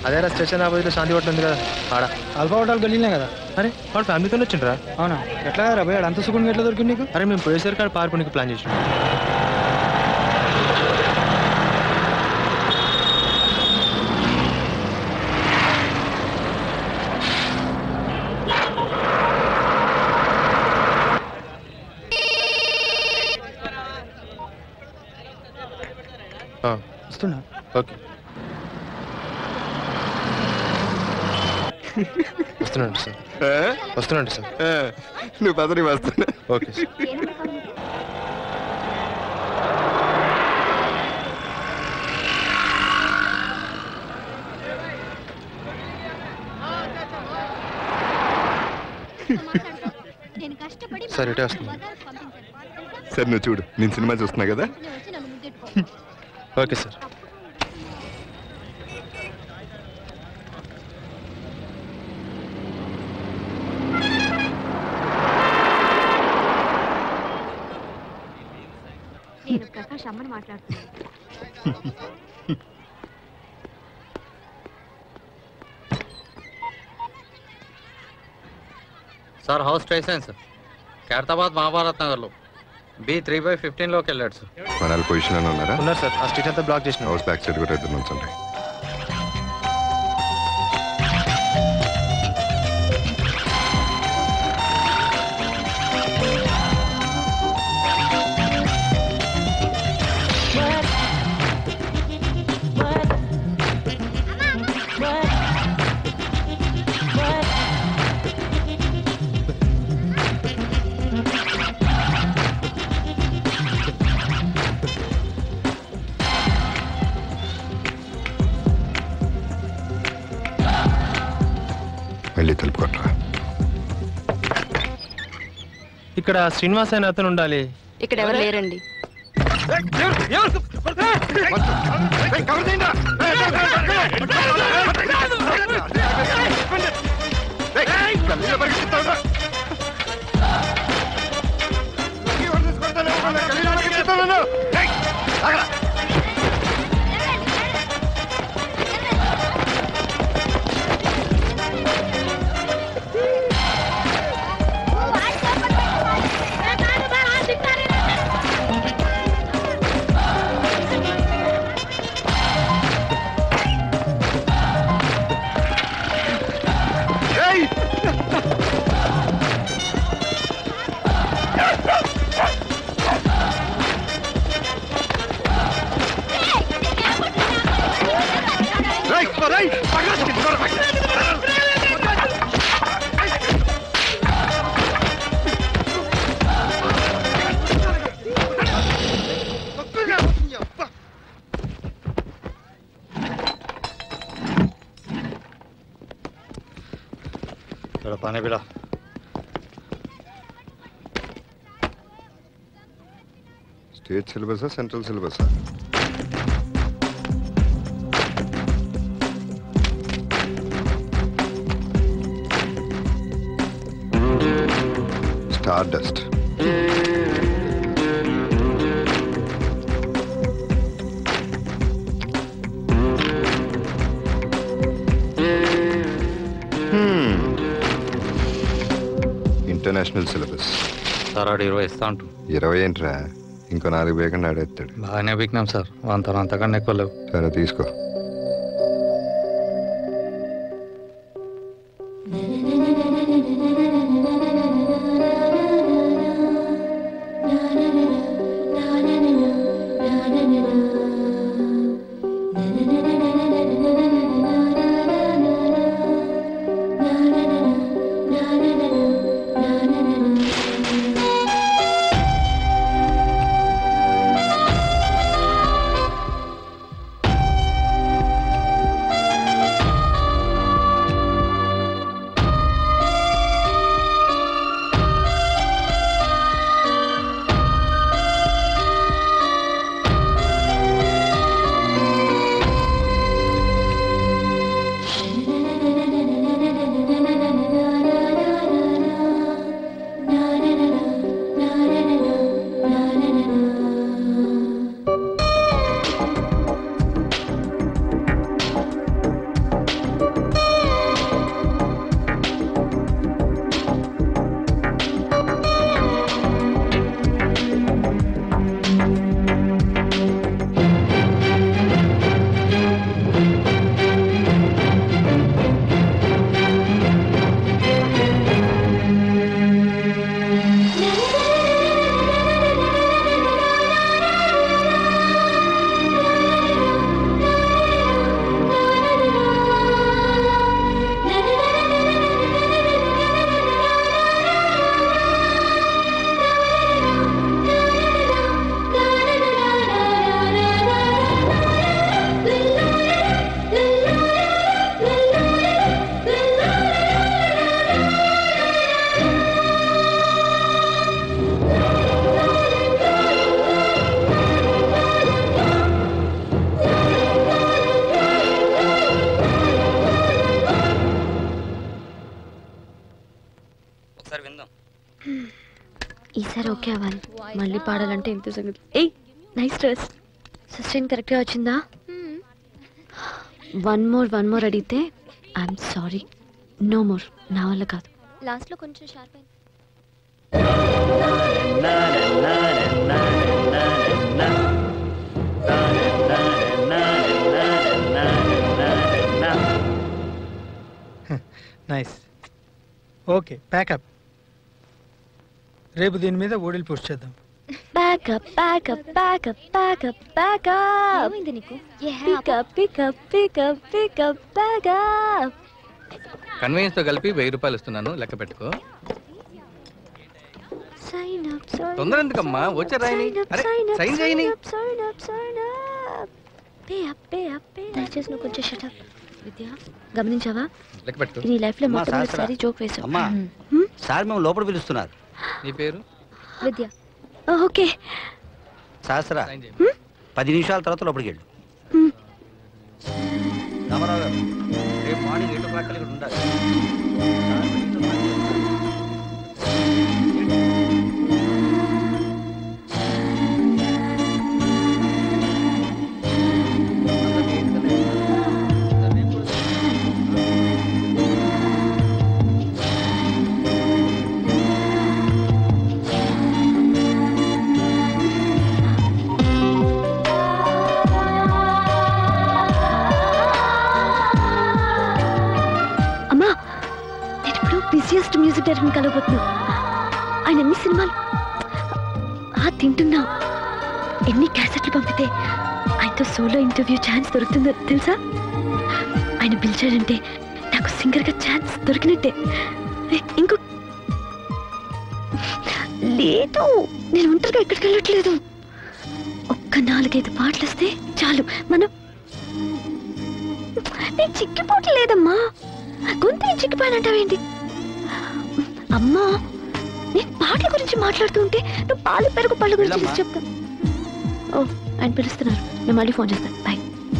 అదే రా స్టేషన్ ఆపోజిట్లో శాంతి హోటల్ ఉంది కదా ఆడ అల్ఫా హోటల్ గల్లీనే కదా అరే వాడు ఫ్యామిలీతో వచ్చిండ్రా అవునా ఎట్లా రా భయ్ అంత సుఖం ఎట్లా దొరికింది నీకు అరే మేము పోయేసరికి కాడ పార్కునికి ప్లాన్ చేసినాం ఆ, వస్తున్నా ఓకే వస్తున్నాండి సార్ వస్తున్నాండి సార్ నువ్వు పదవి వస్తున్నా ఓకే సార్ నేను కష్టపడి సరే, ఇటే వస్తున్నా. బజారుకు పంపించాను. సరే నువ్వు చూడు నేను సినిమా చూస్తున్నా కదా నేను వచ్చి నన్ను ముద్దెట్టుకో. ఓకే సార్ నేను ప్రకాష్ అమ్మని మాట్లాడుతున్నాను sir house station sir Khairatabad మహాభారత్ నగర్లో బి త్రీ బై ఫిఫ్టీన్లోకి వెళ్ళాడు సార్ మన పొజిషన్ అని ఉన్నారా ఉన్నారు సార్ ఆ స్ట్రీట్ అంతా బ్లాక్ చేసిన హౌస్ బ్యాక్ సైడ్ కూడా ఇద్దరు నుంచండి మళ్ళీ తలుపు కొట్టరా ఇక్కడ శ్రీనివాస్ అనే అతను ఉండాలి ఇక్కడ ఎవరు లేరండి ఇక్కడ పని బిడా స్టేట్ సిలబసా సెంట్రల్ సిలబసా star dust international syllabus sir ఆడు ఇరవై ఇస్తా అంటు ఇరవై ఏంట్రా ఇంకో నాలుగు వేగంగా ఆడేస్తాడు బాగానే బిగినాం సార్ వంత అంతకన్నా ఎక్కువ లేవు సరే తీసుకో ఈసారి ఓకే అవ్వాలి మళ్ళీ పాడాలంటే ఎంత సంగతి ఏయ్ నైస్ డ్రెస్ సస్టైన్ కరెక్ట్గా వచ్చిందా వన్ మోర్ వన్ మోర్ అడిగితే ఐఎమ్ సారీ నో మోర్ నా వల్ల కాదు లాస్ట్ లో కొంచెం షార్ప్ అయింది నైస్ ఓకే ప్యాకప్ రేపు దీని మీద ఓడిల్ పోస్ట్ చేద్దాం backup backup backup backup backup ఏమైంది నీకు pickup pickup pickup pickup backup convenience తో కలిపి వెయ్యి రూపాయలు ఇస్తున్నాను లెక్క పెట్టుకో సైన్ అప్ సైన్ తొందర ఎందుకమ్మా వచ్చే రాయని అరే సైన్ చేయని sign up sign up pay up pay up pay దయచేసి నువ్వు కొంచెం షట్ అప్ విద్య గమనించావా లెక్క పెట్టుకో నీ లైఫ్ లో అమ్మా, మొట్టమొదటిసారి శాస్త్ర. జోక్ వేసావు అమ్మా. హ్మ్? సార్ మేము లోపల పిలుస్తున్నారు నీ పేరు విద్య ఓకే శాస్త్ర సైన్ చేయి పది నిమిషాల తర్వాత లోపలికి వెళ్ళు హ్మ్. రామారావు గారు రేపు మార్నింగ్ ఎయిట్ ఓ క్లాక్ ఇక్కడ ఉండాలి సార్ మీతో మాట్లాడాలి. అమ్మా నేను ఇప్పుడు బిజియెస్ట్ మ్యూజిక్ డైరెక్టర్ కలవబోతున్నా ఆయన ఎన్ని సినిమాలు ఆ తింటున్నా ఎన్ని క్యాసెట్లు పంపితే ఆయనతో సోలో ఇంటర్వ్యూ ఛాన్స్ దొరుకుతుందో తెలుసా ఆయన పిలిచాడంటే నాకు సింగర్గా ఛాన్స్ దొరికినట్టే ఏ, ఇంకో లేదు నేను ఒంటరిగా ఎక్కడికి వెళ్ళట్లేదు ఒక్క నాలుగైదు పాటలు వస్తే చాలు మనం నేను చిక్కిపోవట్లేదమ్మా గొంతు చిక్కిపోయానంటావేంటి అమ్మా నేను పాటల గురించి మాట్లాడుతుంటే నువ్వు పాలు పెరుగు పళ్ళ గురించి వెళ్ళమ్మా. చెప్తా ఓ ఆయన పిలుస్తున్నారు నేను మళ్ళీ ఫోన్ చేస్తాను బాయ్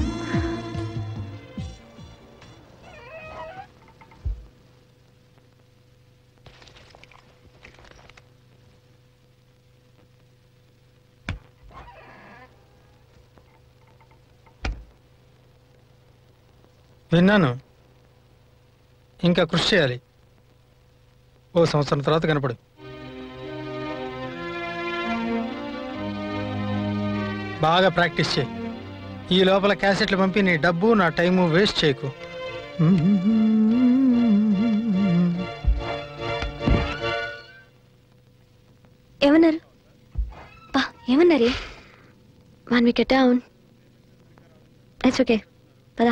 విన్నాను ఇంకా కృషి చేయాలి ఓ సంవత్సరం తర్వాత కనపడు బాగా ప్రాక్టీస్ చేయి ఈ లోపల క్యాసెట్లు పంపి నీ డబ్బు నా టైము వేస్ట్ చేయకు ఏమన్నారు బా ఏమన్నారే one week down it's okay పదా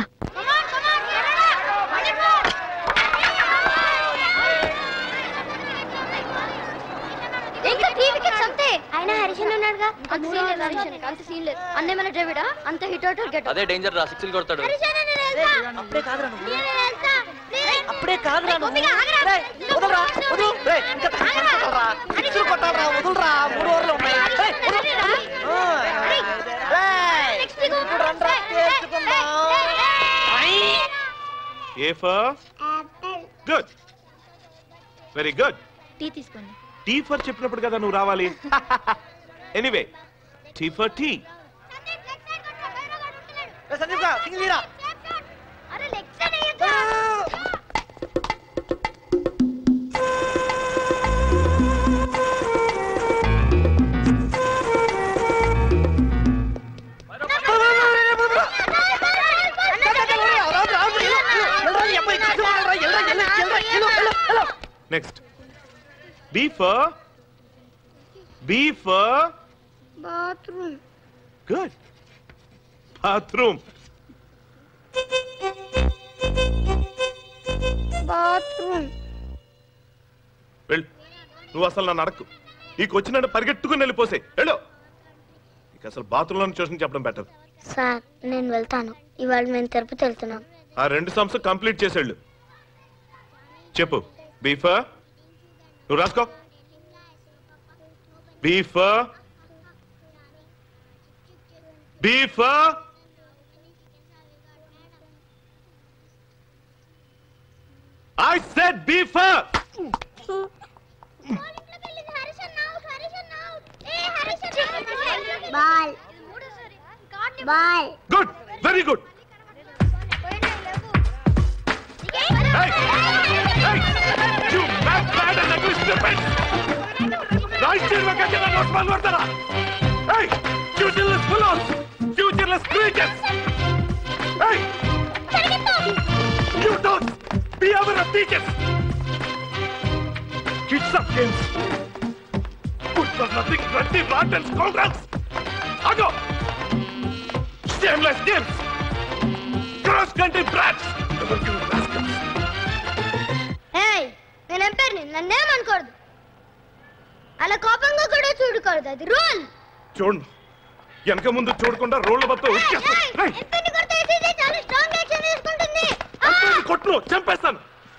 ఇంకా త్రీ వికెట్స్ అంతే ఆయన హరిషన్ ఉన్నాడుగా అంత సీన్ లేదు హరిషన్ అంత సీన్ లేదు అన్న మన డ్రైవిడా అంత హిట్ అవుట్ గెట్ అదే డేంజర్ రా సిక్స్ కొడతాడు అప్పుడే కాదురా నువ్వు. అప్పుడే కాదురా నువ్వు. రేయ్, వదలరా, వదలు. రేయ్, ఇంకా తక్కువ కొట్టాలరా. సిక్స్లు కొట్టాలరా, వదలరా, మూడు ఓవర్లు ఉన్నాయి. రేయ్, వదలు. ఆ, రేయ్, ఇప్పుడు రండ్రా, తేల్చుకుందాం. A for good. Very good tea తీసుకోండి టీ ఫర్ చెప్పినప్పుడు కదా నువ్వు రావాలి ఎనీవే టీ ఫర్ టీ రేయ్, సందీప్ గా, సింగిల్ తీరా. అరే లెగ్ సైడ్ అయ్యా next B for B for bathroom good bathroom bathroom వెళ్ళు నువ్వు అసలు నన్ను అడక్కు నీకు వచ్చినట్టు పరిగెట్టుకుని వెళ్ళిపోసే వెళ్ళు నీకు అసలు బాత్రూంలో చూసి చెప్పడం బెటర్ సార్ నేను వెళ్తాను ఇవాళ మేము తిరుపతి వెళ్తున్నాం ఆ రెండు సంస్థ కంప్లీట్ చేసేళ్ళు చెప్పు బీఫా నువ్వు రాసుకో B for B for I said B for ball ball good very good Hey! Hey! You bad, bad and ugly stupid! రాజకీయ కట్టిన నోట్మాలు కొడతారా Hey! Futureless fellows! Futureless creatures! Hey! You don't! Be our teachers! Kids of games! Good for nothing, bloody, rotten scoundrels! Ago! Shameless games! Cross-country brats! Rascals! ఏయ్ నేను ఎంపైర్ని నన్నేమనుకోదు అలా కోపంగా కూడా చూడకూడదు అది రూల్ చూడండి వెనక ముందు చూడకుండా రోడ్ల మొత్తం వచ్చేస్తా ఎంపైర్ని కొడితే ఏసీసీ చాలా స్ట్రాంగ్ యాక్షన్ తీసుకుంటుంది కొట్టును చంపేస్తాను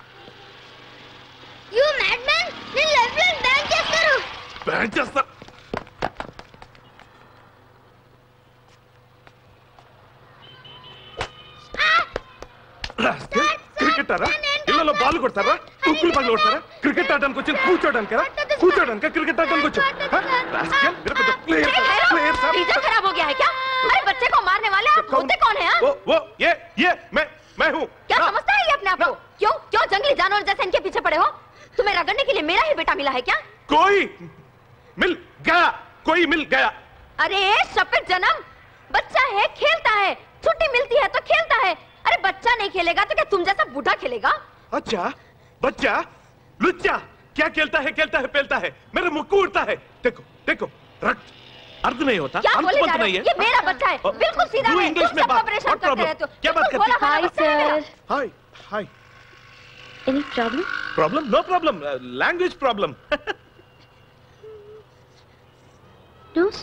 యు మ్యాడ్ మ్యాన్ నేను లెఫ్ట్ లైన్ బ్యాంక్ చేస్తారు బ్యాన్ చేస్తా క్రికెటారా ఇళ్ళలో బాల్ కొడతారా ఉక్కులు పగలు కొడతారా క్రికెట్ ఆడడానికి వచ్చి కూర్చోడానికరా కూర్చోడానిక క్రికెట్ ఆడడానికి వచ్చా ప్లేయర్ ప్లేయర్ वीजा खराब हो गया है क्या अरे बच्चे को मारने वाले आप होते कौन है वो वो ये ये मैं मैं हूँ क्या ना, समझता है ये अपने आप को क्यों क्यों जंगली जानवर जैसे इनके पीछे पड़े हो तुम्हें रगड़ने के लिए मेरा ही बेटा मिला है क्या कोई मिल गया कोई मिल गया अरे शपित जन्म बच्चा है खेलता है छुट्टी मिलती है तो खेलता है अरे बच्चा नहीं खेलेगा तो क्या तुम जैसा बूढ़ा खेलेगा अच्छा बच्चा लुच्चा क्या खेलता है खेलता है पेलता है मेरे मुक्कू उड़ता है देखो देखो रक्त अर्ध नहीं होता क्या अंत बोले पंत जा रहे नहीं हो? है ये मेरा बच्चा है ओ, बिल्कुल सीधा you है English तुम में सबको बात परेशान what करते problem? रहते हो क्या बात बिल्कुल करती बोला हो? हमारा बच्चा है मेरा। Hi hi any problem problem no problem language problem नोस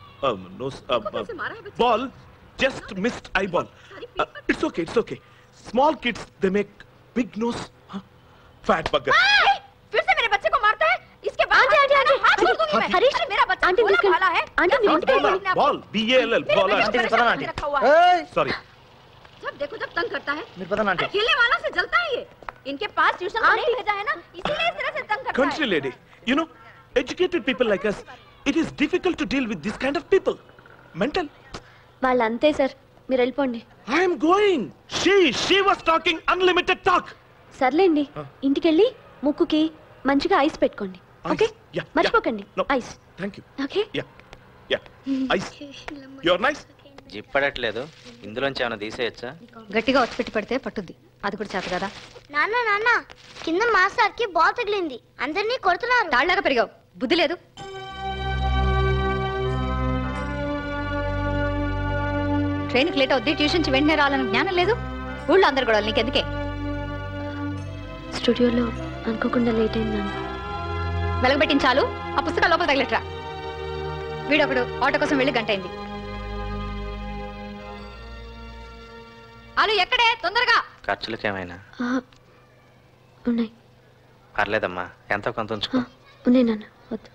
ball just missed eyeball uh, it's okay it's okay small kids they make big nose huh? fat bugger फिर से मेरे बच्चे को मारता है इसके बाद आंटी आंटी हाथ छोड़ दूंगी मैं हरीश, अरे मेरा बच्चा आंटी, बोलने बिल्कुल। वाला है आंटी, क्या बिल्कुल। बोल रही है अपने आप को? ball b a l l मेरे ball बेटे को आंटी, परेशान आंटी। करके रखा हुआ है sorry जब देखो जब तंग करता है మీరు పదనా ఆంటీ खेलने वालों से जलता है ये इनके पास ट्यूशन तो नहीं भेजा है ना इसीलिए इस तरह से तंग करता country है lady you know educated people like us it is difficult to deal with this kind of people mental వాళ్ళంతే సార్ మీరు వెళ్ళిపోండి i am going she she was talking unlimited talk సర్లేండి ఆ. ఇంటికెళ్ళి ముక్కుకి మంచిగా ఐస్ పెట్టుకోండి Ice. Okay Yeah, yeah. మర్చిపోకండి No. Ice thank you okay yeah yeah ice you're nice zip పడట్లేదు ఇందులోంచి ఏమైనా తీసేయచ్చా గట్టిగా ఒత్తిపెట్టి పెడితే పట్టుద్ది అది కూడా చేత కదా నాన్న నాన్న కింద మాస్టర్ కి బాల్ తగిలింది అందరినీ కొడుతున్నారు తాళ్ళగా పెరిగావు బుద్ధి లేదు ట్రైన్కి లేట్ అవుద్ది ట్యూషన్ వెంటనే రావాలని జ్ఞానం లేదు ఊళ్ళో అందరు కూడా నీకెందుకే స్టూడియోలో అనుకోకుండా లేట్ అయింది నాన్న వెలగబెట్టించాలు ఆ పుస్తకాలు లోపల తగిలట్రా వీడొకడు ఆటో కోసం వెళ్ళి గంట అయింది ఆలు ఎక్కడే తొందరగా ఖర్చులకి ఏమైనా ఆ, ఉన్నాయి పర్లేదమ్మా ఎంతో కొంత ఉంచుకో ఆ, ఉన్నాయి నాన్న వద్దు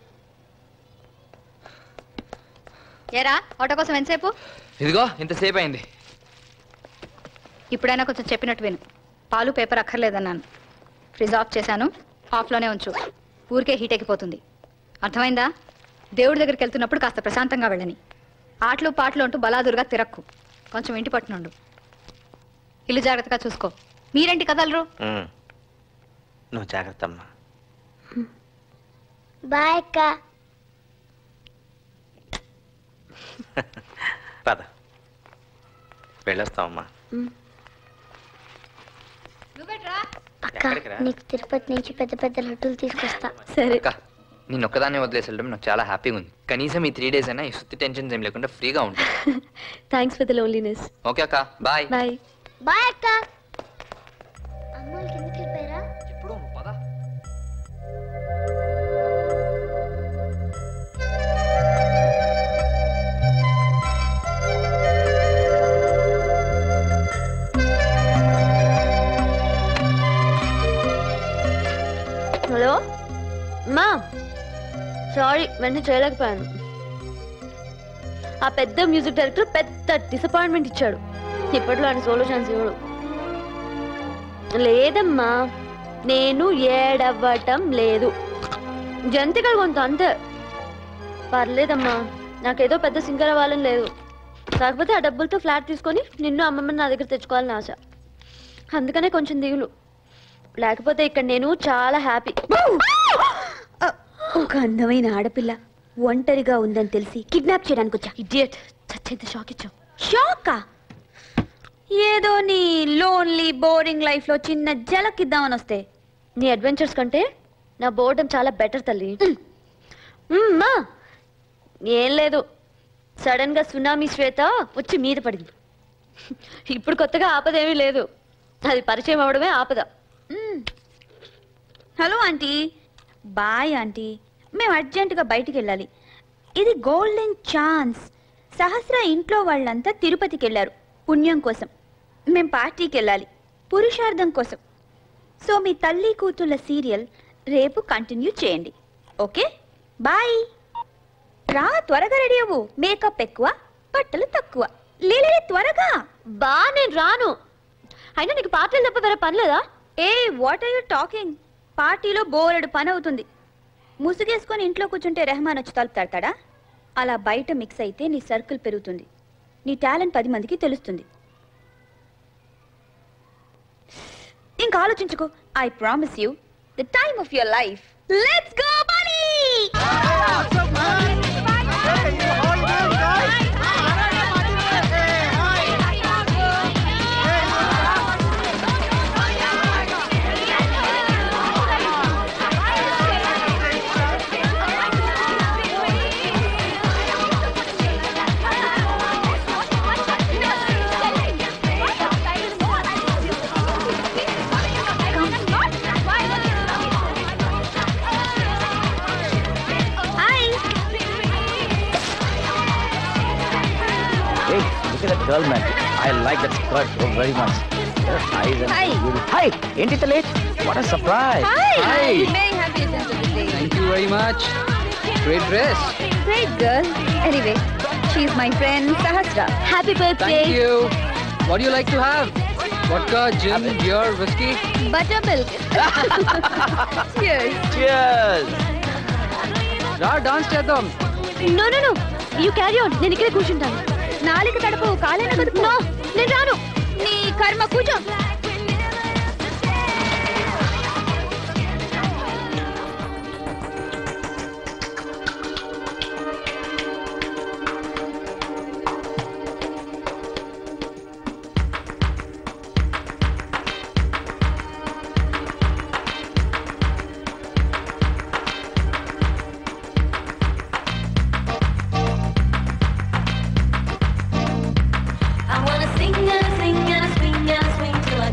ఏరా ఆటో కోసం ఎంతసేపు ఇదిగో ఇంతసేపు అయింది ఇప్పుడైనా కొంచెం చెప్పినట్టు విను పాలు పేపర్ అక్కర్లేదన్నాను ఫ్రిజ్ ఆఫ్ చేశాను ఆఫ్లోనే ఉంచు ఊరికే హీట్ ఎక్కిపోతుంది అర్థమైందా దేవుడి దగ్గరికి వెళ్తున్నప్పుడు కాస్త ప్రశాంతంగా వెళ్ళని ఆటలు పాటలు అంటూ బలాదురుగా తిరక్కు కొంచెం ఇంటి పట్టునుండు ఇల్లు జాగ్రత్తగా చూసుకో మీరేంటి కదలరు ఉమ్. నువ్వు జాగ్రత్త అమ్మా బాయ్ అక్క పద వెళ్ళొస్తామమ్మా అక్క ఎక్కడికి రా? నీకు తిరుపతి నుంచి పెద్ద పెద్ద లడ్డూలు తీసుకొస్తా సరే అక్క నేను ఒక్కదాన్ని వదిలేసి వెళ్ళడం నాకు చాలా హ్యాపీగా ఉంది కనీసం ఈ త్రీ డేస్ అయినా ఈ సుత్తి టెన్షన్స్ ఏం లేకుండా ఫ్రీగా ఉంటుంది thanks for the loneliness okay అక్క బాయ్ బాయ్ బాయ్ అక్క అమ్మోళ్ళు కిందకి వెళ్ళిపోయారా ఎప్పుడు పదా హలో మా సారీ వెంటనే చేయలేకపోయాను ఆ పెద్ద మ్యూజిక్ డైరెక్టర్ పెద్ద డిసప్పాయింట్మెంట్ ఇచ్చాడు ఇప్పట్లో ఆయన సోలో ఛాన్స్ ఇవ్వడు లేదమ్మా నేను ఏడవ్వటం లేదు జంతికలు కొంత అంతే పర్లేదమ్మా నాకేదో పెద్ద సింగర్ అవ్వాలని లేదు కాకపోతే ఆ డబ్బులతో ఫ్లాట్ తీసుకొని నిన్ను అమ్మమ్మని నా దగ్గర తెచ్చుకోవాలని ఆశ అందుకనే కొంచెం దిగులు లేకపోతే ఇక్కడ నేను చాలా హ్యాపీ ఒక అందమైన ఆడపిల్ల ఒంటరిగా ఉందని తెలిసి కిడ్నాప్ చేయడానికి వచ్చా ఇడియట్ చచ్చేంత షాక్ ఇచ్చావు షాకా ఏదో నీ లోన్లీ బోరింగ్ లైఫ్ లో చిన్న జలకిద్దామని వస్తే నీ అడ్వెంచర్స్ కంటే నా బోర్డం చాలా బెటర్ తల్లి మ్మ్, మా ఏం లేదు సడన్ గా సునామీ శ్వేత వచ్చి మీద పడింది ఇప్పుడు కొత్తగా ఆపద ఏమీ లేదు అది పరిచయం అవడమే ఆపద హలో ఆంటీ బాయ్ ఆంటీ మేము అర్జెంటుగా బయటికి వెళ్ళాలి ఇది గోల్డెన్ ఛాన్స్ సహస్ర ఇంట్లో వాళ్ళంతా తిరుపతికి వెళ్ళారు పుణ్యం కోసం మేం పార్టీకి వెళ్ళాలి పురుషార్థం కోసం సో మీ తల్లి కూతుళ్ళ సీరియల్ రేపు కంటిన్యూ చేయండి ఓకే బాయ్ రా త్వరగా రెడీ అవ్వు మేకప్ ఎక్కువ బట్టలు తక్కువ లేలే త్వరగా బా నేను రాను అయినా నీకు పాటలు తప్ప వేరే పని లేదా ఏ వాట్ ఆర్ యు టాకింగ్ పార్టీలో బోలెడు పని అవుతుంది ముసుగేసుకొని ఇంట్లో కూర్చుంటే రెహమాన్ వచ్చి తలుపు తడతాడా అలా బయట మిక్స్ అయితే నీ సర్కిల్ పెరుగుతుంది నీ టాలెంట్ పది మందికి తెలుస్తుంది ఇంకా ఆలోచించుకో I promise you the time of your life let's go Bunny hi Hey, look at that girl, man. I like that skirt so very much. Her eyes and Hi. beauty. Hi, ain't it late? What a surprise. Hi very happy to send you today. Thank you very much. Great dress. Great girl. Anyway, she's my friend Sahasra. Happy birthday. Thank you. What do you like to have? Vodka, gin, beer, whiskey? Buttermilk. Cheers. Cheers. రా dance చేద్దాం no no no you carry on నేను ఇక్కడే కూర్చుంటాను నాలుగు తడపు కాలైన కదుపు no నేను రాను నీ కర్మ కూర్చో I wanna sing and sing and swing and swing till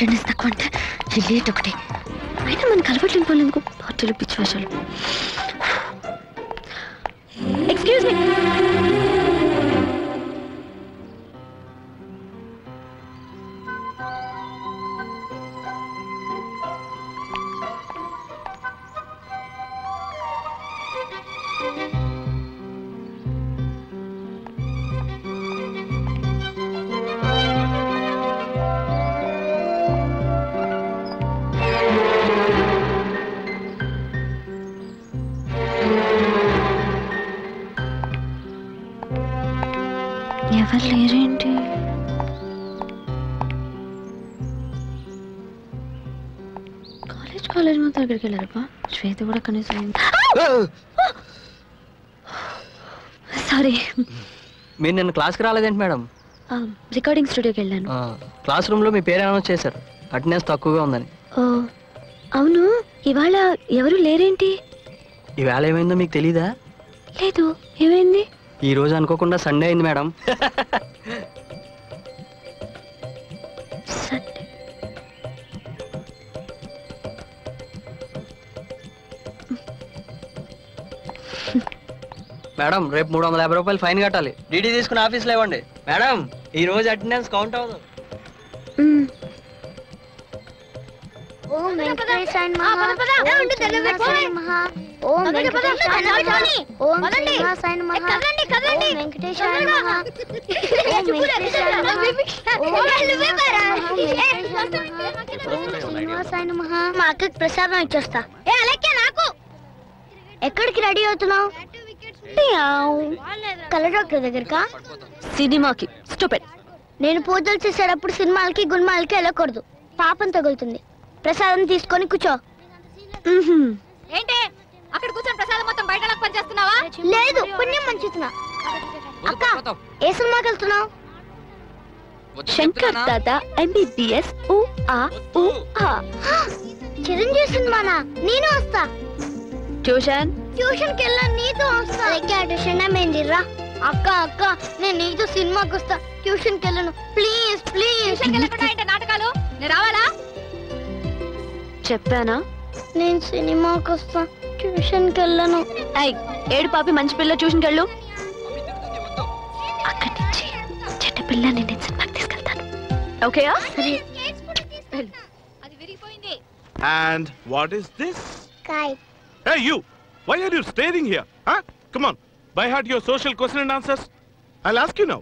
attendance తక్కువ అంటే ఈ లేట్ ఒకటి అయినా మనకు అలవాట్లేని పనులు ఎందుకు పార్టీలు పిచ్చి వేషాలు ఎక్స్క్యూజ్ మీ ఎవరు లేరేంటి కాలేజ్ కాలేజ్ మొత్తం ఎక్కడికి వెళ్ళారప్పా శ్వేత కూడా కనీసం సారీ మీరు నిన్న క్లాస్కి రాలేదేంటి మేడం రికార్డింగ్ స్టూడియోకి వెళ్ళాను ఆ, క్లాస్ రూమ్లో మీ పేరు అనౌన్స్ చేశారు అటెండెన్స్ తక్కువగా ఉందని ఓ అవును ఇవాళ ఎవరు లేరేంటి ఈవేళ ఏమైందో మీకు తెలీదా లేదు ఏమైంది ఈ రోజు అనుకోకుండా సండే అయింది మేడం మేడం రేపు మూడు వందల యాభై రూపాయలు ఫైన్ కట్టాలి డీడీ తీసుకుని ఆఫీస్లో ఇవ్వండి మేడం ఈ రోజు అటెండెన్స్ కౌంట్ అవ్వదు ఓం వెంకటేశాయ నమః ఓం శ్రీనివాసాయ నమః ఓం వెంకటేశాయ నమః ఓం శ్రీనివాసాయ నమః ఓం వెంకటేశాయ నమః ఓం వెంకటేశాయ నమః ఓం శ్రీనివాసాయ నమః మా అక్కకి ప్రసాదం ఇచ్చేస్తా ఏ అలాగే నాకు ఎక్కడికి రెడీ అవుతున్నావు కలర్ డాక్టర్ దగ్గరకా సినిమాకి స్టూపెడ్ నేను పూజలు చేసేటప్పుడు సినిమాలకి గున్మాలకి వెళ్ళకూడదు పాపం తగులుతుంది ప్రసాదం తీసుకొని కూర్చో ఏంటి అక్కడ కూర్చొని ప్రసాదం మొత్తం బయట పనిచేస్తున్నావా లేదు పుణ్యం మంచుతున్నా అక్క ఏ సినిమాకి వెళ్తున్నావు శంకర్ తాత ఎంబీబీఎస్ ఊ ఆ ఊ ఆ చిరంజీవి సినిమానా నేను వస్తా ట్యూషన్ ట్యూషన్ కి వెళ్ళాను నీతో వస్తా అలాగే ఆ ట్యూషన్ ఏమైంది రా అక్క అక్క నేను నీతో సినిమాకి వస్తా ట్యూషన్ కి వెళ్ళను ప్లీజ్ ప్లీజ్ ట్యూషన్కి వెళ్ళకుండా ఏంటి నాటకాలు నేను రావాలా చెప్పానా నేను సినిమాకి వస్తా ట్యూషన్ కి వెళ్ళను ఐ ఏడు పాపి మంచి పిల్ల ట్యూషన్కి వెళ్ళు అక్కడి నుంచి చెడ్డ పిల్ల నేను సినిమాకి తీసుకెళ్తాను ఓకేయా సరే అది విరిగిపోయింది And what is this? Kite. Hey, you! Why are you staring here? Huh? Come on. By heart your social question and answers. I'll ask you now.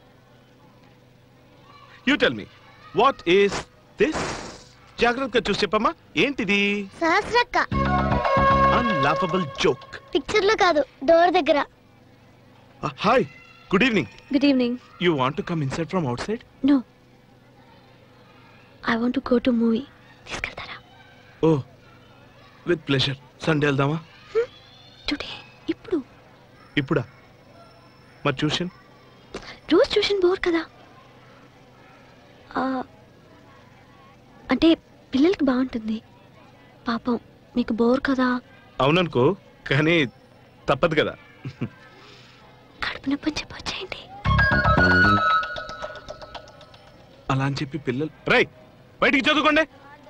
You tell me. What is this? జాగ్రత్తగా చూసి చెప్పమ్మా ఏంటిది సహస్రక్క అన్లాఫబుల్ joke picture లో కాదు door దగ్గర hi good evening good evening you want to come inside from outside no I want go to movie oh with pleasure Sunday వెళ్దామా today ఇప్పుడు ఇప్పుడా మరి ట్యూషన్ రోజు ట్యూషన్ బోర్ కదా ఆ, అంటే పిల్లలకి బాగుంటుంది పాపం మీకు బోర్ కదా అవుననుకో కానీ తప్పదు కదా కడుపు నొప్పి అని చెప్పొచ్చేయండి అలా అని చెప్పి పిల్లలు రై బయటికి చదువుకోండి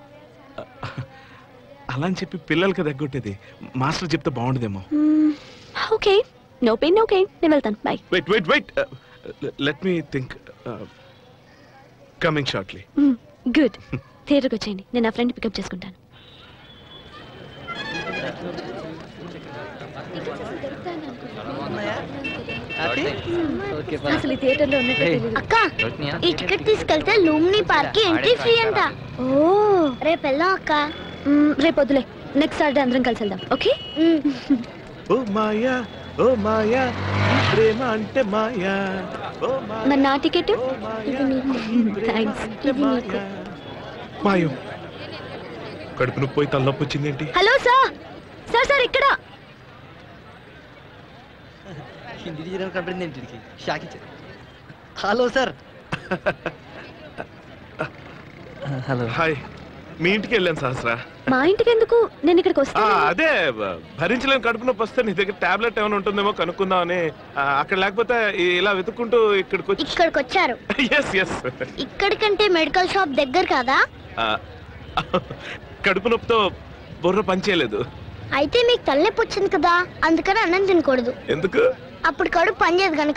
అలా అని చెప్పి పిల్లలకి తగ్గొట్టేది మాస్టర్ చెప్తే బాగుండదేమో okay no pain no pain నేను వెళ్తాను bye wait wait wait let me think coming shortly good థియేటర్కి వచ్చేయండి నేను నా ఫ్రెండ్ పికప్ చేసుకుంటాను అసలు ఈ థియేటర్లో ఉన్నట్టు తెలీదు. అక్క ఈ టికెట్ తీసుకెళ్తే లూమ్ని పార్క్ కి ఎంట్రీ ఫ్రీ అంట ఓ రేపు వెళ్దాం అక్క మ్, రేపు వద్దులే నెక్స్ట్ సాటర్డే అందరం కలిసి వెళ్దాం ఓకే ఓ మాయా ఓ మాయా ఈ ప్రేమ అంటే మాయా ఓ మరి నా టికెట్ థ్యాంక్స్ ఇది నీకు మాయో కడుపు నొప్పి పోయి తలనొప్పి వచ్చిందేంటి హలో సార్ సార్ సార్ ఇక్కడ హిందీ టీచర్ కనపడింది ఇంటికి షాక్ ఇచ్చారు హలో సార్ హలో హాయ్ మీ ఇంటికి వెళ్ళాను సహస్రా మా ఇంటికి ఎందుకు నేను ఇక్కడికి ఆ, వస్తాను అదే బ- భరించలేని కడుపు నొప్పి వస్తే నీ దగ్గర టాబ్లెట్ ఏమైనా ఉంటుందేమో కనుక్కుందామని ఆ, అక్కడ లేకపోతే ఇలా వెతుక్కుంటూ ఇక్కడికి వచ్చి ఇక్కడికి వచ్చారు ఎస్ ఎస్ ఇక్కడికంటే మెడికల్ షాప్ దగ్గర కదా ఆ, కడుపు నొప్పితో బుర్ర పనిచేయలేదు అయితే మీకు తలనొప్పి వచ్చింది కదా అందుకని అన్నం తినకూడదు ఎందుకు అప్పుడు కడుపు పనిచేయదు కనుక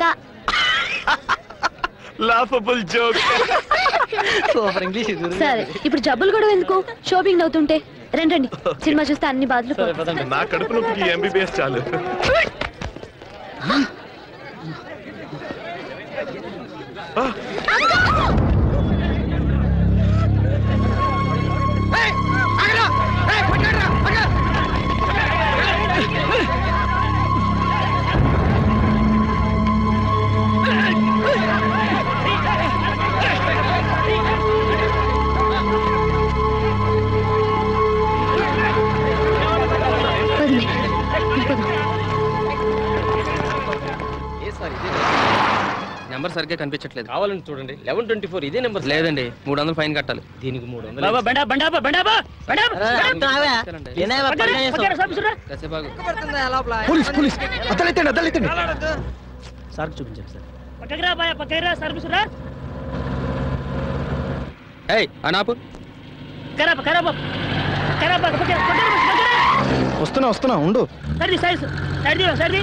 లాఫబుల్ జోక్ సూపర్ ఇంగ్లీష్ సరే ఇప్పుడు జబ్బులు కూడా ఎందుకు షాపింగ్ అవుతుంటే రండి రండి సినిమా చూస్తే అన్ని బాధలు పోతాయి. నా కడుపు నొప్పికి ఎంబీబీఎస్ చాలు వదిలే. వెళ్ళిపోదాం. నెంబర్ సరిగ్గా కనిపించట్లేదు కావాలని చూడండి లెవెన్ ట్వంటీ ఫోర్ ఇదే నెంబర్ లేదండి మూడు వందలు ఫైన్ కట్టాలి దీనికి మూడు వందలు బాబా బండా బండా బండా బండా పోలీస్ పోలీస్ అద్దలెత్తండి అద్దలెత్తండి సార్ చూపించండి సార్ పక్కకి రా బాయ్ పక్కకి రా సర్వీస్ రా ఏయ్ అనాపు కరాబ్ కరాబ్ కరాబ్ పక్కకి వస్తున్నా వస్తున్నా ఉండు సర్ది సైజ్ సర్ది సర్ది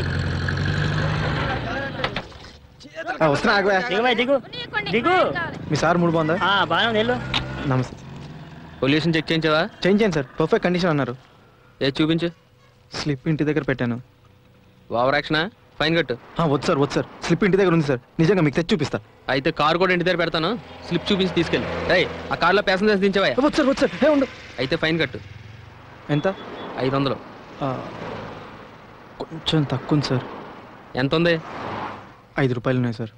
ఆ, వస్తున్నా ఆగవా దిగు బాయ్ దిగు దిగు మీ సార్ మూడు బాగుందా ఆ బాగా ఉంది వెళ్ళు నమస్తే పొల్యూషన్ చెక్ చేయించావా చేంజ్ చేయండి సార్ పర్ఫెక్ట్ కండిషన్ అన్నారు ఏ చూపించు స్లిప్ ఇంటి దగ్గర పెట్టాను ఓవర్ యాక్షనా ఫైన్ కట్టు ఆ, వద్దు సార్ వద్దు సార్ స్లిప్ ఇంటి దగ్గర ఉంది సార్ నిజంగా మీకు తెచ్చి చూపిస్తా అయితే కార్ కూడా ఇంటి దగ్గర పెడతాను స్లిప్ చూపించి తీసుకెళ్ళి ఏయ్ ఆ కార్లో ప్యాసింజర్స్ దించవా వద్దు సార్ వద్దు సార్ ఏ ఉండు అయితే ఫైన్ కట్టు ఎంత ఐదు వందలు ఆ, కొంచెం తక్కువ ఉంది సార్ ఎంత ఉంది ఐదు రూపాయలు ఉన్నాయి సార్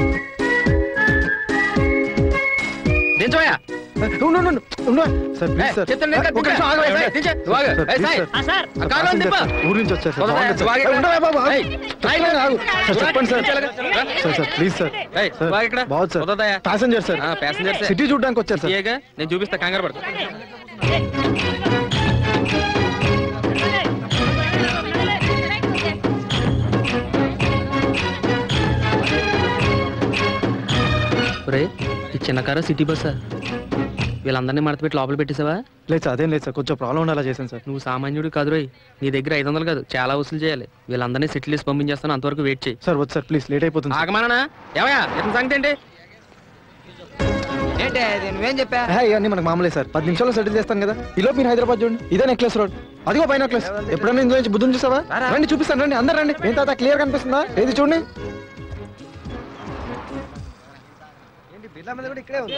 దించవా ఉండు, ఉండు, ఉండు, ఉండు. సార్ ప్లీజ్ సార్ చెప్తాను నేను ఒక్క నిమిషం ఆగవా, దించే, సార్. దించే, నువ్వు ఆగు. సార్, ఏయ్, ప్లీజ్ సాయ్. సార్. ఆ సార్ ఆ కార్లో ప్యాసింజర్ దింపా. సార్. ఊరు నుంచి వచ్చారు సార్ వదలరా, బాగుంది సార్. నువ్వు ఆగు ఏ, ఉండవా బాబు, ఆగు. ఏయ్, చెప్తాను, ఆగు. సార్ చెప్పండి సార్ రా. సార్ సార్ ప్లీజ్ సార్ ఏయ్, సార్ నువ్వు ఆగు ఇక్కడ. బాగుంది సార్ వదలదయ్యా. ప్యాసింజర్ సార్ ఆ, ప్యాసింజర్సే. సిటీ చూడడానికి వచ్చారు సార్ ఏగా నేను చూపిస్తా కంగారు పడుకో రే ఈ చిన్న కారు సిటీ బస్సా వీళ్ళందరినీ మడత పెట్టి లోపల పెట్టేసావా లేదు సార్ అదేం లేదు సార్ కొంచెం ప్రాబ్లం ఉండేలా చేశాను సార్ నువ్వు సామాన్యుడు కాదు రోయ్ నీ దగ్గర ఐదు వందలు కాదు చాలా వసూలు చేయాలి వీళ్ళందరినీ సెటిల్ చేసి పంపించేస్తాను అంతవరకు వెయిట్ చేయి సార్ వద్దు సార్ ప్లీజ్ లేట్ అయిపోతుంది సార్. ఆగమానా ఏమయ్యా ఇతని సంగతి ఏంటి ఏంటి అది నువ్వేం చెప్పా హే, ఇవన్నీ మనకు మామూలే సార్ పది నిమిషాల్లో సెటిల్ చేస్తాను కదా ఈలో మీరు హైదరాబాద్ చూడండి ఇదే నెక్లెస్ రోడ్ అదిగో పై నెక్లెస్ ఎప్పుడైనా ఇందులో నుంచి బుద్ధుని చూసావా రండి చూపిస్తాను రండి అందరు రండి ఏం తాత క్లియర్ కనిపిస్తుందా ఏది చూడండి బిర్లా మీద కూడా ఇక్కడే ఉంది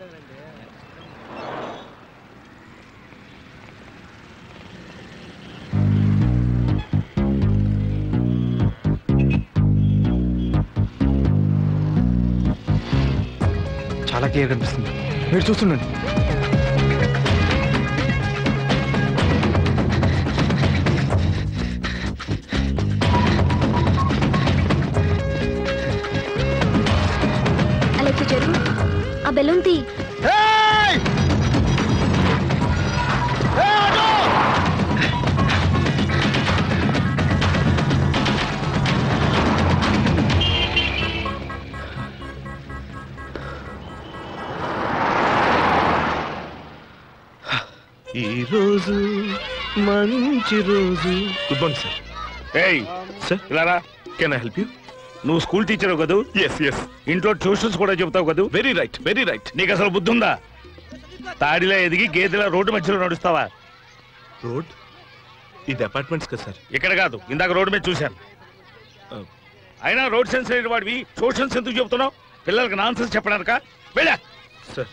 చాలా క్లియర్ కనిపిస్తుంది మీరు చూస్తుండండి అలెక్స్ జరుగు ఆ బెలూన్ తీ ఈ రోజు మంచి రోజు గుడ్ మార్నింగ్ సార్ ఏయ్ సార్ ఇలా కెన్ ఐ హెల్ప్ యూ నువ్వు స్కూల్ టీచర్ కదూ ఎస్ ఎస్ ఇంట్లో ట్యూషన్స్ కూడా చెబుతావు కదూ వెరీ రైట్ వెరీ రైట్ నీకు అసలు బుద్ధి ఉందా తాడిలా ఎదిగి గేదెలా రోడ్డు మధ్యలో నడుస్తావా రోడ్ ఇది అపార్ట్మెంట్స్ కదా సార్ ఇక్కడ కాదు ఇందాక రోడ్డు మీద చూశాను అయినా రోడ్ సెన్స్ లేని వాడివి ట్యూషన్స్ ఎందుకు చెబుతున్నావు పిల్లలకి నాన్సెన్స్ చెప్పడానిక వెళ్ళా సార్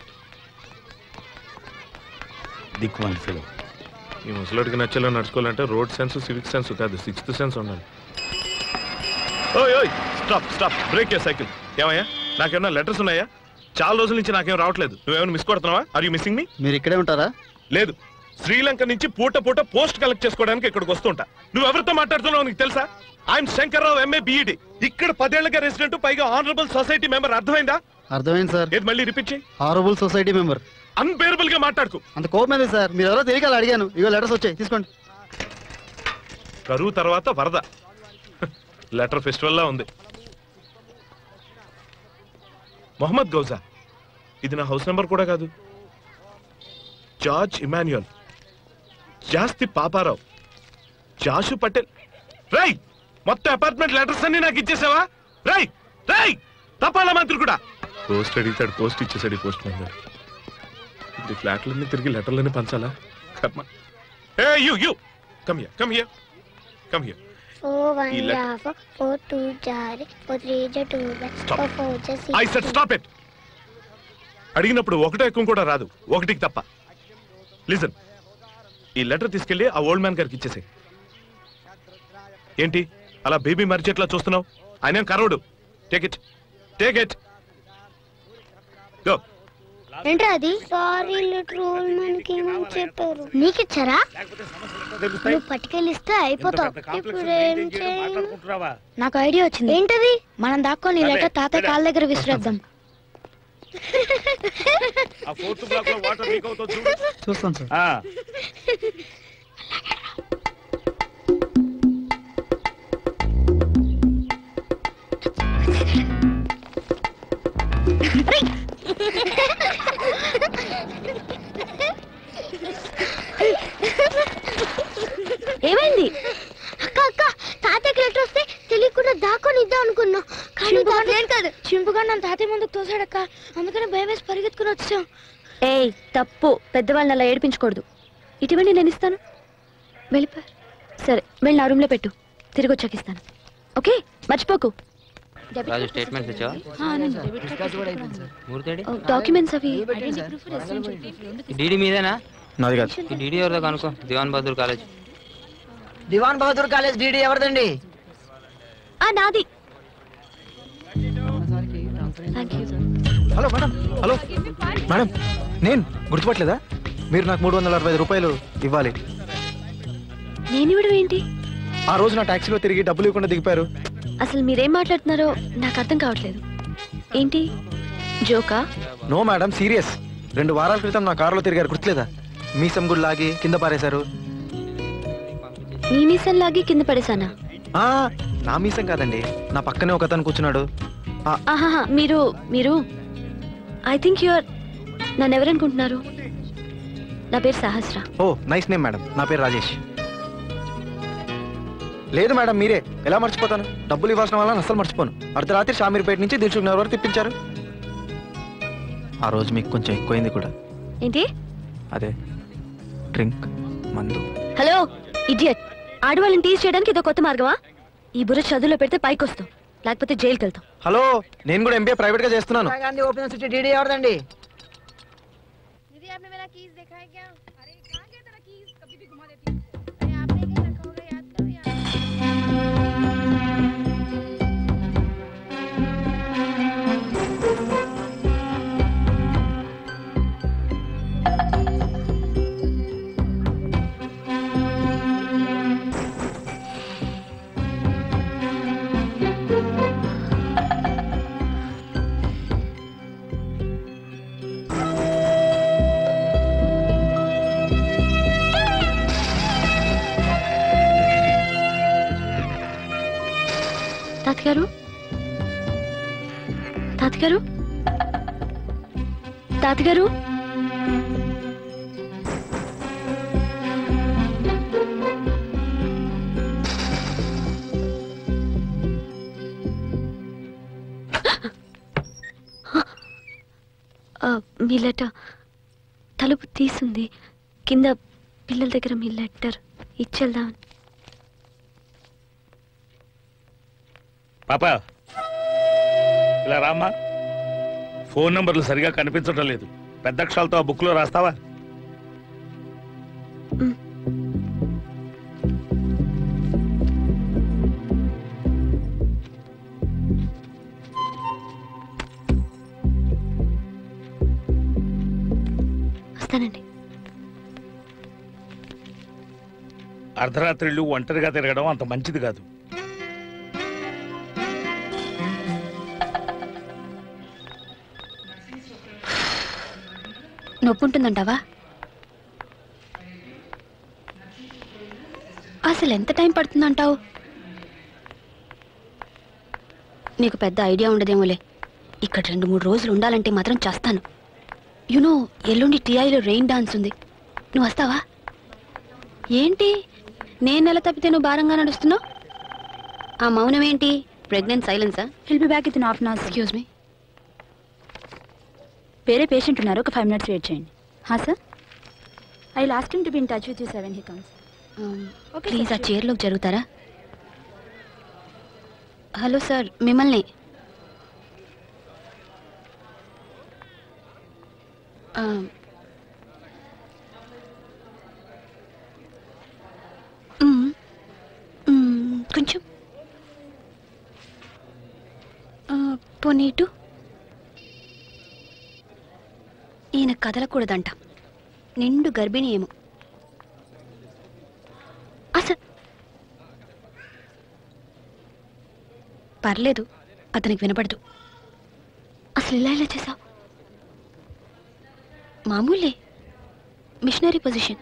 దిక్కుమాలి ఫిలం ఈ ముసలోడికి నచ్చేలా నడుచుకోవాలంటే రోడ్ సెన్స్ సివిక్ సెన్స్ కాదు సిక్స్త్ సెన్స్ ఉండాలి ఓయ్ ఓయ్ stop stop brake you cycle ఏమయ్యా నాకేమన్నా లెటర్స్ ఉన్నాయా చాలా రోజుల నుంచి నాకేం రావట్లేదు నువ్వేమైనా మిస్ కొడుతున్నావా ఆర్ యూ మిస్సింగ్ మీ మీరు ఇక్కడే ఉంటారా లేదు శ్రీలంక నుంచి పూట పూట పోస్ట్ కలెక్ట్ చేసుకోవడానికి ఇక్కడికి వస్తుంటా నువ్వు ఎవరితో మాట్లాడుతున్నావు నీకు తెలుసా ఐఎమ్ శంకర్రావు ఎంఏ బిఈడి ఇక్కడ పదేళ్లగా రెసిడెంట్ పైగా ఆనరబుల్ సొసైటీ మెంబర్ అర్థమైందా అర్థమైంది సార్ ఏది మళ్ళీ రిపీట్ చేయి హారబుల్ సొసైటీ మెంబర్ అన్బేరబుల్ గా మాట్లాడుకో అంత కోపం మీద సార్ మీరు ఎవరో తెలియక అలా అడిగాను ఇగో లెటర్స్ వచ్చాయి తీసుకోండి కరువు తర్వాత వరద లెటర్ ఫెస్టివల్ లా ఉంది మొహమ్మద్ గౌజా ఇది నా హౌస్ నెంబర్ కూడా కాదు జార్జ్ ఇమాన్యుయల్ జాస్తి పాపారావు జాషు పటేల్ రై మొత్తం అపార్ట్మెంట్ లెటర్స్ అన్ని నాకు ఇచ్చేసావా రై రై తపాలా మంత్రి కూడా పోస్ట్ అడిగితాడు పోస్ట్ ఇచ్చేసాడు పోస్ట్ మ్యాన్ గారు ఇప్పుడు ఈ ఫ్లాట్లన్నీ తిరిగి లెటర్లన్నీ పంచాలా కర్మ ఏ you you come here come here come here Four one ఈ లెట్- Java, four two Jari, four three ja two Stop. four four ja six. I said stop it అడిగినప్పుడు ఒకటో ఎక్కువ కూడా రాదు ఒకటికి తప్ప లిజన్ ఈ లెటర్ తీసుకెళ్లి ఆ ఓల్డ్ మ్యాన్ గారికి ఇచ్చేసే ఏంటి అలా బేబీ మరిచేట్లా చూస్తున్నావు ఆయన కరవడు take it take it go ఏంట్రా అది సారీ లిటరల్ మనకి ఏమని చెప్పారు నీకు ఇచ్చారా నువ్వు పట్టుకెళ్ళిస్తే అయిపోతావు ఇప్పుడు ఏం చేయాలి నాకు ఐడియా వచ్చింది ఏంటది మనం దాక్కొని లెటర్ తాతయ్య కాళ్ళ దగ్గర విసిరేద్దాం ఆ ఫోర్త్ బ్లాక్ లో వాటర్ లీక్ అవుతుంది చూడు చూస్తాం సార్ ఆ. ఏమైంది అక్క అక్క తాతయ్యకి లెటర్ వస్తే తెలియకుండా దాక్కొని ఇద్దాం అనుకున్నా కానీ నేను కాదు చింపుగా నన్ను తాతయ్య ముందుకు తోసాడక్క అందుకని భయం వేసి పరిగెత్తుకుని వచ్చాం ఏయ్ తప్పు పెద్దవాళ్ళని అలా ఏడిపించకూడదు ఇటువంటి నేను ఇస్తాను వెళ్ళిపో సరే వెళ్ళి నా రూమ్లో పెట్టు తిరిగి వచ్చాక ఇస్తాను ఓకే మర్చిపోకు రాజు స్టేట్మెంట్స్ ఇచ్చావా మూర్తేడి డాక్యుమెంట్స్ అవి డీడీ మీదేనా నాది కాదు ఈ డీడీ ఎవరిదో కనుక్కో Diwan Bahadur college Diwan Bahadur college DD ఎవరిదండి ఆ నాది thank you hello madam hello madam నేను గుర్తుపట్టలేదా మీరు నాకు మూడు వందల అరవై ఐదు రూపాయలు ఇవ్వాలి నేను ఇవ్వడం ఏంటి ఆ రోజు నా టాక్సీలో తిరిగి డబ్బులు ఇవ్వకుండా దిగిపారు అసలు మీరేం మాట్లాడుతున్నారో నాకు అర్థం కావట్లేదు ఏంటి జోకా నో మేడం సీరియస్ రెండు వారాల క్రితం నా కారులో తిరిగారు గుర్తులేదా మీసం గుడి లాగి కింద పారేశారు నీ మీసం లాగి కింద పడేసానా ఆ, నా మీసం కాదండి నా పక్కనే ఒక అతను కూర్చున్నాడు ఆ, ఆహాహా మీరు మీరు ఐ థింక్ యువర్ నన్ను ఎవరనుకుంటున్నారు నా పేరు Sahasra oh nice name madam నా పేరు రాజేష్ లేదు మేడం మీరే ఎలా మర్చిపోతాను డబ్బులు ఇవ్వాల్సిన వాళ్ళని అస్సలు మర్చిపోను అర్ధరాత్రి షామీర్పేట నుంచి దిల్సుఖ్ నగర్ వరకు తిప్పించారు ఆ రోజు మీకు కొంచెం ఎక్కువైంది కూడా ఏంటి అదే డ్రింక్ మందు హలో ఇడియట్ ఆడవాళ్ళని టీజ్ చేయడానికి ఇదో కొత్త మార్గమా ఈ బుర్ర చదువులో పెడితే పైకి వస్తాం లేకపోతే జైలుకి వెళ్తాం హలో నేను కూడా ఎంబీఏ ప్రైవేట్ గా చేస్తున్నాను గాంధీ ఓపెన్ యూనివర్సిటీ డీడీ ఎవరిదండి తాతగారు తాతగారు తాతగారు ఆ, మీ లెటర్ తలుపు తీసుంది కింద పిల్లల దగ్గర మీ లెటర్ ఇచ్చేద్దాం పాప ఇలా రామ్మా ఫోన్ నంబర్లు సరిగా కనిపించడం లేదు పెద్ద అక్షరాలతో ఆ బుక్ లో రాస్తావా వస్తానండి అర్ధరాత్రిళ్ళు ఒంటరిగా తిరగడం అంత మంచిది కాదు నొప్పి ఉంటుందంటావా అసలు ఎంత టైం పడుతుందంటావు నీకు పెద్ద ఐడియా ఉండదేమోలే ఇక్కడ రెండు మూడు రోజులు ఉండాలంటే మాత్రం చేస్తాను యునో ఎల్లుండి టీఐలో రెయిన్ డాన్స్ ఉంది నువ్వు వస్తావా ఏంటి నేను నెల తప్పితే నువ్వు భారంగా నడుస్తున్నావు ఆ మౌనం ఏంటి ప్రెగ్నెంట్ సైలెన్సా will be back in half an hour excuse me వేరే పేషెంట్ ఉన్నారు ఒక ఫైవ్ మినిట్స్ వెయిట్ చేయండి హా sir I lost to be in touch with you seven he comes please ఆ చైర్లోకి జరుగుతారా హలో సార్ మిమ్మల్ని ఆ, మ్మ్. మ్మ్, కొంచెం ఆ, పోనీ ఇటు ఈయన కదలకూడదంట నిండు గర్భిణి ఏమో అసలు పర్లేదు అతనికి వినపడదు అసలు ఇలా ఇలా చేసావు మామూలే మిషనరీ పొజిషన్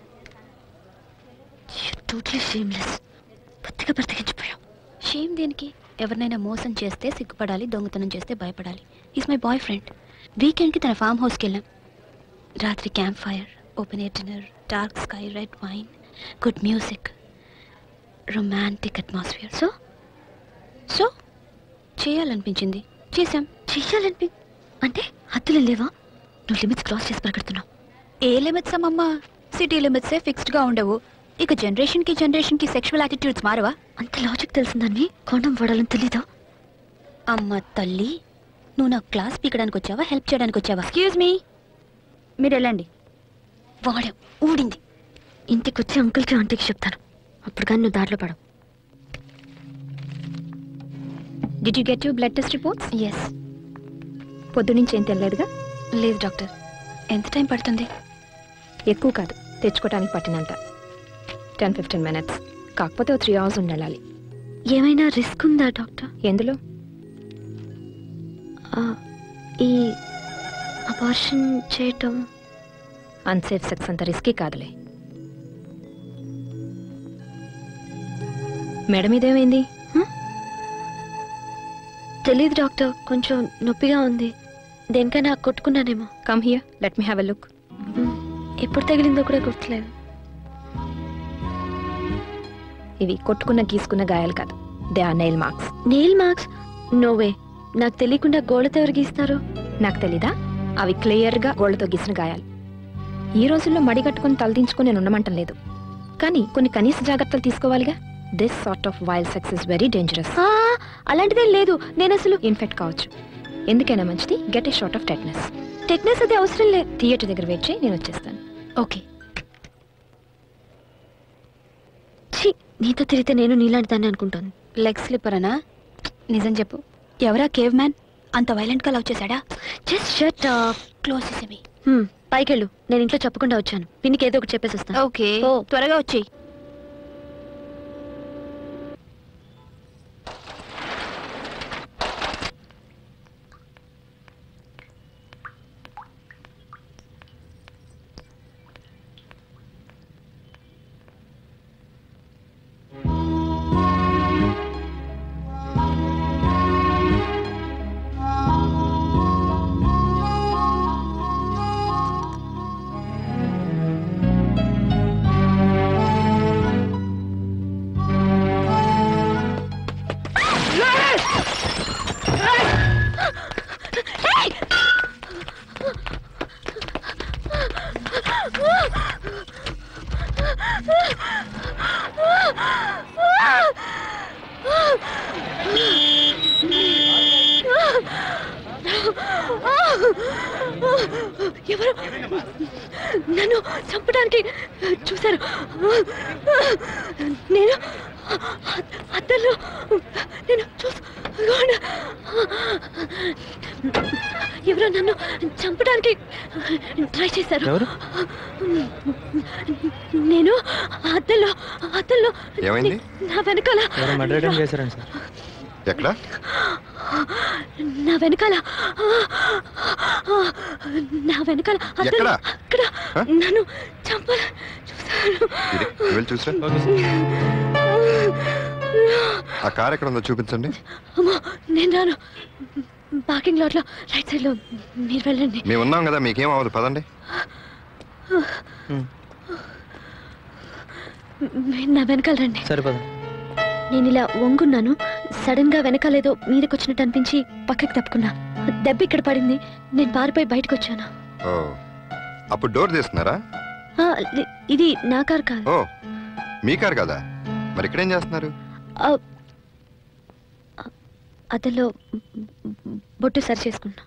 టోటలీ షేమ్లెస్ పత్తిగా బ్రతికించిపోయావు షేమ్ దేనికి ఎవరినైనా మోసం చేస్తే సిగ్గుపడాలి దొంగతనం చేస్తే భయపడాలి ఈజ్ మై బాయ్ ఫ్రెండ్ వీకెండ్కి తన ఫామ్ హౌస్కి వెళ్ళాం రాత్రి campfire open air dinner dark sky red wine good music romantic atmosphere so so చేయాలనిపించింది చేశాం చెయ్యాలనిపి అంటే హద్దులు లేవా నువ్వు లిమిట్స్ క్రాస్ చేసి ప్రకడుతున్నావు ఏ లిమిట్స్ అమ్మమ్మా సిటీ లిమిట్సే ఫిక్స్డ్గా ఉండవు ఇక జనరేషన్కి జనరేషన్కి సెక్షువల్ యాటిట్యూడ్స్ మారవా అంత లాజిక్ తెలిసిందాన్ని కొండం వాడాలని తెలీదా అమ్మ తల్లి నువ్వు నా క్లాస్ పీకడానికి వచ్చావా హెల్ప్ చేయడానికి వచ్చావా ఎక్స్క్యూజ్ మీ మీరు వెళ్ళండి వాడాం ఊడింది ఇంటికి వచ్చి అంకుల్కి ఆంటీకి చెప్తాను అప్పుడు కానీ నువ్వు దారిలో పడవు did you get you blood test reports yes పొద్దు నుంచి ఏం తెలియదుగా లేదు డాక్టర్ ఎంత టైం పడుతుంది ఎక్కువ కాదు తెచ్చుకోవడానికి పట్టినంత టెన్ ఫిఫ్టీన్ మినిట్స్ కాకపోతే త్రీ అవర్స్ ఉండాలి ఏమైనా రిస్క్ ఉందా డాక్టర్ ఎందులో ఆ, ఈ అబార్షన్ చేయటం అన్సేఫ్ సెక్స్ అంత రిస్కీ కాదులే మేడం ఇదేమైంది తెలియదు డాక్టర్ కొంచెం నొప్పిగా ఉంది దేనికైనా కొట్టుకున్నానేమో come here let me have a look ఎప్పుడు తగిలిందో కూడా గుర్తులేదు ఇవి కొట్టుకున్న గీసుకున్న గాయాలు కాదు they are nail marks nail marks no way నాకు తెలియకుండా గోళ్ళతో ఎవరు గీస్తారు నాకు తెలీదా అవి క్లియర్గా గోళ్లతో గీసిన గాయాలు ఈ రోజుల్లో మడి కట్టుకుని తలదించుకుని నేను ఉండమంటం లేదు కానీ కొన్ని కనీస జాగ్రత్తలు తీసుకోవాలిగా this sort of wild sex is very dangerous ఆ, అలాంటిదేం లేదు నేను అసలు ఇన్ఫెక్ట్ కావచ్చు ఎందుకైనా మంచిది get a shot of tetanus టెక్నెస్ అది అవసరం లేదు థియేటర్ దగ్గర వెయిట్ చేయి నేను వచ్చేస్తాను ఓకే ఛీ నీతో తిరిగితే నేను నీలాంటి దాన్ని అనుకుంటాను లెగ్ స్లిప్పర్ అనా నిజం చెప్పు ఎవరా కేవ్ మ్యాన్ అంత వైలెంట్ గా లవ్ చేశాడా జస్ట్ షట్ క్లోజ్ చేసేవి పైకెళ్ళు నేను ఇంట్లో చెప్పకుండా వచ్చాను పిన్నికి ఏదో ఒకటి చెప్పేసి వస్తాను ఓకే త్వరగా వచ్చేయి ఎవరు నన్ను చంపడానికి చూశారు నేను అద్దల్లో నేను చూసు ఎవరో నన్ను చంపడానికి ట్రై చేశారు ఎవరు? నేను అద్దల్లో అద్దల్లో ఏమైంది? నా వెనకాల ఎవరో మర్డర్ అటెంప్ట్ చేశారండి సార్ ఎక్కడ నా వెనకాల నా వెనకాల అద్దల్లో ఎక్కడ? అక్కడ నన్ను చంపాల చూశారు ఇదే వెళ్ళి చూసా ఆ కార్ ఎక్కడ ఉందో చూపించండి అమ్మో నేను రాను పార్కింగ్ లాట్లో రైట్ సైడ్ లో మీరు వెళ్ళండి మేము ఉన్నాం కదా మీకేం అవ్వదు పదండి మీరు నా వెనకాల రండి సరిపద నేను ఇలా వంగున్నాను సడన్ గా వెనకాలేదో మీదకి వచ్చినట్టు అనిపించి పక్కకి తప్పుకున్నా దెబ్బ ఇక్కడ పడింది నేను పారిపోయి బయటకు వచ్చాను ఓ అప్పుడు డోర్ తీస్తున్నారా ఆ, ఇ- ఇది నా కార్ కాదు ఓ మీ కారు కదా మరి ఇక్కడేం చేస్తున్నారు ఆ, అతలో బొట్టు సరి చేసుకున్నా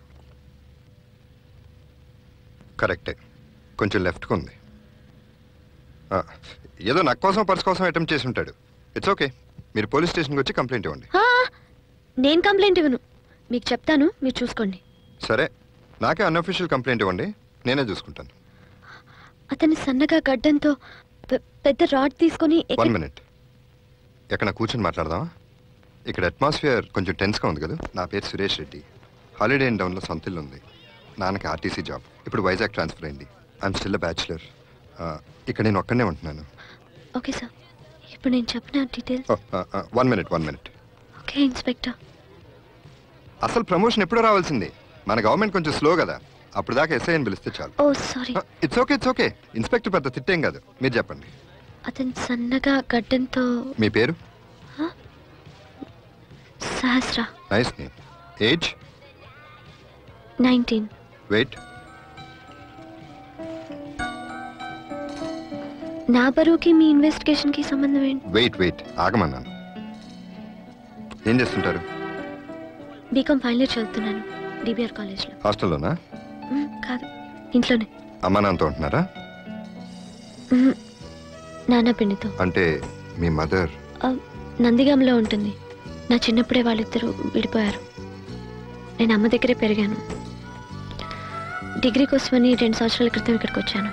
కరెక్టే కొంచెం లెఫ్ట్కి ఉంది ఆ, ఏదో నక్ కోసం పర్స్ కోసం అటెంప్ట్ చేసి ఉంటాడు ఇట్స్ ఓకే మీరు పోలీస్ స్టేషన్కి వచ్చి కంప్లైంట్ ఇవ్వండి ఆ, నేను కంప్లైంట్ ఇవ్వను మీకు చెప్తాను మీరు చూసుకోండి సరే నాకే అన్అఫీషియల్ కంప్లైంట్ ఇవ్వండి నేనే చూసుకుంటాను అతను సన్నగా గడ్డంతో పె- పెద్ద రాడ్ తీసుకొని ఎక్క- వన్ మినిట్ ఎక్కడ కూర్చొని మాట్లాడదామా ఇక్కడ అట్మాస్ఫియర్ కొంచెం టెన్స్గా ఉంది కదా నా పేరు సురేష్ రెడ్డి హాలిడే ఇన్ డౌన్లో సొంత ఇల్లు ఉంది నాన్నకి ఆర్టీసీ జాబ్ ఇప్పుడు వైజాగ్ ట్రాన్స్ఫర్ అయింది ఐఎమ్ స్టిల్ బ్యాచులర్ ఇక్కడ నేను ఒక్కనే ఉంటున్నాను ఓకే సార్ ఇప్పుడు నేను చెప్పిన details one minute one minute okay inspector అసలు ప్రమోషన్ ఎప్పుడో రావాల్సింది మన గవర్నమెంట్ కొంచెం స్లో కదా అప్పుడు దాకా ఎస్ఐ అని పిలిస్తే చాలు oh sorry it's okay it's okay inspector పెద్ద తిట్టేం కాదు మీరు చెప్పండి అతను సన్నగా గడ్డంతో మీ పేరు Sahasra nice name age nineteen weight నా బరువుకి మీ ఇన్వెస్టిగేషన్ కి సంబంధం ఏంటి వెయిట్ వెయిట్ ఆగమన్నాను ఏం చేస్తుంటారు బీకామ్ ఫైనల్ ఇయర్ చదువుతున్నాను డిబిఆర్ కాలేజ్లో హాస్టల్లోనా మ్, కాదు ఇంట్లోనే అమ్మా నాన్నతో ఉంటున్నారా మ్, నాన్న పిండితో అంటే మీ మదర్ ఆ, నందిగాంలో ఉంటుంది నా చిన్నప్పుడే వాళ్ళిద్దరూ విడిపోయారు నేను అమ్మ దగ్గరే పెరిగాను డిగ్రీ కోసమని రెండు సంవత్సరాల క్రితం ఇక్కడికి వచ్చాను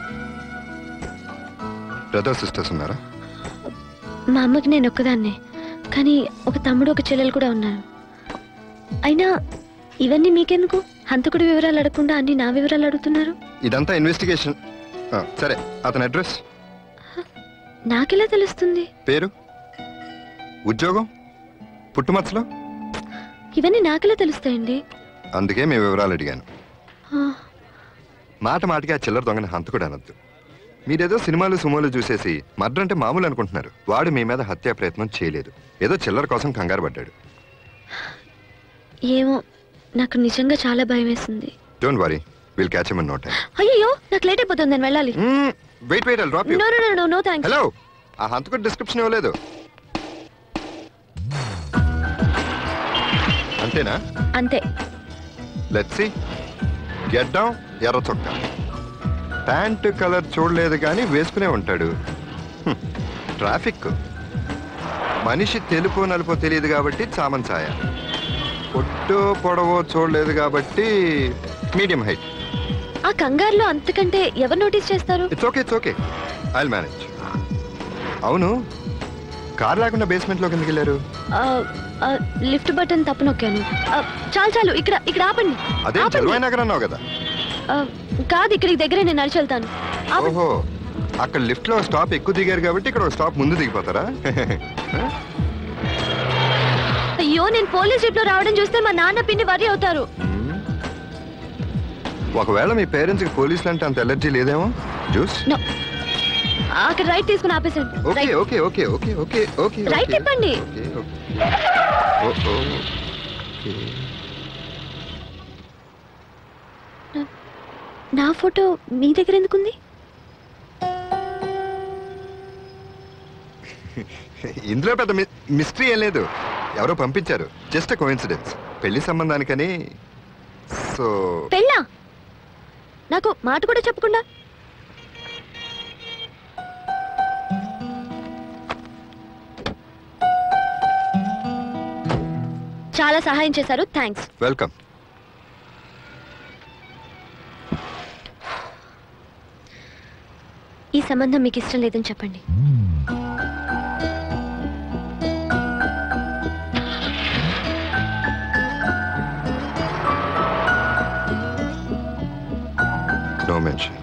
బ్రదర్ సిస్టర్స్ ఉన్నారా మా అమ్మకి నేను ఒక్కదాన్నే కానీ ఒక తమ్ముడు ఒక చెల్లెలు కూడా ఉన్నారు అయినా ఇవన్నీ మీకెందుకు హంతకుడి వివరాలు అడగకుండా అన్ని నా వివరాలు అడుగుతున్నారు ఇదంతా ఇన్వెస్టిగేషన్ సరే అతని అడ్రస్ నాకెలా తెలుస్తుంది పేరు ఉద్యోగం పుట్టుమచ్చలో ఇవన్నీ నాకెలా తెలుస్తాయండి అందుకే మీ వివరాలు అడిగాను ఆ, మాట మాటికి ఆ చిల్లర దొంగని హంతకుడు అనొద్దు మీరేదో సినిమాలు సుమోలు చూసేసి మర్డర్ అంటే మామూలు అనుకుంటున్నారు వాడు మీ మీద హత్యా ప్రయత్నం చేయలేదు ఏదో చిల్లర కోసం కంగారు పడ్డాడు ఏమో నాకు నిజంగా చాలా భయం వేసింది don't worry will catch M no time అయ్యో నాకు లేట్ అయిపోతుంది నేను వెళ్ళాలి wait wait drop you know no no no thanks hello ఆ హంతకుడు డిస్క్రిప్షన్ ఇవ్వలేదు అంతేనా అంతే లెట్స్ సి గెడ్డం ఎర్ర చొక్క ప్యాంటు కలర్ చూడలేదు కానీ వేసుకునే ఉంటాడు హ్మ్. ట్రాఫిక్ మనిషి తెలుపు నలుపు తెలియదు కాబట్టి చామన్ ఛాయ పొట్టు పొడవో చూడలేదు కాబట్టి మీడియం హైట్ ఆ కంగారులో అంతకంటే ఎవరు నోటీస్ చేస్తారు it's okay it's okay I manage అవును కార్ లేకుండా బేస్మెంట్ లోకి ఎందుకు వెళ్ళారు ఆ, ఆ, లిఫ్ట్ బటన్ తప్పు నొక్కాను ఆ, చాలు చాలు ఇక్కడ ఇక్కడ ఆపండి అదే ఆపండి. చదువై నగర్ అన్నావు కదా ఆ, కాదు ఇక్కడికి దగ్గరే నేను నడిచి వెళ్తాను ఆపండి. ఓహో అక్కడ లిఫ్ట్ లో స్టాప్ ఎక్కువ దిగారు కాబట్టి ఇక్కడ ఒక స్టాప్ ముందు దిగిపోతారా అయ్యో నేను పోలీస్ జీప్ లో రావడం చూస్తే మా నాన్న పిన్ని వరి అవుతారు ఒకవేళ మీ పేరెంట్స్ కి పోలీసులు అంటే అంత ఎలర్జీ లేదేమో జ్యూస్ నో అక్కడ రైట్ తీసుకుని ఆపేసండి okay okay okay okay okay okay right తిప్పండి నా ఫోటో మీ దగ్గర ఎందుకుంది ఇందులో పెద్ద మిస్టరీ ఏం లేదు ఎవరో పంపించారు జస్ట్ కోఇన్సిడెన్స్ పెళ్లి సంబంధానికని సో పెళ్ళా నాకు మాట కూడా చెప్పకుండా చాలా సహాయం చేశారు థ్యాంక్స్ వెల్కమ్ ఈ సంబంధం మీకు ఇష్టం లేదని చెప్పండి నో మెన్షన్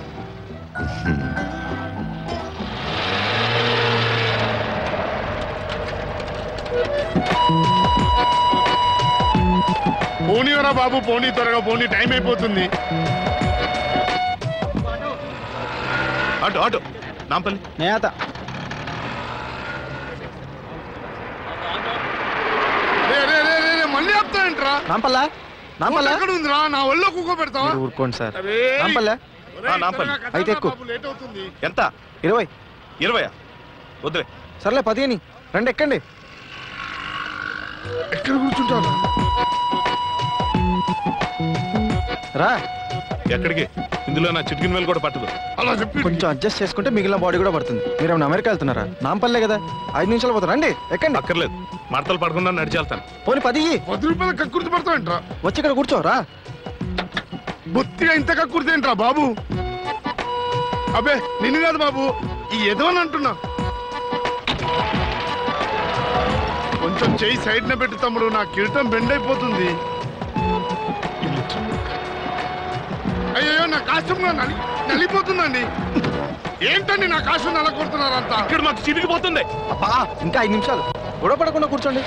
పోనీవరా బాబు పోనీ త్వరగా పోనీ టైం అయిపోతుంది ఆటో ఆటో నాంపల్లి నేత మళ్ళీ చెప్తానంటరా నాంపల్లా నాంపల్లా ఎక్కడ ఉందిరా నా ఒళ్ళో కుక్క పెడతావా మీరు ఊరుకోండి సార్ అరే. నాంపల్లా ఆ, నాంపల్లి అయితే ఎక్కువ లేట్ అవుతుంది ఎంత ఇరవై ఇరవయా వద్దులే సర్లే పదిహేని రండి ఎక్కండి ఎక్కడ కూర్చుంటారు రా ఎక్కడికి ఇందులో నా చిటికిన వేలు కూడా పట్టదు అలా చెప్పి కొంచెం అడ్జస్ట్ చేసుకుంటే మిగిలిన బాడీ కూడా పడుతుంది మీరు ఏమైనా అమెరికా వెళ్తున్నారా నాంపల్లే కదా ఐదు నిమిషాలు పోతారు రండి ఎక్కండి అక్కర్లేదు మడతలు పడకుండా నడిచి వెళ్తాను పోనీ పది ఇయ్యి. పది రూపాయలు కక్కుర్తి పడతావేంట్రా వచ్చి ఇక్కడ కూర్చో రా బొత్తిగా ఇంత కక్కుర్తి ఏంట్రా బాబు అబ్బే నిన్ను కాదు బాబు ఈ ఎదవని అంటున్నా కొంచెం చెయ్యి సైడ్ న పెట్టు తమ్ముడు నా కిరీటం బెండ్ అయిపోతుంది అయ్యో నా కాస్ట్యూమ్ నలి నలిపోతుందండి ఏంటండి నా కాస్ట్యూమ్ నలకొడుతున్నారంతా ఇక్కడ మాకు చిరిగిపోతుంది అబ్బా ఇంకా ఐదు నిమిషాలు గొడవ పడకుండా కూర్చోండి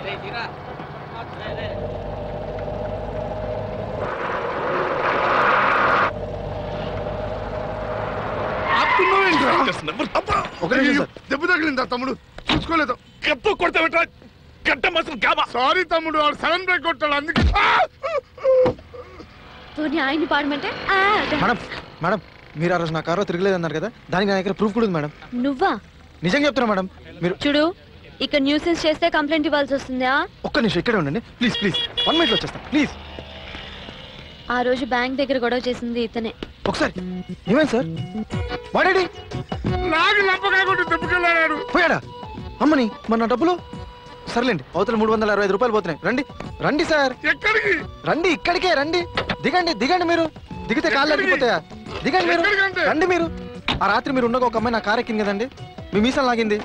ఆపుతున్నావేంట్రా? అబ్బా! ఒక నిమిషం అయ్యో, సార్. దెబ్బ తగిలిందా తమ్ముడు చూసుకోలేదు కప్పు కొడతావేట్రా గడ్డ మసలు గాబా సారీ తమ్ముడు వాడు సడన్ బ్రేక్ కొట్టాడు అందుకే ఆ! పోనీ ఆయన్ని పాడమంటే ఆ, దా. మేడం మేడం మీరు ఆ రోజు నా కారులో తిరగలేదన్నారు కదా దానికి నా దగ్గర ప్రూఫ్ కూడా ఉంది మేడం నువ్వా నిజంగా చెప్తున్నా మేడం మీరు చూడు ఇక్కడ న్యూసెన్స్ చేస్తే కంప్లైంట్ ఇవ్వాల్సి వస్తుందా ఒక్క నిమిషం ఇక్కడే ఉండండి ప్లీజ్ ప్లీజ్ వన్ మినిట్లో వచ్చేస్తాను ప్లీజ్ ఆ రోజు బ్యాంక్ దగ్గర గొడవ చేసింది ఇతనే ఒకసారి ఏమైంది సార్ వాడేడి నాకు లంపకాయ కొట్టి దెబ్బకెళ్ళాడు పోయాడా అమ్మని మన నా డబ్బులు సర్లేండి అవతల మూడు వందల అరవై ఐదు రూపాయలు పోతున్నాయి రండి రండి సార్ ఎక్కడికి రండి ఇక్కడికే రండి దిగండి దిగండి మీరు దిగితే కాళ్ళు అరిగిపోతాయా దిగండి మీరు ఎక్కడికంటే? రండి మీరు ఆ రాత్రి మీరు ఉండగా ఒక అమ్మాయి నా కారు ఎక్కింది కదండి మీ మీసం లాగింది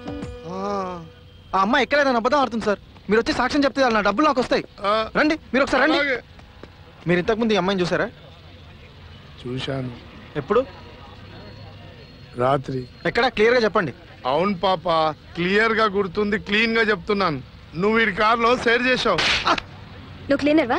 ఆ అమ్మాయి ఎక్కలేదని అబద్ధం ఆడుతుంది సార్ మీరు వచ్చి సాక్ష్యం చెప్తే చాలు, నా డబ్బులు నాకు వస్తాయి ఆ, రండి మీరు ఒకసారి రండి అలాగే. మీరు ఇంతకుముందు ఈ అమ్మాయిని చూసారా చూశాను ఎప్పుడు రాత్రి ఎక్కడ క్లియర్ గా చెప్పండి అవును పాప క్లియర్ గా గుర్తుంది క్లీన్ గా చెప్తున్నాను నువ్వు వీడి కార్ లో షేర్ చేసావు నువ్వు క్లీనర్వా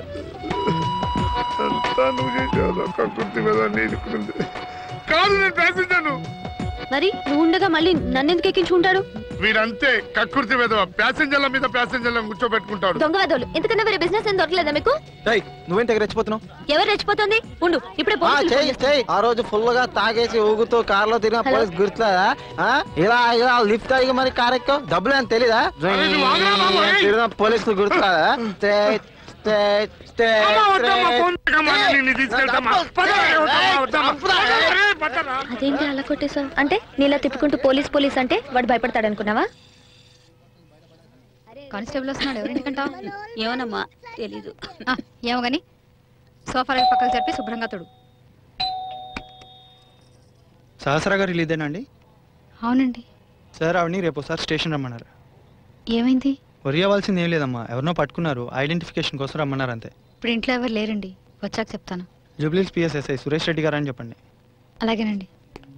అంతా నువ్వు చేసావు కక్కుర్తి మీద నీడుకుంది కాదు నేను ప్యాసింజర్ను మరి నువ్వు ఉండగా మళ్ళీ నన్నెందుకు ఎక్కించుకుంటాడు వీడంతే కక్కుర్తి మీద ప్యాసింజర్ల మీద ప్యాసింజర్లను కూర్చోబెట్టుకుంటాడు దొంగ వెదవులు ఎందుకన్నా వేరే బిజినెస్ ఏం దొరకలేదా మీకు ఏయ్ నువ్వేం తెగ రెచ్చిపోతున్నావు ఎవరు రెచ్చిపోతుంది ఉండు ఇప్పుడే ఆ, పోలీసులు చెయ్యి ఫోన్ చేస్తా. చెయ్యి ఆ రోజు ఫుల్ గా తాగేసి ఊగుతూ కార్ లో తిరిగిన హలో. పోలీస్ గుర్తులేదా ఆ? ఇలా ఇలా లిఫ్ట్ అయ్యి మరి కార్ ఎక్కో డబ్బులు అని తెలీదా అరే, నువ్వు ఆగురా బాబు, ఏయ్. తిరిగిన పోలీసులు గుర్తులేదా స్టేట్ స్టేట్ స్టేట్ అమ్మా, వద్దమ్మా, స్టేట్. ఫోన్ చేయకమ్మా, నేను నిన్ను తీసుకెళ్తామా? పదరా, వద్దమ్మా, వద్దమ్మా. అరే, పట్టరా. అదేంటి అలా కొట్టేశావు అంటే నీలా తిప్పుకుంటూ పోలీస్ పోలీస్ అంటే వాడు భయపడతాడు అనుకున్నావా కానిస్టేబుల్ వస్తున్నాడు ఎవరింటికంటావు ఏమోనమ్మా తెలీదు ఏమో గాని సోఫాల పక్కకు చెప్పి శుభ్రంగా తొడు సహస్రా గారు ఇదేనండి అవునండి సార్ ఆవిడని రేపు ఒకసారి స్టేషన్ రమ్మన్నారు ఏమైంది వరి అవ్వాల్సింది ఏం లేదమ్మా ఎవరినో పట్టుకున్నారు ఐడెంటిఫికేషన్ కోసం రమ్మన్నారు అంతే ఇప్పుడు ఇంట్లో ఎవరు లేరండి వచ్చాక చెప్తాను జూబ్లీస్ పిఎస్ఎస్ఐ సురేష్ రెడ్డి గారు అని చెప్పండి అలాగేనండి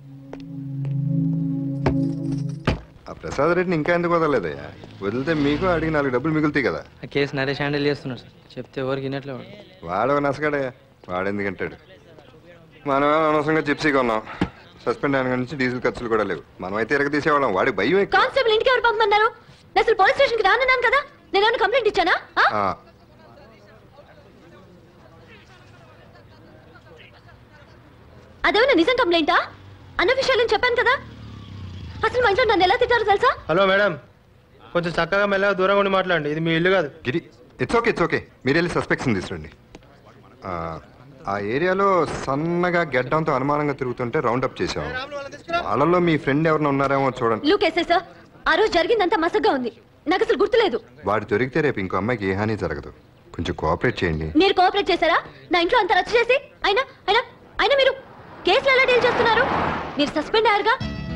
ఆ ప్రసాద్ రెడ్డిని ఇంకా ఎందుకు వదలలేదయ్యా వదిలితే మీకు అడిగి నాలుగు డబ్బులు మిగులుతాయి కదా ఆ కేసు నరేష్ హ్యాండిల్ చేస్తున్నాడు సార్ చెప్తే ఎవరికి వినట్లే వాడు వాడవ నసగాడయ్యా వాడెందుకంటాడు మనం అనవసరంగా చిప్సీ కొన్నాం సస్పెండ్ అయిన కాడి నుంచి డీజిల్ ఖర్చులు కూడా లేవు మనం అయితే ఎరగ తీసేవాళ్ళం వాడికి భయం ఎక్కువ కానిస్టేబుల్ ఇంటికి ఎవరు పంపమన్నారు నేను అసలు పోలీస్ స్టేషన్ కి రానన్నాను కదా నేను ఏమైనా కంప్లైంట్ ఇచ్చానా ఆ? ఆ, అదేమైనా నిజం కంప్లైంటా అన్న విషయాలను చెప్పాను కదా అసలు మా ఇంట్లో నన్ను ఎలా తిట్టారో తెలుసా హలో మేడం కొంచెం చక్కగా మెల్లగా దూరంగా ఉండి మాట్లాడండి ఇది మీ ఇల్లు కాదు Giri it's okay it's okay మీరు వెళ్ళి సస్పెక్ట్స్ని తీసుకురండి ఆ, ఆ ఏరియాలో సన్నగా గెడ్డంతో అనుమానంగా తిరుగుతుంటే రౌండ్ అప్ చేసాం వాళ్ళలో మీ ఫ్రెండ్ ఎవరైనా ఉన్నారేమో చూడండి లూక్ సార్ ఆ రోజు జరిగిందంతా మసగ్గా ఉంది నాకు అసలు గుర్తులేదు వాడు దొరికితే రేపు ఇంకో అమ్మాయికి ఏ హాని జరగదు కొంచెం కోఆపరేట్ చేయండి మీరు కోఆపరేట్ చేశారా నా ఇంట్లో అంత రచ్చ చేసి అయినా అయినా అయినా మీరు కేసులు ఎలా డీల్ చేస్తున్నారు మీరు సస్పెండ్ అయ్యారుగా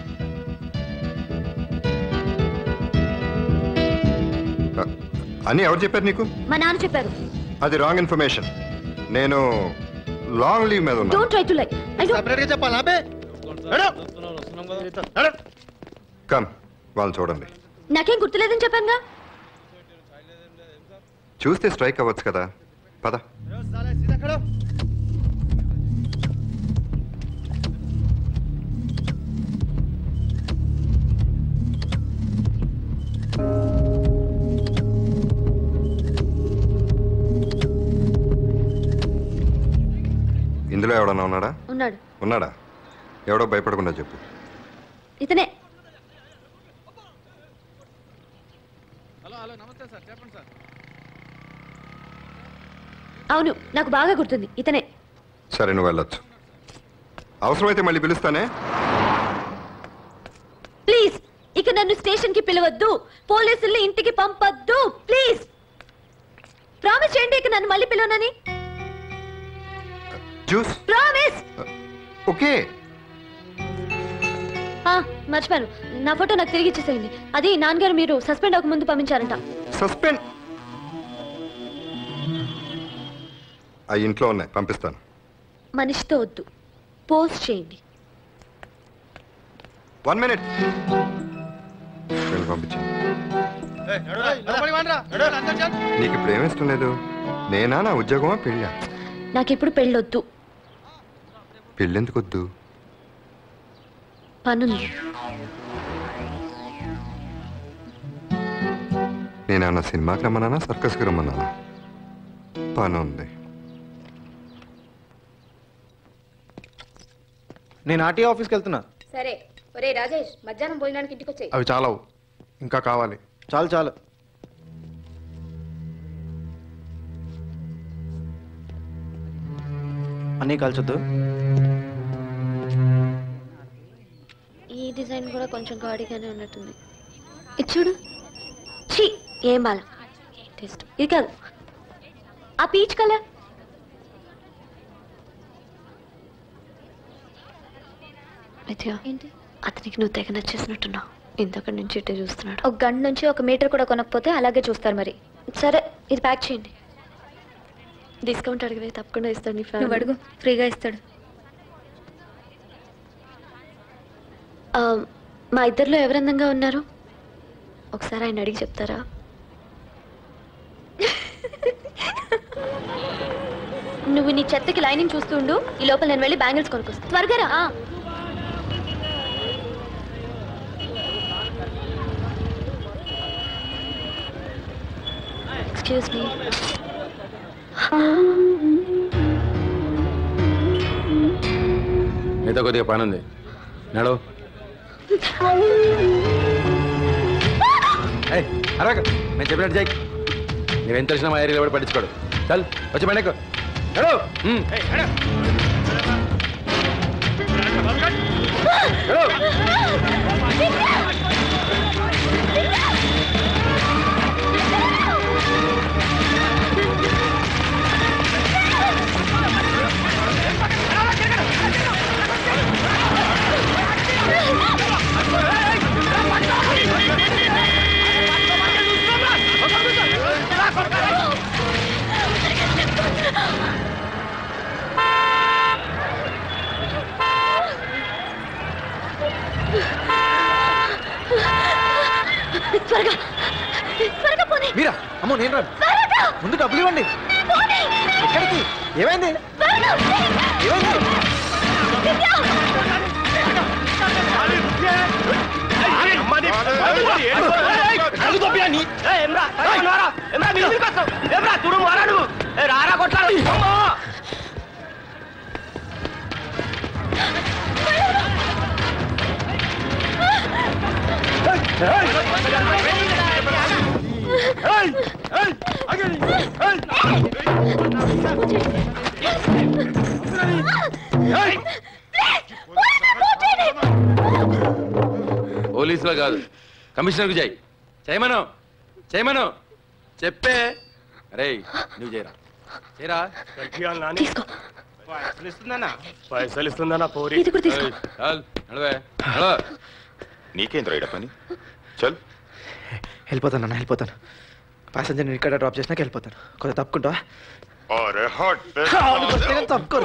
ఆ, అని ఎవరు చెప్పారు నీకు మా నాన్న చెప్పారు అది రాంగ్ ఇన్ఫర్మేషన్ నేను లాంగ్ లీవ్ మీద ఉన్నా don't try to like I separate గా చెప్పాలా అబ్బే కమ్ వాళ్ళని చూడండి నాకేం గుర్తులేదని చెప్పానుగా చూస్తే స్ట్రైక్ అవ్వచ్చు కదా పద ఇందులో ఎవడన్నా ఉన్నాడా ఉన్నాడు ఉన్నాడా ఎవడో భయపడకుండా చెప్పు ఇతనే అవును నాకు బాగా గుర్తుంది ఇతనే సరే నువ్వు వెళ్ళొచ్చు అవసరమైతే మళ్ళీ పిలుస్తానే ప్లీజ్ ఇక నన్ను స్టేషన్ కి పిలవద్దు పోలీసుల్ని ఇంటికి పంపొద్దు ప్లీజ్ ప్రామిస్ చేయండి ఇక నన్ను మళ్ళీ పిలవనని జ్యూస్ ప్రామిస్ ఓకే ఆ, మర్చిపోయాను నా ఫోటో నాకు తిరిగి ఇచ్చేసేయండి అది నాన్నగారు మీరు సస్పెండ్ అవ్వక ముందు పంపించారంట సస్పెండ్ ఆ ఇంట్లో ఉన్నాయి పంపిస్తాను మనిషితో వద్దు పోస్ట్ చేయండి వన్ మినిట్ వెళ్ళి పంపించండి నీకు ఇప్పుడు ఏమి ఇష్టం లేదు నేనా నా ఉద్యోగమా పెళ్ళా నాకు ఇప్పుడు పెళ్ళొద్దు పెళ్ళెందుకు వద్దు పనుంది నేనేమన్నా సినిమాకి రమ్మన్నానా సర్కస్కి రమ్మన్నానా పని ఉంది నేను ఆర్టీ ఆఫీస్కి వెళ్తున్నా సరే ఒరే రాజేష్ మధ్యాహ్నం భోజనానికి ఇంటికి వచ్చాయి అవి చాలవు ఇంకా కావాలి చాలు చాలు అన్నీ కాల్చొద్దు ఈ డిజైన్ కూడా కొంచెం గాడిగానే ఉన్నట్టుంది ఇది చూడు ఛీ ఏం బాల టేస్ట్ ఇది కాదు ఆ పీచ్ కలర్ మిథ్య ఏంటి అతనికి నువ్వు తెగ నచ్చేసినట్టున్నావు ఇంతక నుంచి ఇట్టే చూస్తున్నాడు ఒక గంట నుంచి ఒక మీటర్ కూడా కొనకపోతే అలాగే చూస్తారు మరి సరే ఇది ప్యాక్ చేయండి డిస్కౌంట్ అడిగితే తప్పకుండా ఇస్తాడు నీ నువ్వు అడుగు ఫ్రీగా ఇస్తాడు ఆ, మా ఇద్దరిలో ఎవరు అందంగా ఉన్నారు ఒకసారి ఆయన అడిగి చెప్తారా నువ్వు నీ చెత్తకి లైనింగ్ చూస్తుండు ఈ లోపల నేను వెళ్ళి బ్యాంగిల్స్ కొనుక్కొస్తా త్వరగా రా ఆ. ఎక్స్క్యూజ్ మీ నీతో కొద్దిగా పని ఉంది నడు ఏయ్, అరవక నేను చెప్పినట్టు చేయి నువ్వేం తెలిసినా మా ఏరియాలో కూడా పట్టించుకోడు చల్ వచ్చి బండకు నడు ఉమ్. త్వరగా త్వరగా పోనీ మీరా అమ్మో నేను రాను త్వరగా ముందు డబ్బులు ఇవ్వండి పోనీ ఎక్కడికి ఏమైంది త్వరగా ఏమైంది రారా కొట్లాడు పోలీసులో కాదు కమిషనర్కి చేయి చేయమను చేయమను చెప్పే అరే నువ్వు చేయరా చేయరా పైసలు ఇస్తుందన్నా పైసలు ఇస్తుందన్నా పోరి ఇది కూడా తీసుకో. ఏయ్, చాల్, నడవే, నడవ. నీకేం రైడ్ పని చల్ వెళ్ళిపోతాను అన్న వెళ్ళిపోతాను ప్యాసింజర్ నేను ఇక్కడ డ్రాప్ చేసినాక వెళ్ళిపోతాను కొంచెం తప్పుకుంటా అరే హాట్ తప్పుకోరు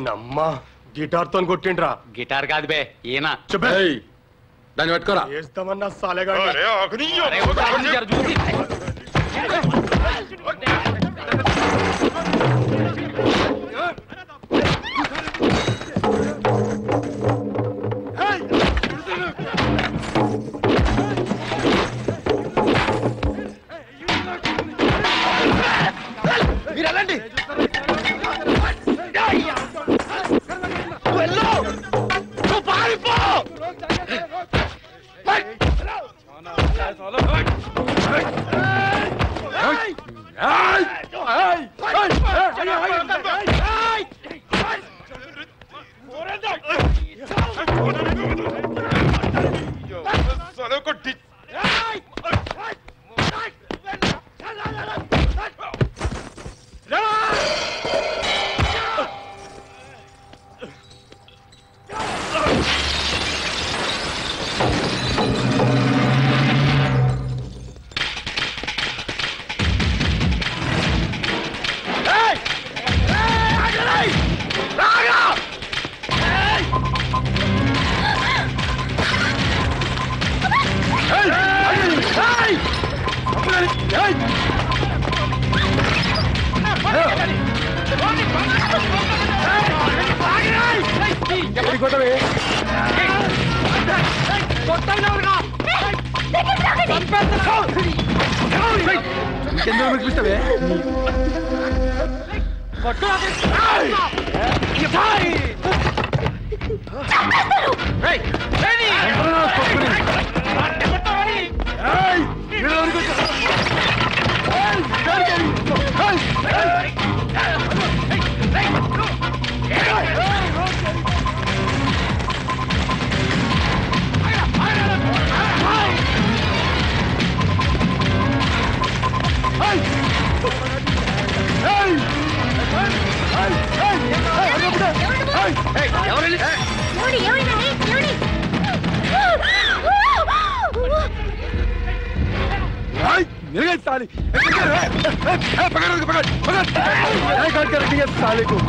దీనమ్మ గిటార్ తో కొట్టిండ్రా గిటార్ కాదు బే ఈయన ఏయ్, దాన్ని పట్టుకోరా వేస్తామన్నా సాలేగా మీరు వెళ్ళండి వెళ్ళు నువ్వు పారిపో ఇంకెందుకు వినిపిస్తావే साली पकड़ पकड़ पकड़ काट कर रखेंगे साले को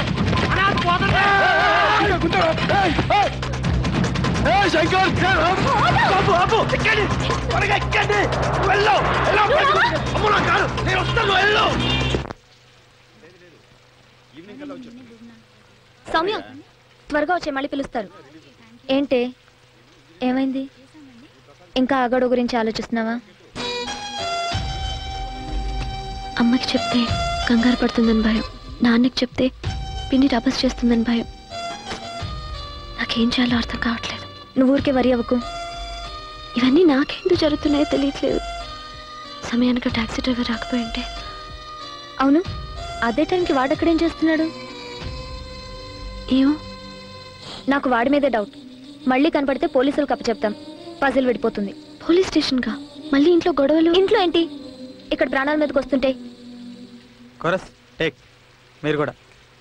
శంకర్ బాబు బాబు ఎక్కండి త్వరగా ఎక్కండి వెళ్ళు వెళ్ళు అమ్ము నా కారు నేను వస్తాను వెళ్ళు సౌమ్య త్వరగా వచ్చే మళ్ళీ పిలుస్తారు ఏంటే ఏమైంది ఇంకా ఆగడు గురించి ఆలోచిస్తున్నావా అమ్మకి చెప్తే కంగారు పడుతుందని భయం నాన్నకి చెప్తే పిండి టపస్ చేస్తుందని భయం నాకేం చేయాలో అర్థం కావట్లేదు నువ్వు ఊరికే వరి అవ్వకు ఇవన్నీ నాకెందుకు జరుగుతున్నాయో తెలియట్లేదు సమయానికి టాక్సీ డ్రైవర్ రాకపోయి ఉంటే అవును అదే టైంకి వాడక్కడేం చేస్తున్నాడు ఏమో నాకు వాడి మీదే డౌట్ మళ్ళీ కనపడితే పోలీసులకు అప్పచెప్తాం పజిల్ విడిపోతుంది పోలీస్ స్టేషన్గా మళ్ళీ ఇంట్లో గొడవలు ఇంట్లో ఏంటి ఇక్కడ ప్రాణాల మీదకి వస్తుంటే కొరస్ టేక్ మీరు కూడా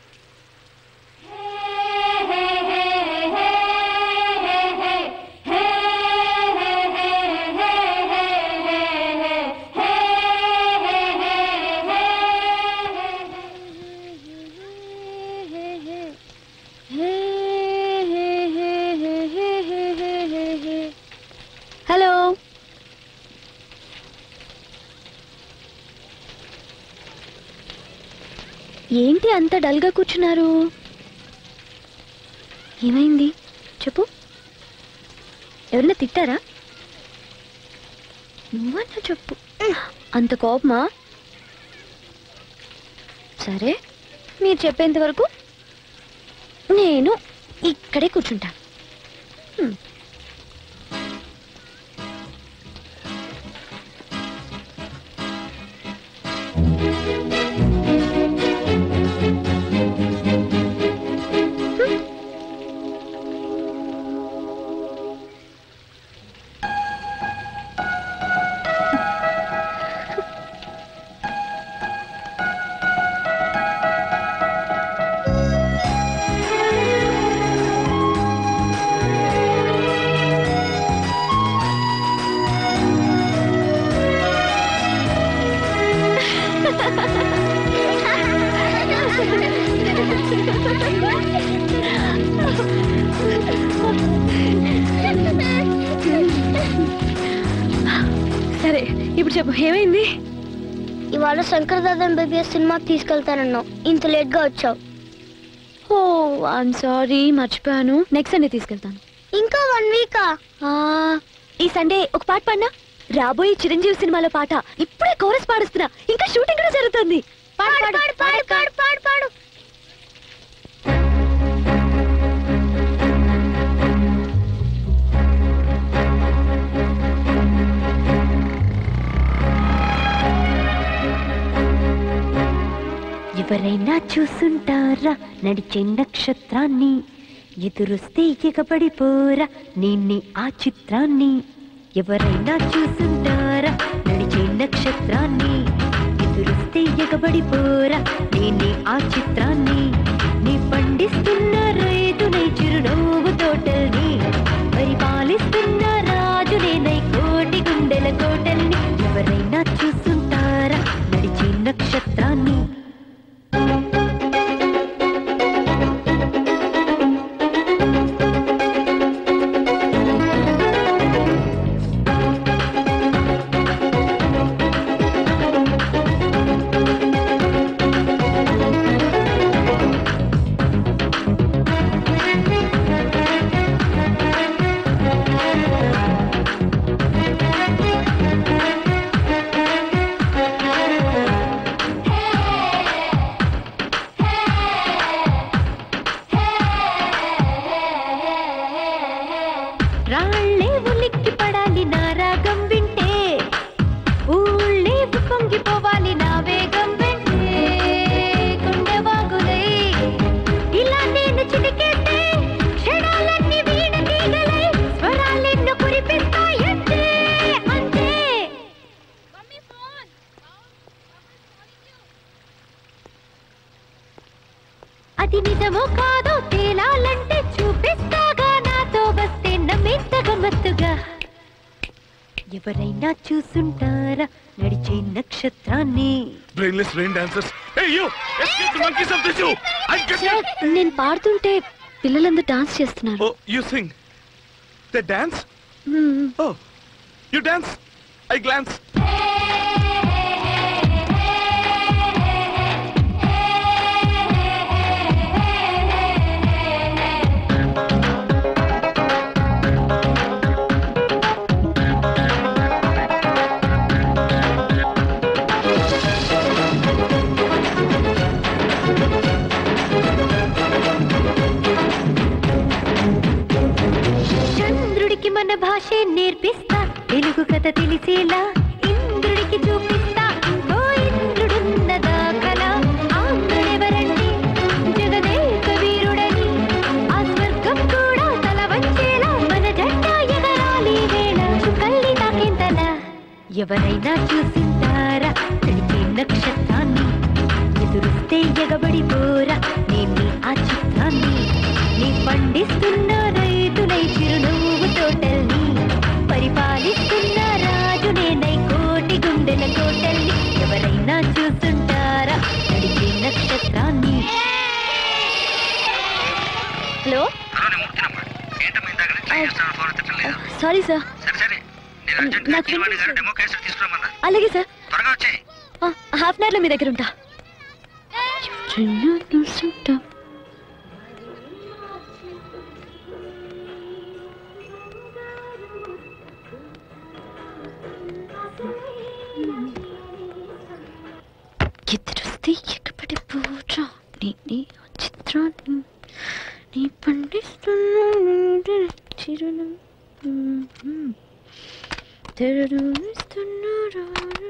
హలో ఏంటి అంత డల్గా కూర్చున్నారు ఏమైంది చెప్పు ఎవరైనా తిట్టారా నువ్వన్నా చెప్పు అంత కోపమా సరే మీరు చెప్పేంత వరకు నేను ఇక్కడే కూర్చుంటాను హ్మ్. ఇప్పుడు చెప్పు ఏమైంది ఇవాళ శంకర్ దాదా ఎంబీబీఎస్ సినిమాకి తీసుకెళ్తానన్నావు ఇంత లేట్ గా వచ్చావు ఓ ఐఎమ్ సారీ మర్చిపోయాను నెక్స్ట్ సండే తీసుకెళ్తాను ఇంకా వన్ వీకా ఈ సండే ఒక పాట పాడినా రాబోయే చిరంజీవి సినిమాలో పాట ఇప్పుడే కోరస్ పాడుస్తున్నా ఇంకా షూటింగ్ కూడా జరుగుతుంది పాడు పాడు పాడు పాడు పాడు పాడు ఎవరైనా చూసుంటారా నడిచే నక్షత్రాన్ని ఎదురొస్తే ఎగబడిపోరా నిన్ని ఆ చిత్రాన్ని ఎవరైనా చూసుంటారా నడిచే నక్షత్రాన్ని ఎదురొస్తే ఎగబడిపోరా నిన్ని ఆ చిత్రాన్ని నీ పండిస్తున్న రైతునై చిరునవ్వు తోటల్ని పరిపాలిస్తున్న రాజునేనై కోటి గుండెల కోటల్ని ఎవరైనా చూసుంటారా నడిచే నక్షత్రాన్ని రాళ్ళే ఉలిక్కి పడాలి నా రాగం వింటే ఊళ్ళే పొంగిపోవాలి నా వేగం వింటే గుండె వాగులై ఇలా నేను చిటికేస్తే క్షణాలన్నీ వీణ తీగలై స్వరాలెన్నో కురిపిస్తాయంటే అంతే అది నిజమో కాదో తేలాలంటే చూపిస్తాగా నాతో వస్తే నమ్మింత గమ్మత్తుగా ఎవరైనా చూసుంటారా నడిచే నక్షత్రాన్ని brainless rain dancers hey you escape the monkeys of the zoo I get you నేను పాడుతుంటే పిల్లలందరూ డాన్స్ చేస్తున్నారు oh you sing they dance oh you dance I glance చంద్రుడికి మన భాషే నేర్పిస్తా తెలుగు కథ తెలిసేలా ఇంద్రుడికి చూపిస్తా ఇంకో ఇంద్రుడున్నదా కళ ఆంధ్రుడెవరండి జగదేక వీరుడని ఆ స్వర్గం కూడా తల వంచేలా మన జెండా ఎగరాలి వేళ చుక్కల్ని తాకేంతలా ఎవరైనా చూసింటారా నడిచే నక్షత్రాన్ని ఎదురుస్తే ఎగబడిపోరా నేను ఆ చిత్రాన్ని నీ పండిస్తున్న రైతులై చిరునవ్వు తోటల్ని పరిపాలిస్తున్న రాజునేనై కోటి గుండెల కోటల్ని ఎవరైనా చూస్తుంటారా నడిచే నక్షత్రాన్ని హలో సారీ సార్ నాకు అలాగే సార్ హాఫ్ అన్ అవర్లో మీ దగ్గర ఉంటా ఎవరైనా చూస్తుంటా ఎదురొస్తే ఎక్కబడి పోరా నీ నీ చిత్రాన్ని నీ పండిస్తున్నా చిరునవ్వు తెరడుస్తున్నా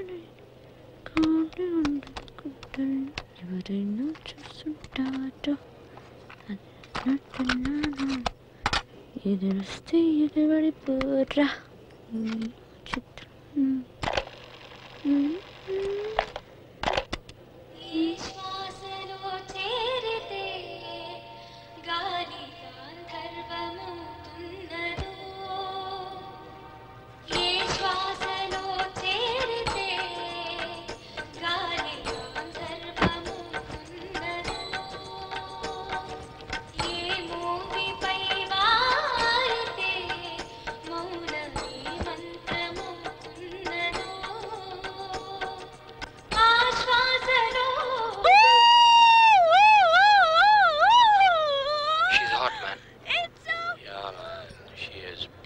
ఎవరైనా చూస్తుంటారో అన్నట్టున్నాను ఎదురొస్తే ఎదురుపడిపోరా చిత్రం ఈ శ్వాసలో చేరితే గాలి గాంధర్వమవుతున్నదో ఏ శ్వాసలో చేరితే గాలి గాంధర్వమవుతున్నదో ఏ మూవిపై వారితే మౌనమే మంత్ర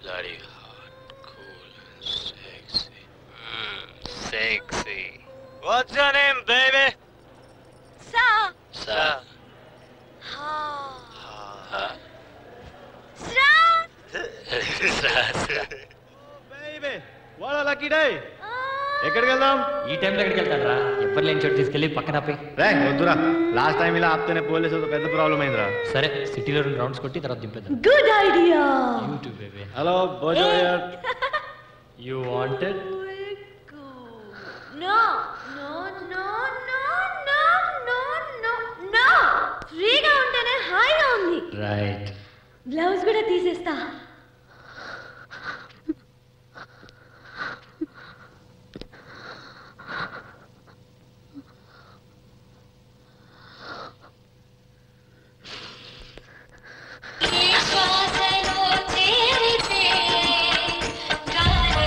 bloody hot, cool, and sexy. Mm, sexy. What's your name, baby? Sa. Sa. Ha. Ha. Sra. Sa, sa. Baby వాళ్ళ లక్కీ డే ఎక్కడికి వెళ్దాం ఈ టైంలో ఎక్కడికి వెళ్తాను రా ఎవ్వరు లేని చోటు తీసుకెళ్ళి పక్కన ఆపి రే వద్దురా లాస్ట్ టైం ఇలా ఆపితేనే పోలీసు పెద్ద ప్రాబ్లం అయిందిరా సరే సిటీలో రెండు రౌండ్స్ కొట్టి తర్వాత దింపేద్దాం good idea YouTube baby hello Bozo you wanted no no no no no no no no ఫ్రీగా ఉంటేనే హాయిగా ఉంది రైట్ బ్లౌజ్ కూడా తీసేస్తా శ్వాసలో చేరితే గాలి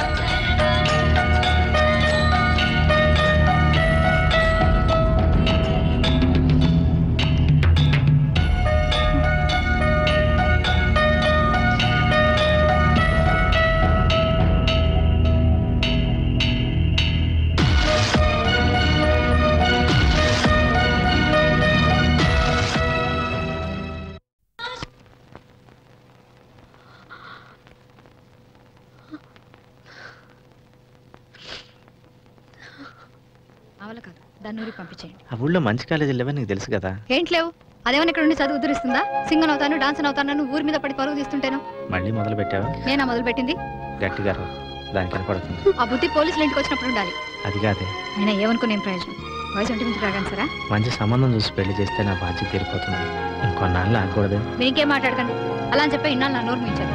అవల కాదు దాన్ని ఊరికి పంపించేయండి ఆ ఊళ్ళో మంచి కాలేజీలు లేవని నీకు తెలుసు కదా ఏంటి లేవు అదేమన్నా ఇక్కడ ఉండి చదువు ఉద్ధరిస్తుందా సింగన్ అవుతాను డాన్స్ అవుతాను ఊరి మీద పడి పరుగు తీస్తుంటేను మళ్ళీ మొదలు పెట్టావా నేనా మొదలు పెట్టింది గట్టిగా రా. దానికి కనపడుతుంది ఆ బుద్ధి పోలీసులు ఇంటికి వచ్చినప్పుడు ఉండాలి అది కాదే అయినా ఏమనుకునే ప్రయోజనం వయసు ఒంటి నుంచి రాగాను సరా మంచి సంబంధం చూసి పెళ్లి చేస్తే నా బాధ్యత తీరిపోతుంది ఇంకొన్నాళ్ళు ఆగకూడదు మీకేం మాట్లాడకండి అలా అని చెప్పి ఇన్నాళ్ళు నా నోరు మించారు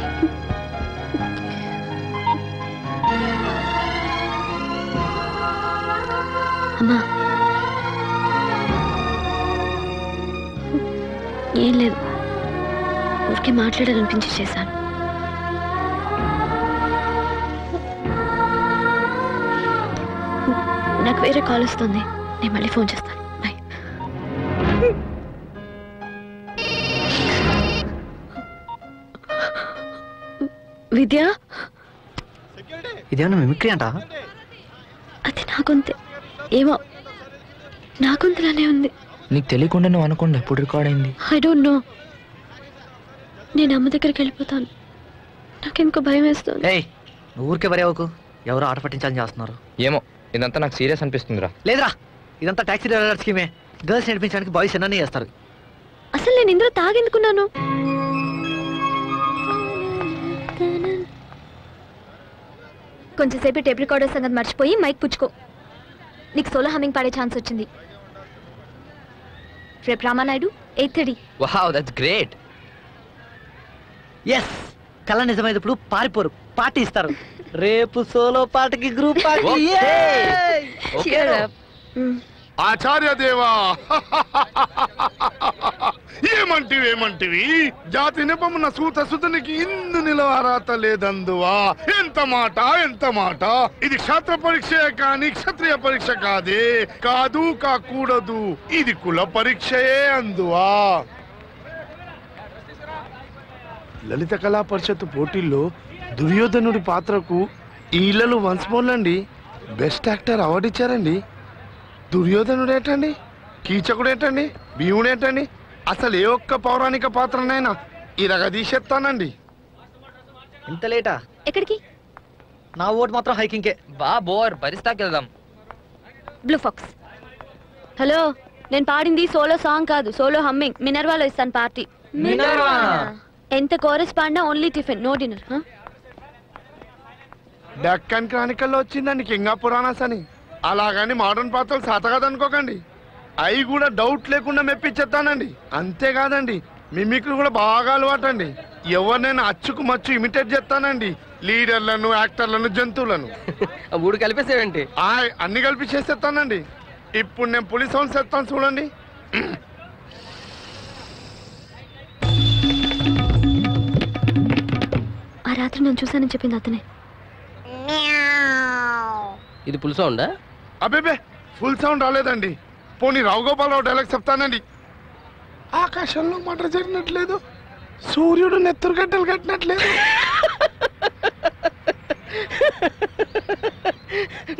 అమ్మా ఏం లేదు ఊరికే మాట్లాడాలనిపించి చేశాను నాకు వేరే కాల్ వస్తుంది నేను మళ్ళీ ఫోన్ చేస్తాను బాయ్ విద్య ఇదేమన్నా మిమిక్రీ అంట అది నా గొంతే ఏమో నా గొంతులానే ఉంది నీకు తెలియకుండా నువ్వు అనుకోండి ఎప్పుడు రికార్డ్ అయింది ఐ డోంట్ నో నేను అమ్మ దగ్గరికి వెళ్ళిపోతాను నాకెందుకో భయం వేస్తుంది ఏయ్ నువ్వు ఊరికే బరేవకు ఎవరో ఆట పట్టించాలని చేస్తున్నారు ఏమో ఇదంతా నాకు సీరియస్ అనిపిస్తుందిరా లేదురా ఇదంతా టాక్సీ డ్రైవర్ స్కీమే గర్ల్స్ నడిపించడానికి బాయ్స్ ఎన్నని చేస్తారు అసలు నేను ఇందులో తాగెందుకున్నాను కొంచెం సేపు టేప్ రికార్డర్ సంగతి మర్చిపోయి మైక్ పుచ్చుకో నీకు సోలో హమ్మింగ్ పాడే ఛాన్స్ వచ్చింది రేపు Ramanaidu eight thirty wow that's great yes కళ నిజమైనప్పుడు పారిపోరు పార్టీ ఇస్తారు రేపు సోలో పాటకి గ్రూప్ పార్టీ ఆచార్య దేవా ఏమంటివి ఏమంటివి జాతి నిపమున సూత సుతునికి ఇందు నిలవరాత లేదందువా ఎంత మాట ఎంత మాట ఇది క్షాత్ర పరీక్షయే కాని క్షత్రియ పరీక్ష కాదే కాదు కాకూడదు ఇది కుల పరీక్షయే అందువా లలిత కళా పరిషత్ పోటీల్లో దుర్యోధనుడి పాత్రకు ఈళ్ళలు వన్స్ మోర్లండి బెస్ట్ యాక్టర్ అవార్డు ఇచ్చారండి దుర్యోధనుడు ఏంటండి కీచకుడు ఏంటండి భీముడు ఏంటండి అసలు ఏ ఒక్క పౌరాణిక పాత్రనైనా ఇరగ తీసేస్తానండి ఇంత లేటా ఎక్కడికి నా ఓటు మాత్రం హైకింగ్కే బా బోర్ బరిస్తాకి వెళ్దాం బ్లూ ఫాక్స్ హలో నేను పాడింది సోలో సాంగ్ కాదు సోలో హమ్మింగ్ మినర్వాలో ఇస్తాను పార్టీ మినర్వానా? ఎంత కోరస్ పాడినా only tiffin no dinner Deccan క్రానికల్లో వచ్చిందండి కింగా పురాణాస్ అని అలాగని మోడర్న్ పాత్రలు సాతగాదనుకోకండి అవి కూడా డౌట్ లేకుండా మెప్పించేస్తానండి అంతేకాదండి మిమిక్లు కూడా బాగా అలవాటండి ఎవరినైనా అచ్చుకు మచ్చు ఇమిటేట్ చేస్తానండి లీడర్లను యాక్టర్లను జంతువులను మూడు కలిపేసేవేంటి ఆయ్ అన్ని కలిపి చేసేస్తానండి ఇప్పుడు నేను పులిస్ సౌండ్స్ చేస్తాను చూడండి ఆ రాత్రి నేను చూశానని చెప్పింది అతనే ఇది పులుసా ఉందా అబ్బేబే ఫుల్ సౌండ్ రాలేదండి పోనీ రావు గోపాలరావు డైలాగ్ చెప్తానండి ఆకాశంలో మటర్ జరిగినట్లేదు సూర్యుడు నెత్తురు గడ్డలు కట్టినట్లేదు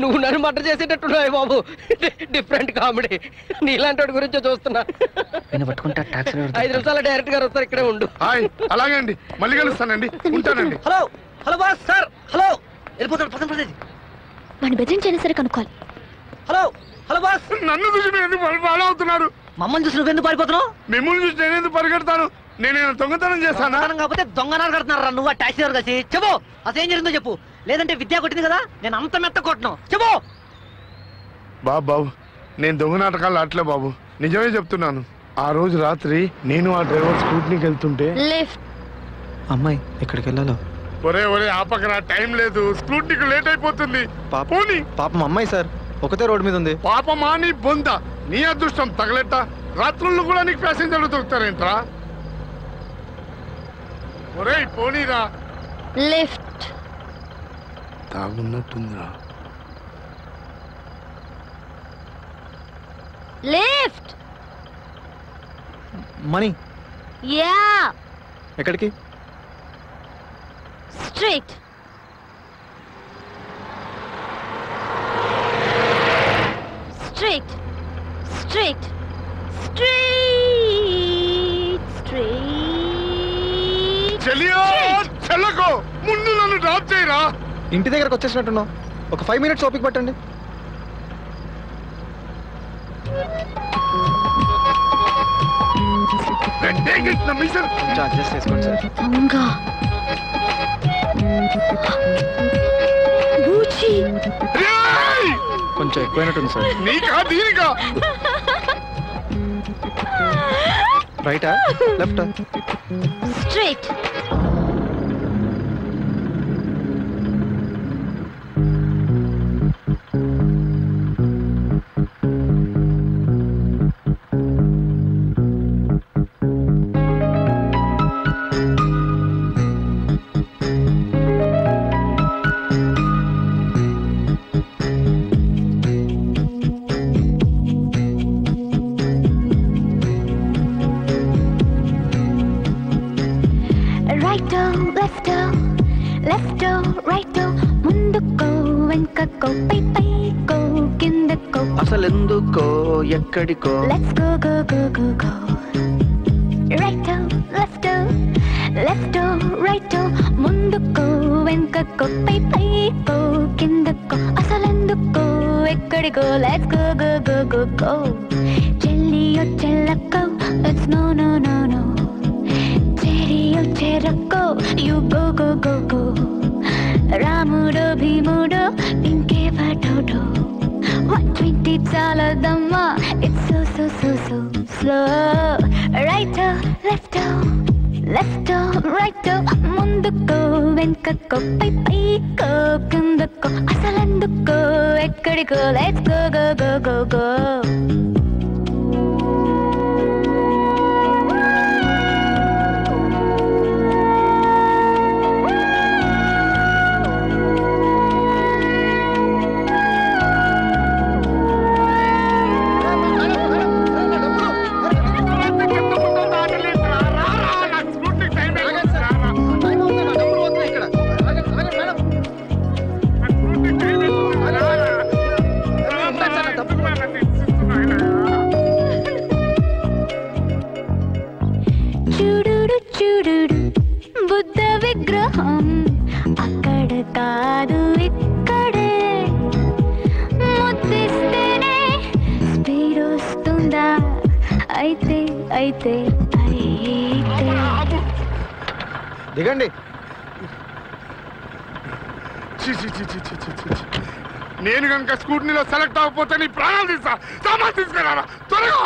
నువ్వు నన్ను మటర్ చేసేటట్టున్నావు బాబు డిఫరెంట్ కామెడీ నీలాంటి వాడి గురించి చూస్తున్నా నేను పట్టుకుంటా టాక్సీ ఐదు నిమిషాలు డైరెక్ట్ గారు వస్తారు ఇక్కడే ఉండు హాయ్ అలాగే అండి మళ్ళీ కలుస్తానండి ఉంటానండి hello hello boss sir hello వెళ్ళిపోతాడు పదం పడేది వాడిని బెదిరించైనా సరే కనుక్కోవాలి హలో హలో బాస్ నన్ను చూసి మీరు ఎందుకు ఫాలో అవుతున్నారు మమ్మల్ని చూసి నువ్వెందుకు పారిపోతున్నావు మిమ్మల్ని చూసి నేను ఎందుకు పరిగెడతాను నేనేమైనా దొంగతనం చేశానా దొంగతనం కాకపోతే దొంగనాలు కడుతున్నారా నువ్వు ఆ టాక్సీ కలిసి చెప్పు అసలు ఏం జరిగిందో చెప్పు లేదంటే విద్య కొట్టింది కదా నేను అంత మెత్త కొట్టను చెప్పు బాబు బాబు నేను దొంగ నాటకాలు ఆటలే బాబు నిజమే చెప్తున్నాను ఆ రోజు రాత్రి నేను ఆ డ్రైవర్ స్కూటీకి వెళ్తుంటే లిఫ్ట్ అమ్మాయి ఎక్కడికి వెళ్ళాలో ఒరే ఒరే ఆపకరా టైం లేదు స్కూటీకి లేట్ అయిపోతుంది పాప పోనీ పాపం అమ్మాయి సార్ ఒకతే రోడ్డు మీద ఉంది పాపమా నీ బొంద నీ అదృష్టం తగలెట్ట రాత్రుల్లో కూడా నీకు ప్యాసింజర్లు దొరుకుతారేంట్రా ఒరేయ్ పోనీరా లిఫ్ట్ తాగున్నట్టుందిరా లిఫ్ట్ మనీ యా ఎక్కడికి straight straight straight straight straight చెలియా చెల్లకో ముందు నన్ను డ్రాప్ చేయరా ఇంటి దగ్గరకు వచ్చేసినట్టున్నావు ఒక ఫైవ్ మినిట్స్ ఓపిక పట్టండి కొంచెం అడ్జస్ట్ చేసుకోండి సార్ దొంగ బూచి కొంచెం ఎక్కువైనట్టుంది సార్ నీకా దీనికా రైటా లెఫ్టా స్ట్రైట్ రైటో లెఫ్టో లెఫ్టో రైటో ముందుకో వెనకకో పై పైకో కిందకో అసలు ఎందుకో ఎక్కడికో let's go go go go go రైటో లెఫ్టో లెఫ్టో రైటో ముందుకో వెనకకో పై పైకో కిందకో అసలెందుకో ఎక్కడికో let's go go go go go చెల్లియో చెల్లకో let's no no no no చెరియో చెరకో you go go go go రాముడో భీముడో ఇంకే పటోటో వన్ ట్వంటీ చాలదమ్మా it's so so so so slow right left left right ముందుకో వెనకకో పై పైకో కిందకో అసలెందుకో ఎక్కడికో let's go go go go go చూడుడు చూడుడు బుద్ధ విగ్రహం అక్కడ కాదు ఇక్కడే ముద్దిస్తేనే స్పీడ్ వస్తుందా అయితే అయితే అయితే దిగండి ఛీ, ఛీ, ఛీ, ఛీ, ఛీ, ఛీ, ఛీ, ఛీ. నేను కనుక స్కూటీలో సెలెక్ట్ అవ్వకపోతే నీ ప్రాణాలు తీస్తా సామాన్ తీసుకురారా త్వరగా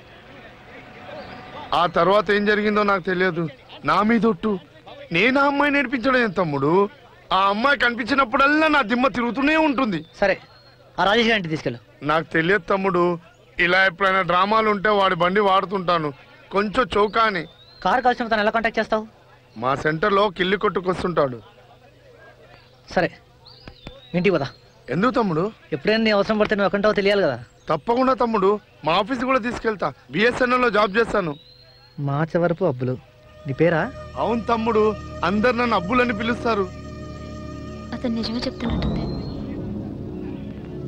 ఆ తర్వాత ఏం జరిగిందో నాకు తెలియదు నా మీద ఒట్టు నేను ఆ అమ్మాయి నేర్పించడం ఏం తమ్ముడు ఆ అమ్మాయి కనిపించినప్పుడల్లా నా దిమ్మ తిరుగుతూనే ఉంటుంది సరే ఆ రాజేష్ గారి తీసుకెళ్ళు నాకు తెలియదు తమ్ముడు ఇలా ఎప్పుడైనా డ్రామాలు ఉంటే వాడి బండి వాడుతుంటాను కొంచెం చౌకా అని కార్ కాల్సిన తను ఎలా కాంటాక్ట్ చేస్తావు మా సెంటర్లో కిల్లి కొట్టుకొస్తుంటాడు సరే ఇంటికి పదా ఎందుకు తమ్ముడు ఎప్పుడైనా నీ అవసరం పడితే నువ్వు ఎక్కడుంటావో తెలియాలి కదా తప్పకుండా తమ్ముడు మా ఆఫీస్ కూడా తీసుకెళ్తా బిఎస్ఎన్ఎల్ లో జాబ్ చేస్తాను మా చివరపు అబ్బులు నీ పేరా అవును తమ్ముడు అందరు నన్ను అబ్బులని పిలుస్తారు అతను నిజమే చెప్తున్నట్టుంది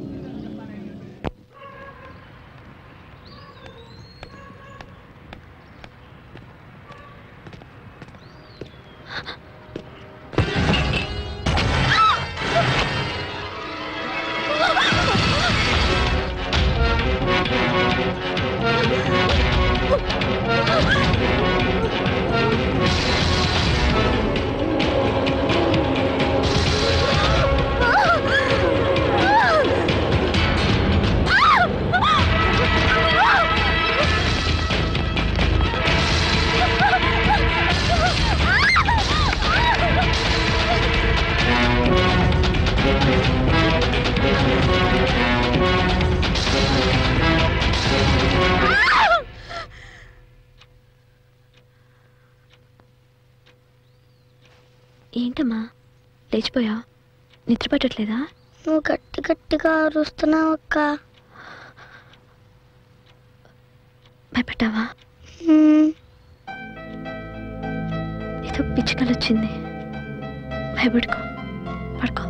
ఏంటమ్మా లేచిపోయా నిద్ర పట్టట్లేదా నువ్వు గట్టి గట్టిగా అరుస్తున్నావు అక్క భయపడ్డావా హ్మ్. ఏదో పిచ్చుకలు వచ్చింది భయపడుకో పడుకో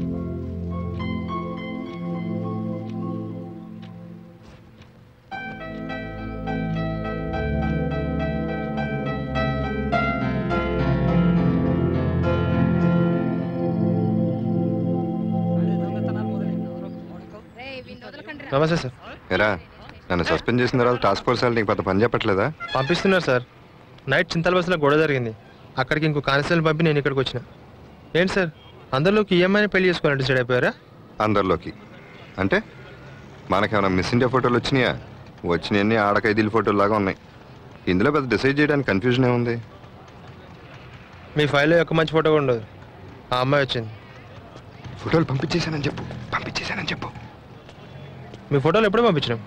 నమస్తే సార్ ఎరా నన్ను సస్పెండ్ చేసిన తర్వాత టాస్క్ ఫోర్స్ వాళ్ళు నీకు పెద్ద పని చెప్పట్లేదా పంపిస్తున్నారు సార్ నైట్ చింతల బస్సులో గొడవ జరిగింది అక్కడికి ఇంకో కానిస్టేబుల్ పంపి నేను ఇక్కడికి వచ్చిన ఏంటి సార్ అందరిలోకి ఈఎంఐని పెళ్లి చేసుకోవాలని డిసైడ్ అయిపోయారా అందరిలోకి అంటే మనకేమైనా మిస్ ఇండియా ఫోటోలు వచ్చినాయా వచ్చినాయన్నీ ఆడ ఖైదీల ఫోటోలు లాగా ఉన్నాయి ఇందులో పెద్ద డిసైడ్ చేయడానికి కన్ఫ్యూజన్ ఏముంది మీ ఫైల్లో ఒక మంచి ఫోటో కూడా ఉండదు ఆ అమ్మాయి వచ్చింది ఫోటోలు పంపించేశానని చెప్పు పంపించేశానని చెప్పు మీ ఫోటోలు ఎప్పుడు పంపించినాం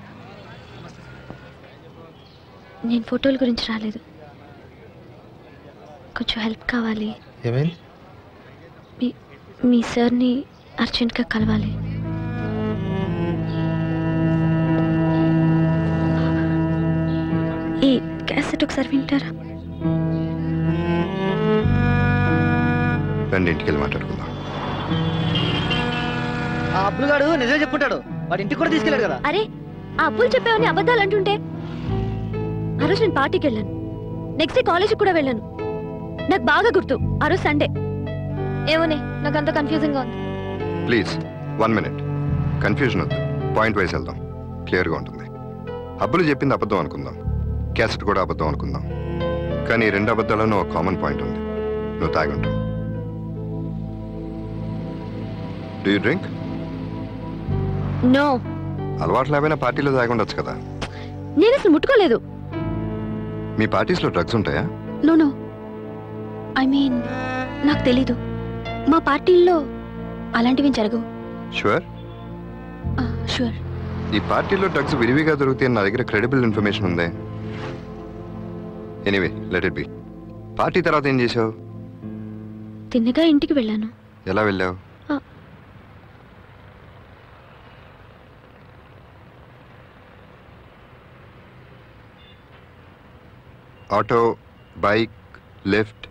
నేను ఫోటోల గురించి రాలేదు కొంచెం హెల్ప్ కావాలి ఏమైంది మీ మీ సార్ని అర్జెంట్గా కలవాలి ఈ క్యాసెట్ ఒకసారి వింటారా రండి ఇంటికి వెళ్ళి మాట్లాడుకుందాం ఆ అబ్బులు గాడు నిజమే చెప్పుంటాడు వాడి ఇంటికి కూడా తీసుకెళ్ళాడు కదా అరే ఆ అప్పులు చెప్పావని అబద్ధాలు అంటుంటే ఆ రోజు నేను పార్టీకి వెళ్ళాను నెక్స్ట్ డే కాలేజీకి కూడా వెళ్ళాను నాకు బాగా గుర్తు ఆ రోజు సండే ఏమోనే నాకు అంత కన్ఫ్యూజింగ్ గా ఉంది ప్లీజ్ వన్ మినిట్ కన్ఫ్యూజన్ వద్దు పాయింట్ వైజ్ వెళ్దాం క్లియర్గా ఉంటుంది అబ్బులు చెప్పింది అబద్ధం అనుకుందాం క్యాసెట్ కూడా అబద్ధం అనుకుందాం కానీ ఈ రెండు అబద్ధాలను ఒక కామన్ పాయింట్ ఉంది నువ్వు తాగుంటావు డూ యూ డ్రింక్ నో అలవాటు లేకపోయినా పార్టీలో తాగుండొచ్చు కదా నేను అసలు ముట్టుకోలేదు మీ పార్టీస్లో డ్రగ్స్ ఉంటాయా నో నో ఐ మీన్ నాకు తెలీదు మా పార్టీల్లో అలాంటివి జరగవు షూర్ షూర్ ఈ పార్టీలో డ్రగ్స్ విరివిగా దొరుకుతాయని నా దగ్గర క్రెడిబుల్ ఇన్ఫర్మేషన్ ఉంది anyway let it be party తర్వాత ఏం చేసావు తిన్నగా ఇంటికి వెళ్ళాను ఎలా వెళ్ళావు ఆ. ఆటో బైక్ లిఫ్ట్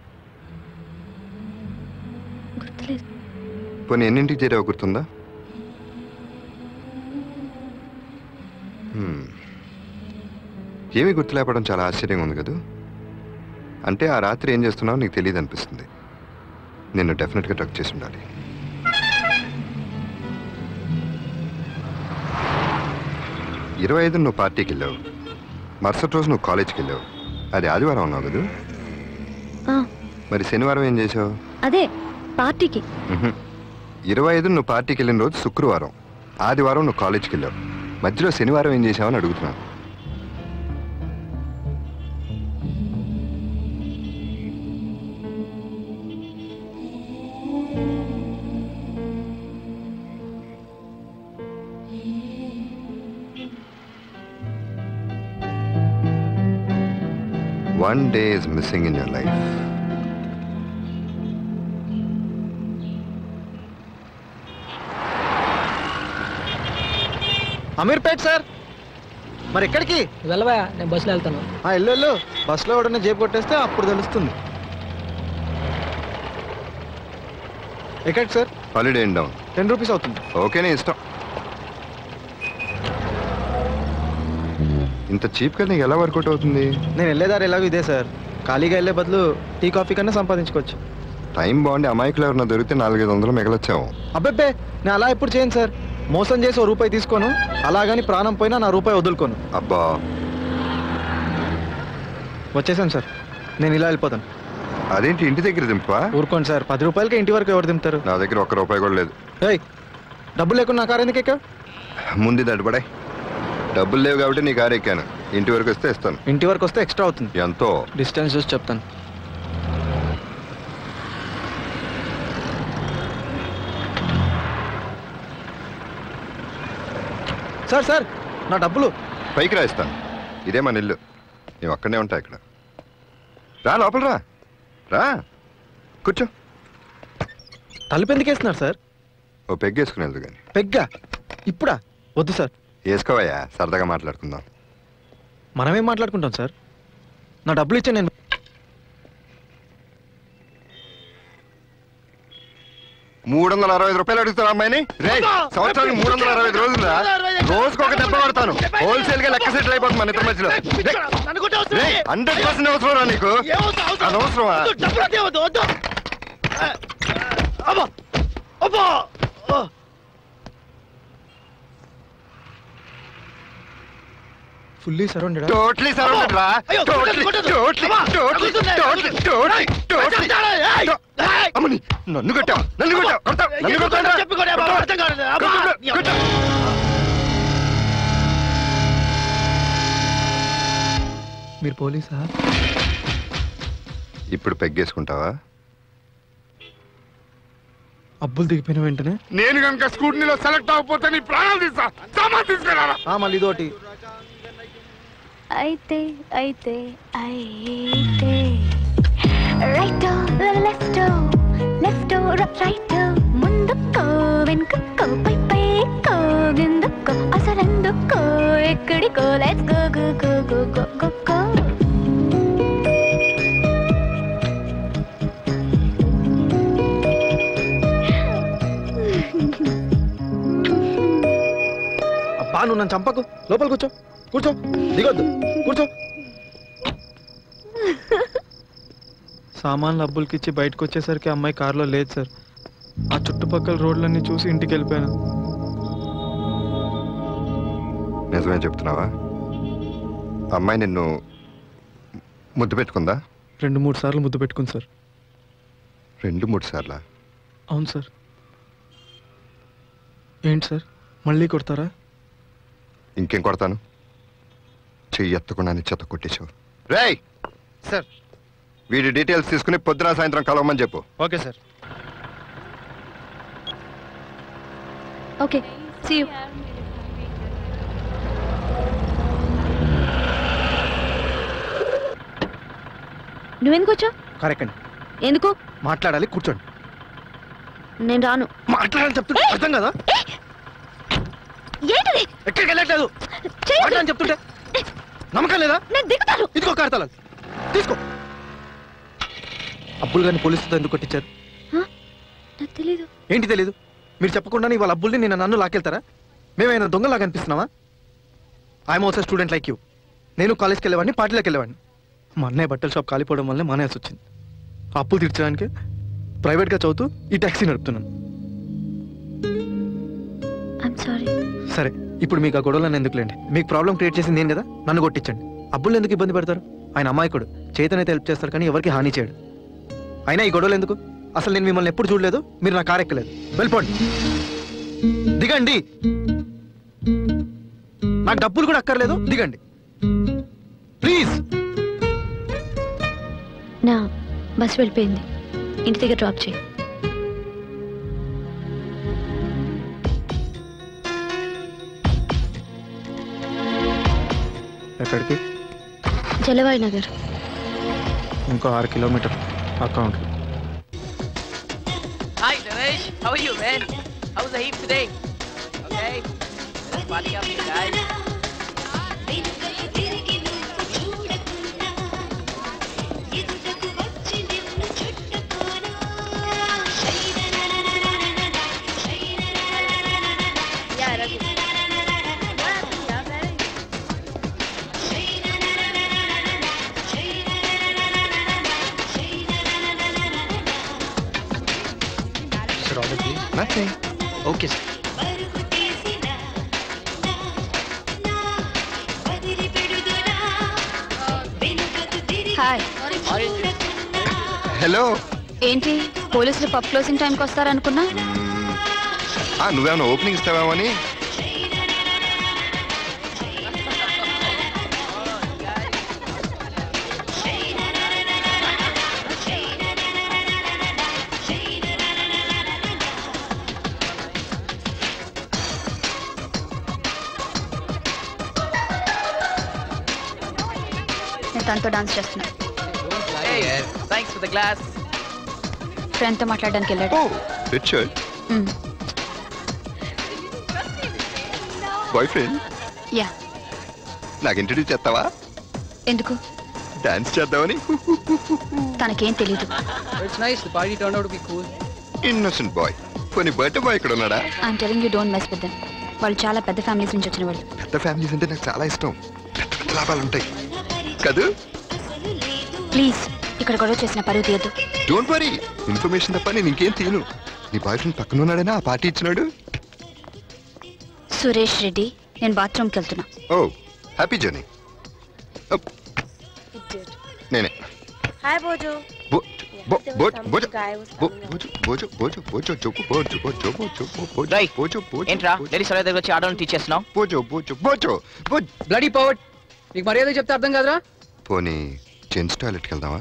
గుర్తులేదు పోనీ ఎన్నింటికి చేరావు గుర్తుందా హ్మ్. ఏమీ గుర్తులేపడం చాలా ఆశ్చర్యంగా ఉంది కదా అంటే ఆ రాత్రి ఏం చేస్తున్నావో నీకు తెలియదు అనిపిస్తుంది నిన్ను డెఫినెట్గా ట్రక్ చేసి ఉండాలి ఇరవై ఐదు నువ్వు పార్టీకి వెళ్ళావు మరుసటి రోజు నువ్వు కాలేజ్కి వెళ్ళావు అది ఆదివారం ఉన్నావు కదా ఆ, మరి శనివారం ఏం చేసావు అదే పార్టీకి మ్హూ. ఇరవై ఐదు నువ్వు పార్టీకి వెళ్ళిన రోజు శుక్రవారం ఆదివారం నువ్వు కాలేజ్కి వెళ్ళావు మధ్యలో శనివారం ఏం చేసావని అడుగుతున్నాను one day is missing in your life Ameerpet sir మరి ఎక్కడికి వెళ్ళవా నేను బస్సులో వెళ్తాను ఆ, వెళ్ళు వెళ్ళు బస్సులో ఎవడన్నా జేబు కొట్టేస్తే అప్పుడు తెలుస్తుంది ఎక్కడికి sir Holiday Inn down ten rupees అవుతుంది ఓకేనే ఇష్టం ఇంత చీప్గా నీకు ఎలా వర్కౌట్ అవుతుంది నేను వెళ్ళేదారు ఎలాగో ఇదే సార్ ఖాళీగా వెళ్ళే బదులు టీ కాఫీ కన్నా సంపాదించుకోవచ్చు టైం బాగుండి అమాయకులు ఎవరన్నా దొరికితే నాలుగైదు వందలు మిగలొచ్చాము అబ్బబ్బే నేను అలా ఎప్పుడు చేయను సార్ మోసం చేసి ఓ రూపాయి తీసుకోను అలాగని ప్రాణం పోయినా నా రూపాయి వదులుకోను అబ్బా వచ్చేసాను సార్ నేను ఇలా వెళ్ళిపోతాను అదేంటి ఇంటి దగ్గర దింపా ఊరుకోండి సార్ పది రూపాయలకి ఇంటి వరకు ఎవరు దింపుతారు నా దగ్గర ఒక్క రూపాయి కూడా లేదు ఏయ్ డబ్బులు లేకుండా నా కారు ఎందుకు ఎక్కావు ముందు దడబడే డబ్బులు లేవు కాబట్టి నీ కారు ఎక్కాను ఇంటి వరకు వస్తే ఇస్తాను ఇంటి వరకు వస్తే ఎక్స్ట్రా అవుతుంది ఎంతో డిస్టెన్స్ చూసి చెప్తాను సార్ సార్ నా డబ్బులు పైకి రా ఇస్తాను ఇదే మన ఇల్లు మేము అక్కడనే ఉంటాయి ఇక్కడ రా లోపల రా రా కూర్చో తలుపు ఎందుకు వేస్తున్నారు సార్ ఓ పెగ్గేసుకుని వెళ్దు కానీ పెగ్గా ఇప్పుడా వద్దు సార్ వేసుకోవయ్యా సరదాగా మాట్లాడుకుందాం మనమేం మాట్లాడుకుంటాం సార్ నా డబ్బులు ఇచ్చే నేను మూడు వందల అరవై ఐదు రూపాయలు అడుగుతాను అమ్మాయిని రే సంవత్సరానికి మూడు వందల అరవై ఐదు రోజులు రోజుకు ఒక దెబ్బ కొడతాను హోల్సేల్ గా లెక్క సెటిల్ అయిపోతుంది మన ఇద్దరి మధ్యలో హండ్రెడ్ పర్సెంట్ అవసరం రా నీకు అనవసరమా ఫుల్లీ సరౌండెడ్ టోటలీ సరౌండెడ్ రా totally totally totally totally totally అమ్మని నన్ను కొట్టావు నన్ను కొట్టావు కొడతావు నన్ను కొట్టావు మీరు పోలీసా ఇప్పుడు పెగ్గేసుకుంటావా అబ్బులు దిగిపోయిన వెంటనే నేను కనుక స్కూటీలో సెలెక్ట్ అవ్వకపోతే నీ ప్రాణాలు తీస్తా సామాన్ తీసుకురా ఆ, మళ్ళీ ఇదోటి అయితే అయితే అయితే రైట్ లెఫ్ట్ లెఫ్ట్ రైట్ ముందుకో వెనుకో పై పైకో కిందకో అసలెందుకో ఎక్కడికో let's go go go go go go go అబ్బా నువ్వు నన్ను చంపకు లోపల కూర్చో కూర్చో దిగొద్దు కూర్చో సామాన్లు అబ్బులకి ఇచ్చి బయటకు వచ్చేసరికి అమ్మాయి కారులో లేదు సార్ ఆ చుట్టుపక్కల రోడ్లన్నీ చూసి ఇంటికి వెళ్ళిపోయాను నిజమే చెప్తున్నావా అమ్మాయి నిన్ను ముద్దు పెట్టుకుందా రెండు మూడు సార్లు ముద్దు పెట్టుకుంది సార్ రెండు మూడు సార్లా అవును సార్ ఏంటి సార్ మళ్ళీ కొడతారా ఇంకేం కొడతాను చెయ్యి ఎత్తకుండా చెత్త కొట్టేశావు రేయ్ సార్ వీడి డీటెయిల్స్ తీసుకుని పొద్దున సాయంత్రం కలవమని చెప్పు okay sir okay see you నువ్వెందుకు వచ్చావు కరెక్ట్ అండి ఎందుకు మాట్లాడాలి కూర్చోండి నేను రాను మాట్లాడాలని చెప్తుంటే అర్థం కదా ఏంటిది ఎక్కడికి వెళ్ళట్లేదు మాట్లాడని చెప్తుంటే నమ్మకం లేదా నేను దిగుతాను ఇదిగో కార్తాల తీసుకో అబ్బులు గారిని పోలీసులతో ఎందుకు కొట్టించారు నాకు తెలీదు ఏంటి తెలీదు మీరు చెప్పకుండా వాళ్ళ అబ్బుల్ని నేను నన్ను లాకెళ్తారా మేమైనా దొంగలాగా అనిపిస్తున్నావా I'm also student like you నేను కాలేజ్కి వెళ్ళేవాడిని పార్టీలోకి వెళ్ళేవాడిని మా అన్నయ్య బట్టల షాప్ కాలిపోవడం వల్లే మానేయాల్సి వచ్చింది ఆ అప్పులు తీర్చడానికి ప్రైవేట్గా చదువుతూ ఈ ట్యాక్సీ నడుపుతున్నాను ఐమ్ సారీ సరే ఇప్పుడు మీకు ఆ గొడవలను ఎందుకులేండి మీకు ప్రాబ్లం క్రియేట్ చేసింది నేను కదా నన్ను కొట్టించండి అబ్బులు ఎందుకు ఇబ్బంది పెడతారు ఆయన అమాయకుడు చేతనైతే హెల్ప్ చేస్తారు కానీ ఎవరికి హాని చేయడు అయినా ఈ గొడవలు ఎందుకు అసలు నేను మిమ్మల్ని ఎప్పుడు చూడలేదు మీరు నా కారు ఎక్కలేదు వెళ్ళిపోండి దిగండి నాకు డబ్బులు కూడా అక్కర్లేదు దిగండి ప్లీజ్ నా బస్ వెళ్ళిపోయింది ఇంటి దగ్గర డ్రాప్ చేయి ఎక్కడికి జలవాయి నగర్ ఇంకో ఆరు kilometer account Hi, Naresh. How are you, man? How's the heat today? Okay. Let's party up here, guys. Nothing okay sir hi hello ఏంటి పోలీసులు పబ్ క్లోజింగ్ టైంకి వస్తారనుకున్నా నువ్వేమైనా ఓపెనింగ్ ఇస్తావేమో అని నేను తనతో డాన్స్ చేస్తున్నా Hey, thanks for the glass. ఫ్రెండ్తో మాట్లాడడానికి వెళ్ళాడు red shirt boy friend yeah నాకు ఇంట్రడ్యూస్ చేస్తావా ఎందుకు డాన్స్ చేద్దామని తనకేం తెలీదు it's nice the party turn out be cool innocent boy కొన్ని బర్త్డే బాయ్ ఇక్కడ ఉన్నాడా I'm telling you don't mess with them వాళ్ళు చాలా పెద్ద ఫ్యామిలీస్ నుంచి వచ్చిన వాళ్ళు పెద్ద ఫ్యామిలీస్ అంటే నాకు చాలా ఇష్టం పెద్ద పెద్ద లాభాలు ఉంటాయి కదూ ప్లీజ్ ఇక్కడ గొడవ చేసిన పరువు తీయద్దు డోంట్ వరీ ఇన్ఫర్మేషన్ తప్ప నేను ఇంకేం తీయను నీ బాయ్ ఫ్రెండ్ పక్కన ఉన్నాడేనా ఆ పార్టీ ఇచ్చినాడు సురేష్ రెడ్డి నేను బాత్రూమ్కి వెళ్తున్నా ఓ హ్యాపీ జర్నీ నేనే హాయ్ బోజు బో- బో- బో- బోజో బో- బోజో బోజో బోజో బోజో చెప్పు బోజో బోజో బోజో బోజో బోజో బోజో ఏంట్రా లేడీస్ వాళ్ళ దగ్గర వచ్చి ఆడవాళ్ళని తీసేస్తున్నావు బోజో బోజో బోజో బోజో బ్లడీ పవర్డ్ నీకు మర్యాద చెప్తే అర్థం కాదురా పోనీ జెంట్స్ టాయిలెట్కి వెళ్దామా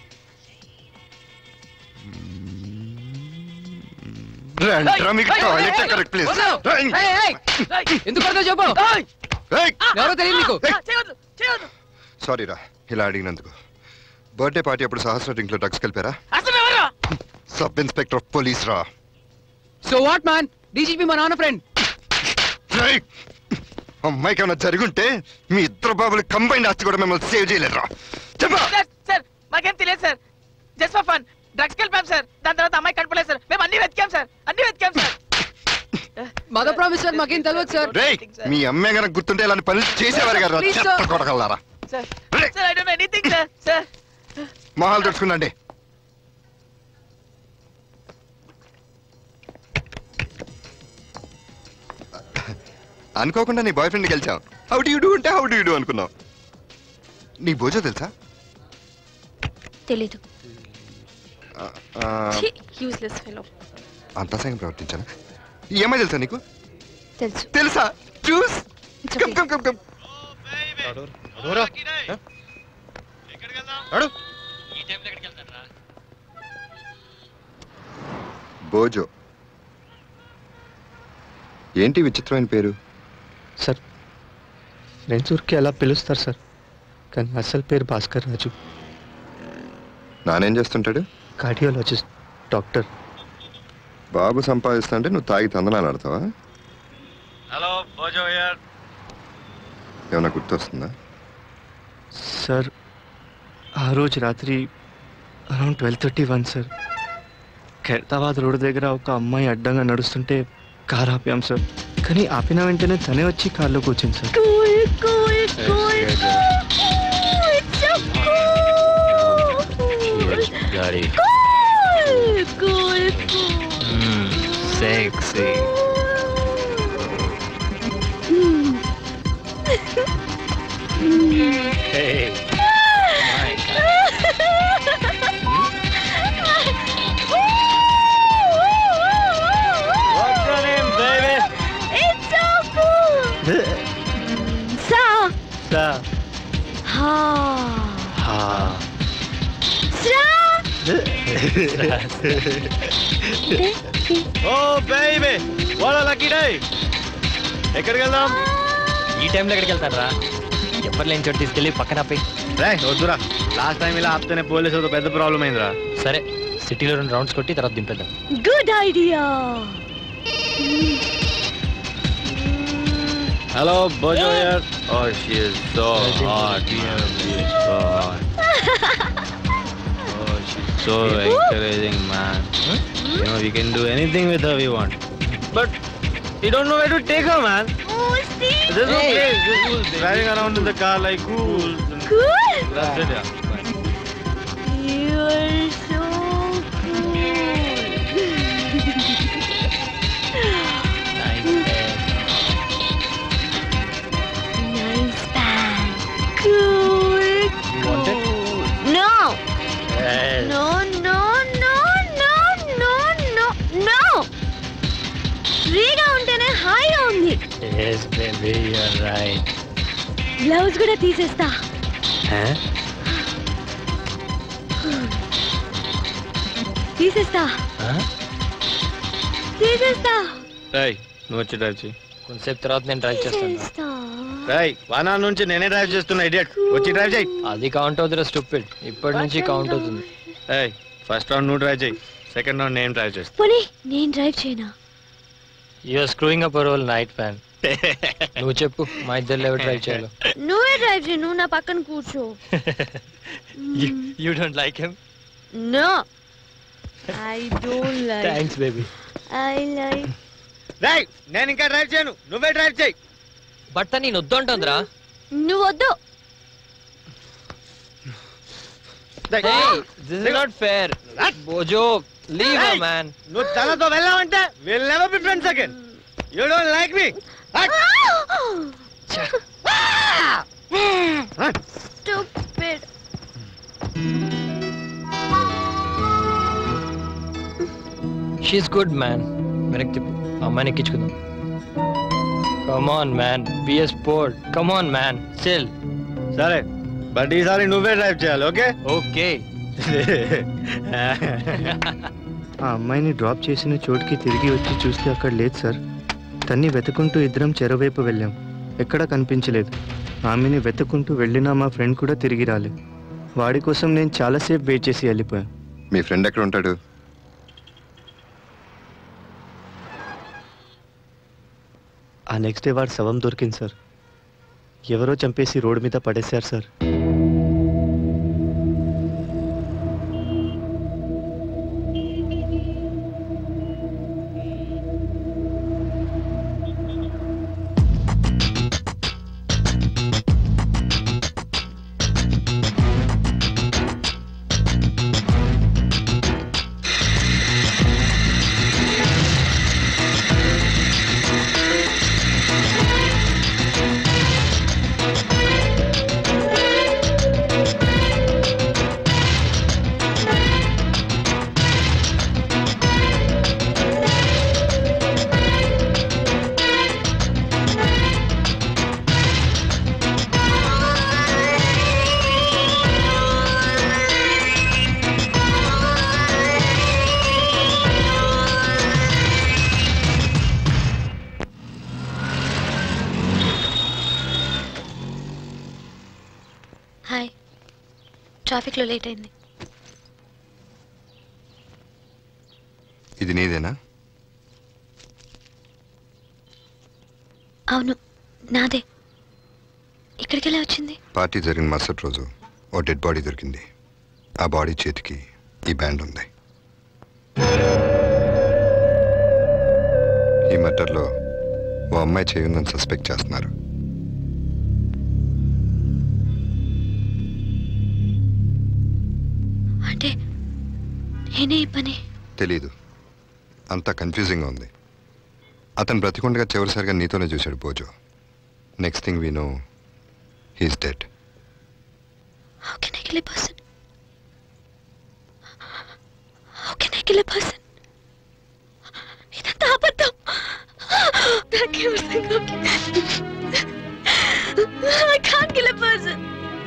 రండ్రా మీకు టాయిలెట్ కరెక్ట్ ప్లేస్ వదలు. ఏయ్, ఏయ్, ఏయ్, ఎందుకు పడతావు చెప్పు ఎవరో తెలియదు నీకు సారీ రా ఇలా అడిగినందుకు బర్త్డే పార్టీ అప్పుడు సహస్ర డ్రింక్ లో డ్రగ్స్ కలిపారా సబ్ ఇన్స్పెక్టర్ ఆఫ్ పోలీస్ రా సో వాట్ మ్యాన్ డీజీపీ మా నాన్న ఫ్రెండ్ రేయ్! అమ్మాయికి ఏమైనా జరుగుంటే మీ ఇద్దరు బాబులు కంబైండ్ ఆస్తి కూడా మిమ్మల్ని సేవ్ చేయలేదురా చెప్పా సార్ మాకేం తెలియదు sir just for fun drugs కలిపాం సార్ దాని తర్వాత అమ్మాయి కనపడలేదు సార్ మేము అన్ని వెతికాం సార్ అన్ని వెతికాం సార్ మదర్ ప్రామిస్ సార్ మాకేం తెలియదు సార్ రేయ్ మీ అమ్మాయి కనుక గుర్తుంటే ఇలాంటి పనులు చేసేవారు గారు Please, చెత్త sir. కొడగలరా sir sir I don't anything sir sir మొహాలు తెచ్చుకుందండి అనుకోకుండా నీ బాయ్ ఫ్రెండ్ గెలిచావు హౌ డూ డూ అంటే హౌ డూ డూ అనుకున్నావు నీ భోజో తెలుసా తెలీదు ఆ, యూస్లెస్ ఫెలో అంత సంగం ప్రవర్తించాను ఏమై తెలుసా నీకు తెలుసు తెలుసా చూస్ come come come come Bozo ఏంటి విచిత్రమైన పేరు సార్ ఫ్రెండ్స్ ఊరికి ఎలా పిలుస్తారు సార్ కానీ అసలు పేరు భాస్కర్ రాజు నానేం చేస్తుంటాడు కార్డియాలజిస్ట్ డాక్టర్ బాబు సంపాదిస్తుంటే నువ్వు తాగి తందనాలు ఆడతావా హలో భోజో హియర్ ఏమైనా గుర్తొస్తుందా సార్ ఆ రోజు రాత్రి around twelve thirty one sir Khairatabad road దగ్గర ఒక అమ్మాయి అడ్డంగా నడుస్తుంటే కార్ ఆపాం సార్ కానీ ఆపిన వెంటనే తనే వచ్చి కార్లో కూర్చుంది sir Got it. Mm, sexy. Hey. What's your name, baby? It's so cool. Sa. Sa. Ha. Ha. Sa. Oh baby what a lucky day ఎక్కడికి వెళ్దాం ఈ టైంలో ఎక్కడికి వెళ్తారా ఎవరు లేని చోటు తీసుకెళ్ళి పక్కన ఆపేయ్. రే వద్దురా లాస్ట్ టైం ఇలా ఆపితేనే పోలీసులతో పెద్ద ప్రాబ్లం అయిందిరా సరే సిటీలో రెండు రౌండ్స్ కొట్టి తర్వాత దింపేద్దాం Good idea. Hello Bozo here oh she is so hot she is so hot oh she so encouraging man you know we can do anything with her we want but you don't know where to take her man There's no Hey. place. Just fools driving around in the car like fools. Cool. That's it, yeah. You are so cool. nice band. Cool. want it? cool. No. Yes. No, no, no, no, no, no, no. ఫ్రీగా ఉంటేనే హాయిగా ఉంది Yes, baby, you're right. Blouse కూడా తీసేస్తా Huh? తీసేస్తా Huh? తీసేస్తా రేయ్ నువ్వు వచ్చి డ్రైవ్ చేయి కొంతసేపు తర్వాత నేను డ్రైవ్ చేస్తాను తీసేస్తా రేయ్ వానా నుంచి నేనే డ్రైవ్ చేస్తున్నా ఇడియట్ వచ్చి డ్రైవ్ చేయి అది కౌంట్ అవుతుందిరా స్టూపిడ్ ఇప్పటి నుంచి కౌంట్ అవుతుంది ఏయ్ ఫస్ట్ రౌండ్ నువ్వు డ్రైవ్ చేయి సెకండ్ రౌండ్ నేను డ్రైవ్ చేస్తాను పోనీ నేను డ్రైవ్ చేయనా you're screwing up roll night fan నువ్వు చెప్పు మా ఇద్దరు ఎవరు డ్రైవ్ చేయాలో నువ్వే డ్రైవ్ చేయి నువ్వు నా పక్కన కూర్చో you don't like him no I don't like thanks baby I like drive నేను ఇంకా డ్రైవ్ చేయను నువ్వే డ్రైవ్ చేయి బట్ నేను వద్దు అంటుందిరా నువ్వు వద్దు this is not fair Bozo leave Hey! Man నువ్వు తనతో వెళ్ళావంటే will never be friends again you don't like me Stupid. She's good man వెనక్కి తిప్పు ఆ అమ్మాయిని ఎక్కించుకుందాం come on man be a sport come on man still సరే బట్ ఈసారి నువ్వే డ్రైవ్ చేయాలి ఓకే ఓకే ఆ అమ్మాయిని డ్రాప్ చేసిన చోటుకి తిరిగి వచ్చి చూస్తే అక్కడ లేదు సార్ తన్ని వెతుకుంటూ ఇద్దరం చెరవైపు వెళ్ళాం ఎక్కడా కనిపించలేదు ఆమెని వెతుకుంటూ వెళ్ళినా మా ఫ్రెండ్ కూడా తిరిగి రాలేదు వాడి కోసం నేను చాలాసేపు వెయిట్ చేసి వెళ్ళిపోయాను మీ ఫ్రెండ్ ఎక్కడ ఉంటాడు ఆ నెక్స్ట్ డే వాడు శవం దొరికింది సార్ ఎవరో చంపేసి రోడ్డు మీద పడేశారు సార్ హాయ్ ట్రాఫిక్లో లేట్ అయింది ఇది నీదేనా అవును నాదే ఇక్కడికి ఎలా వచ్చింది పార్టీ జరిగిన మరుసటి రోజు ఓ డెడ్ బాడీ దొరికింది ఆ బాడీ చేతికి ఈ బ్యాండ్ ఉంది ఈ మర్డర్లో ఓ అమ్మాయి చేయుందని సస్పెక్ట్ చేస్తున్నారు అంటే నేనే ఈ పని తెలీదు అంతా కన్ఫ్యూజింగ్గా ఉంది అతను బ్రతికుండగా చివరిసారిగా నీతోనే చూశాడు Bozo next thing we know he's dead How can I kill a person? How can I kill a person? ఇదంతా అబద్ధం నాకేం అర్థం కావట్లేదు. I can't kill a person.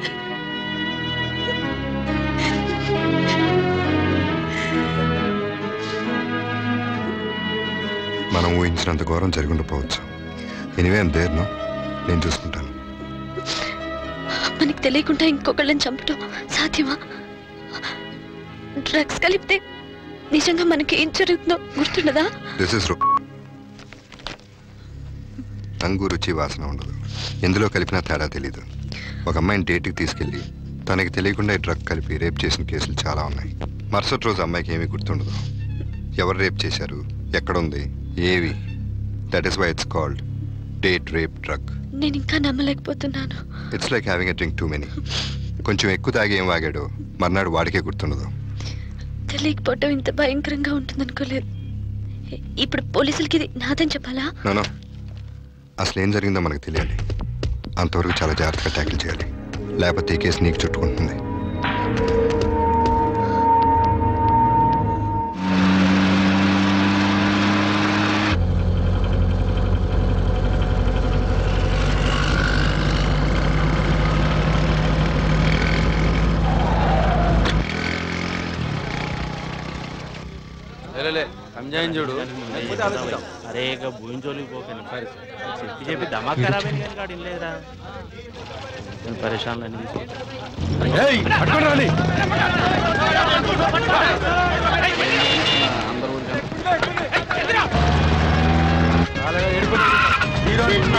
మనం ఊహించినంత ఘోరం జరిగి ఉండకపోవచ్చు ఎనివే దేర్నో నేను చూసుకుంటాను మనకి తెలియకుండా ఇంకొకళ్ళని చంపడం సాధ్యమా డ్రగ్స్ కలిపితే నిజంగా మనకి ఏం జరుగుతుందో గుర్తుండదా దిస్ ఇస్ రంగు రుచి వాసన ఉండదు ఎందులో కలిపినా తేడా తెలీదు ఒక అమ్మాయిని డేట్కి తీసుకెళ్ళి తనకి తెలియకుండా ఈ డ్రగ్ కలిపి రేప్ చేసిన కేసులు చాలా ఉన్నాయి మరుసటి రోజు అమ్మాయికి ఏమీ గుర్తుండదు ఎవరు రేప్ చేశారు ఎక్కడుంది ఏవి that is why it's called date rape drug నేను ఇంకా నమ్మలేకపోతున్నాను it's like having a drink too many కొంచెం ఎక్కువ తాగి ఏం వాగాడో మర్నాడు వాడికే గుర్తుండదు తెలియకపోవటం ఇంత భయంకరంగా ఉంటుందనుకోలేదు ఇప్పుడు పోలీసులకి ఇది నాదని చెప్పాలా నోనో అసలు ఏం జరిగిందో మనకు తెలియాలి అంతవరకు చాలా జాగ్రత్తగా ట్యాకిల్ చేయాలి లేకపోతే ఈ కేసు నీకు చుట్టుకుంటుంది లేలే సంజయ్ చూడు లేకపోతే ఆలోచిద్దాం. అరే ఇక భూమి జోలికి పోకండి చెప్పి చెప్పి దమా ఖరాబ్ అయింది కానీ కాడు లేదురా పరేషాన్లు అన్ని ఏయ్, పట్టుకోండి రండి.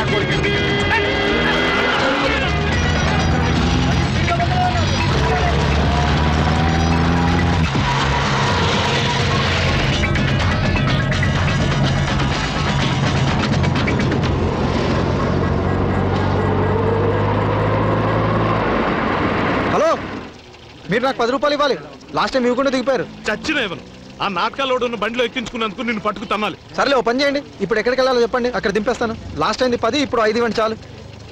హలో మీరు నాకు పది రూపాయలు ఇవ్వాలి లాస్ట్ టైం ఇవ్వకుండా దిగిపోయారు చచ్చిన ఇవ్వను ఆ నాటకాలు ఉన్న బండిలో ఎక్కించుకున్నందుకు నిన్ను పట్టుకు తన్నాలి సర్లే ఓ పని చేయండి ఇప్పుడు ఎక్కడికి వెళ్ళాలో చెప్పండి అక్కడ దింపేస్తాను లాస్ట్ అయింది పది ఇప్పుడు ఐదు ఇవ్వండి చాలు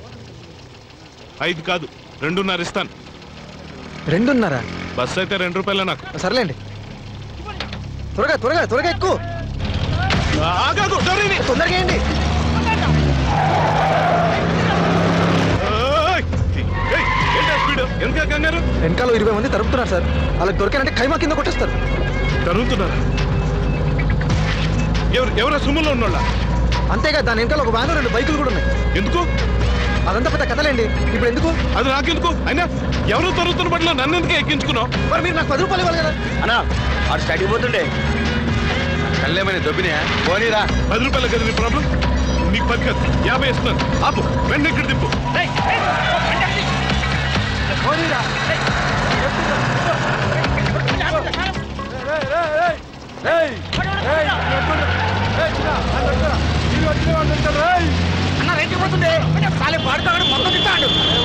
ఐదు కాదు రెండున్నర ఇస్తాను రెండున్నారా బస్సు అయితే రెండు రూపాయలే నాకు సర్లేండి త్వరగా త్వరగా త్వరగా ఎక్కువ ఆగాగు, డోరీని. తొందరగా వేయండి ఏయ్! ఏయ్, ఏంటా స్పీడ్ ఎంత కంగారు వెనకాల ఇరవై మంది తరుపుతున్నారు సార్ వాళ్ళకి దొరికారంటే ఖైమా కింద కొట్టేస్తారు తరుగుతున్నారా ఎవరు ఎవరో సుమ్ములో ఉన్నోళ్ళ అంతేగా దాని వెనకాల ఒక వ్యాన్ రెండు బైకులు కూడా ఉన్నాయి ఎందుకు అదంతా పెద్ద కథలేండి ఇప్పుడు ఎందుకు అది నాకెందుకు అయినా ఎవరు తరుగుతున్న బండిలో నన్ను ఎందుకు ఎక్కించుకున్నావు మరి మీరు నాకు పది రూపాయలు ఇవ్వాలి కదా అన్నా ఆడు స్టడీ పోతుండే కళ్ళేమని దొబ్బినా పోనీరా పది రూపాయల కదా నీ ప్రాబ్లం నీకు పది కాదు యాభై ఇస్తున్నాను ఆపు వెంటనే ఇక్కడ దింపు అన్న రేటు పోతుండే సాలే పాడుతాడు మొత్తం తింటాడు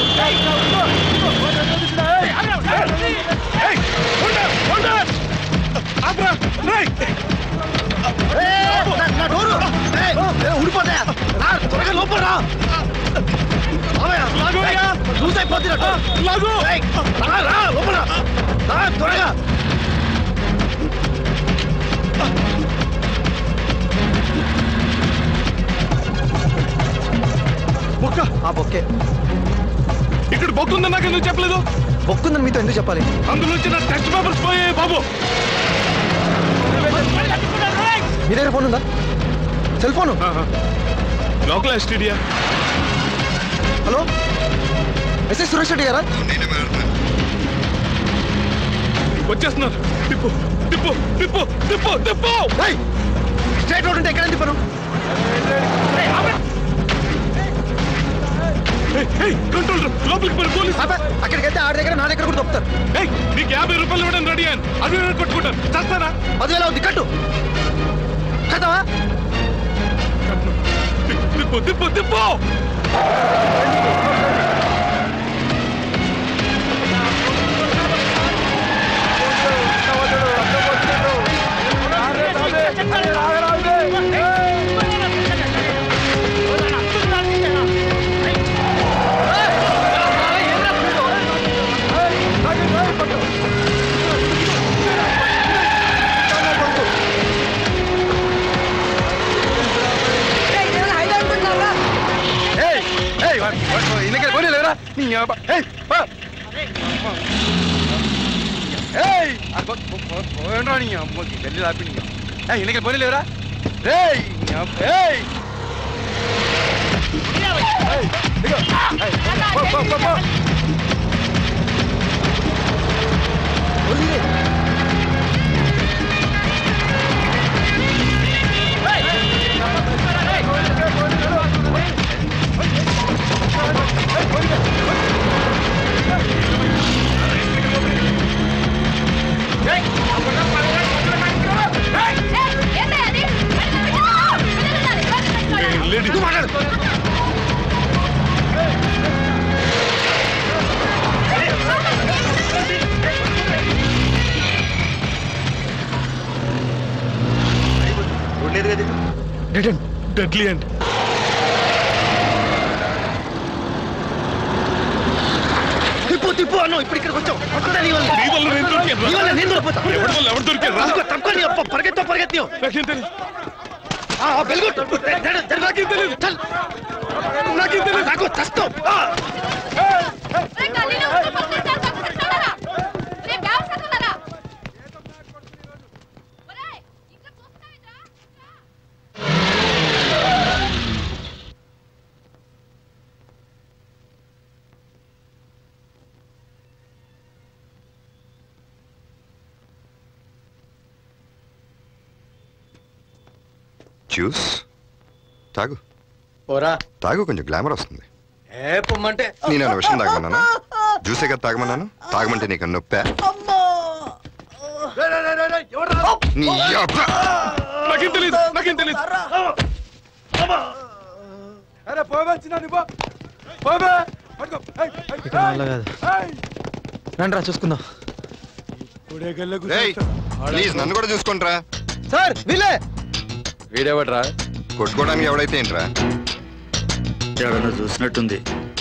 ఊడిపోతాయా త్వరగా లోపల రా లూజ్ అయిపోతున్నట్టు రా రా లోపల రా త్వరగా బొక్క ఆ బొక్కే ఇక్కడ బొక్క ఉందని నాకు ఎందుకు చెప్పలేదు బొక్కుందని మీతో ఎందుకు చెప్పాలి అందులో నా టెస్ట్ పేపర్స్ పోయాయి బాబు మీ దగ్గర ఫోన్ ఉందా సెల్ ఫోన్ లోకల్ ఎస్టీడియా హలో ఎస్ఎస్ సురేష్ రెడ్డి గారా వచ్చేస్తున్నారు తిప్పు తిప్పు తిప్పు తిప్పు తిప్పు స్ట్రైట్ రోడ్ ఉంటే ఎక్కడ తిప్పను కంట్రోల్ రూమ్ లోపలికి పోయి పోలీస్ అక్కడికి వెళ్తే ఆడి దగ్గర నా దగ్గర కూడా దొప్పుతారు ఏయ్, నీకు యాభై రూపాయలు ఇవ్వడం రెడీ అయ్యాను అది నేను కొట్టుకుంటాను చస్తానా పదివేల అవుతుంది కట్టు కట్టవా తిప్పు తిప్పు తిప్పు ఏయ్ ఏయ్ వాడు వాడు ఇన్నకే పోనీ లేరా నీ అబ్బ ఏయ్ పా ఏయ్ పోయండ్రా నీ అమ్మకి వెళ్ళి రాపి నీ ఏయ్ ఇన్నకే పోనీ లేరా ఏయ్ నీ అబ్బ ఏయ్ ఏయ్ దిగో ఏయ్ పో పో పో పో లేడీ డెడ్లీ అండ్ తిప్పు తిప్పు అన్నావు ఇప్పుడు ఇక్కడికి వచ్చావు అంతా నీ వల్ల. నీ వల్ల నేను దొరికాను రా. నీ వల్ల నేను దొరికిపోతా. ఎవరి వల్ల ఎవరు దొరికారు రా? తప్పుకో, తప్పుకో నీ అప్ప, పరిగెత్తు పరిగెత్తు నాకేం తెలియదు ఆ, ఆ, బెల్గొట్టు. ద- ద- ద- నాకేం తెలియదు చల్. నాకేం తెలియదు నాకు చస్తావు ఆ. జ్యూస్ తాగు ఓరా తాగు కొంచెం గ్లామర్ వస్తుంది ఏ పొమ్మంటే నేను అన్న విషయం తాగమన్నానా జ్యూసే కదా తాగమన్నాను తాగమంటే నీకు నొప్పా నీ అబ్బ! నాకేం తెలీదు నాకేం తెలీదు అరే పోవే చిన్న నువ్వు పోవే పట్టుకో ఏయ్, ఏయ్, ఇక వల్ల కాదు ఏయ్. రండి రా చూసుకుందాం ఇప్పుడే గెల్లకు రేయ్, ప్లీజ్ నన్ను కూడా చూసుకుంట్రా సార్ వీలే వీడేవట్రా కొట్టుకోవడానికి ఎవడైతే ఏంట్రా ఎవడన్నా చూసినట్టుంది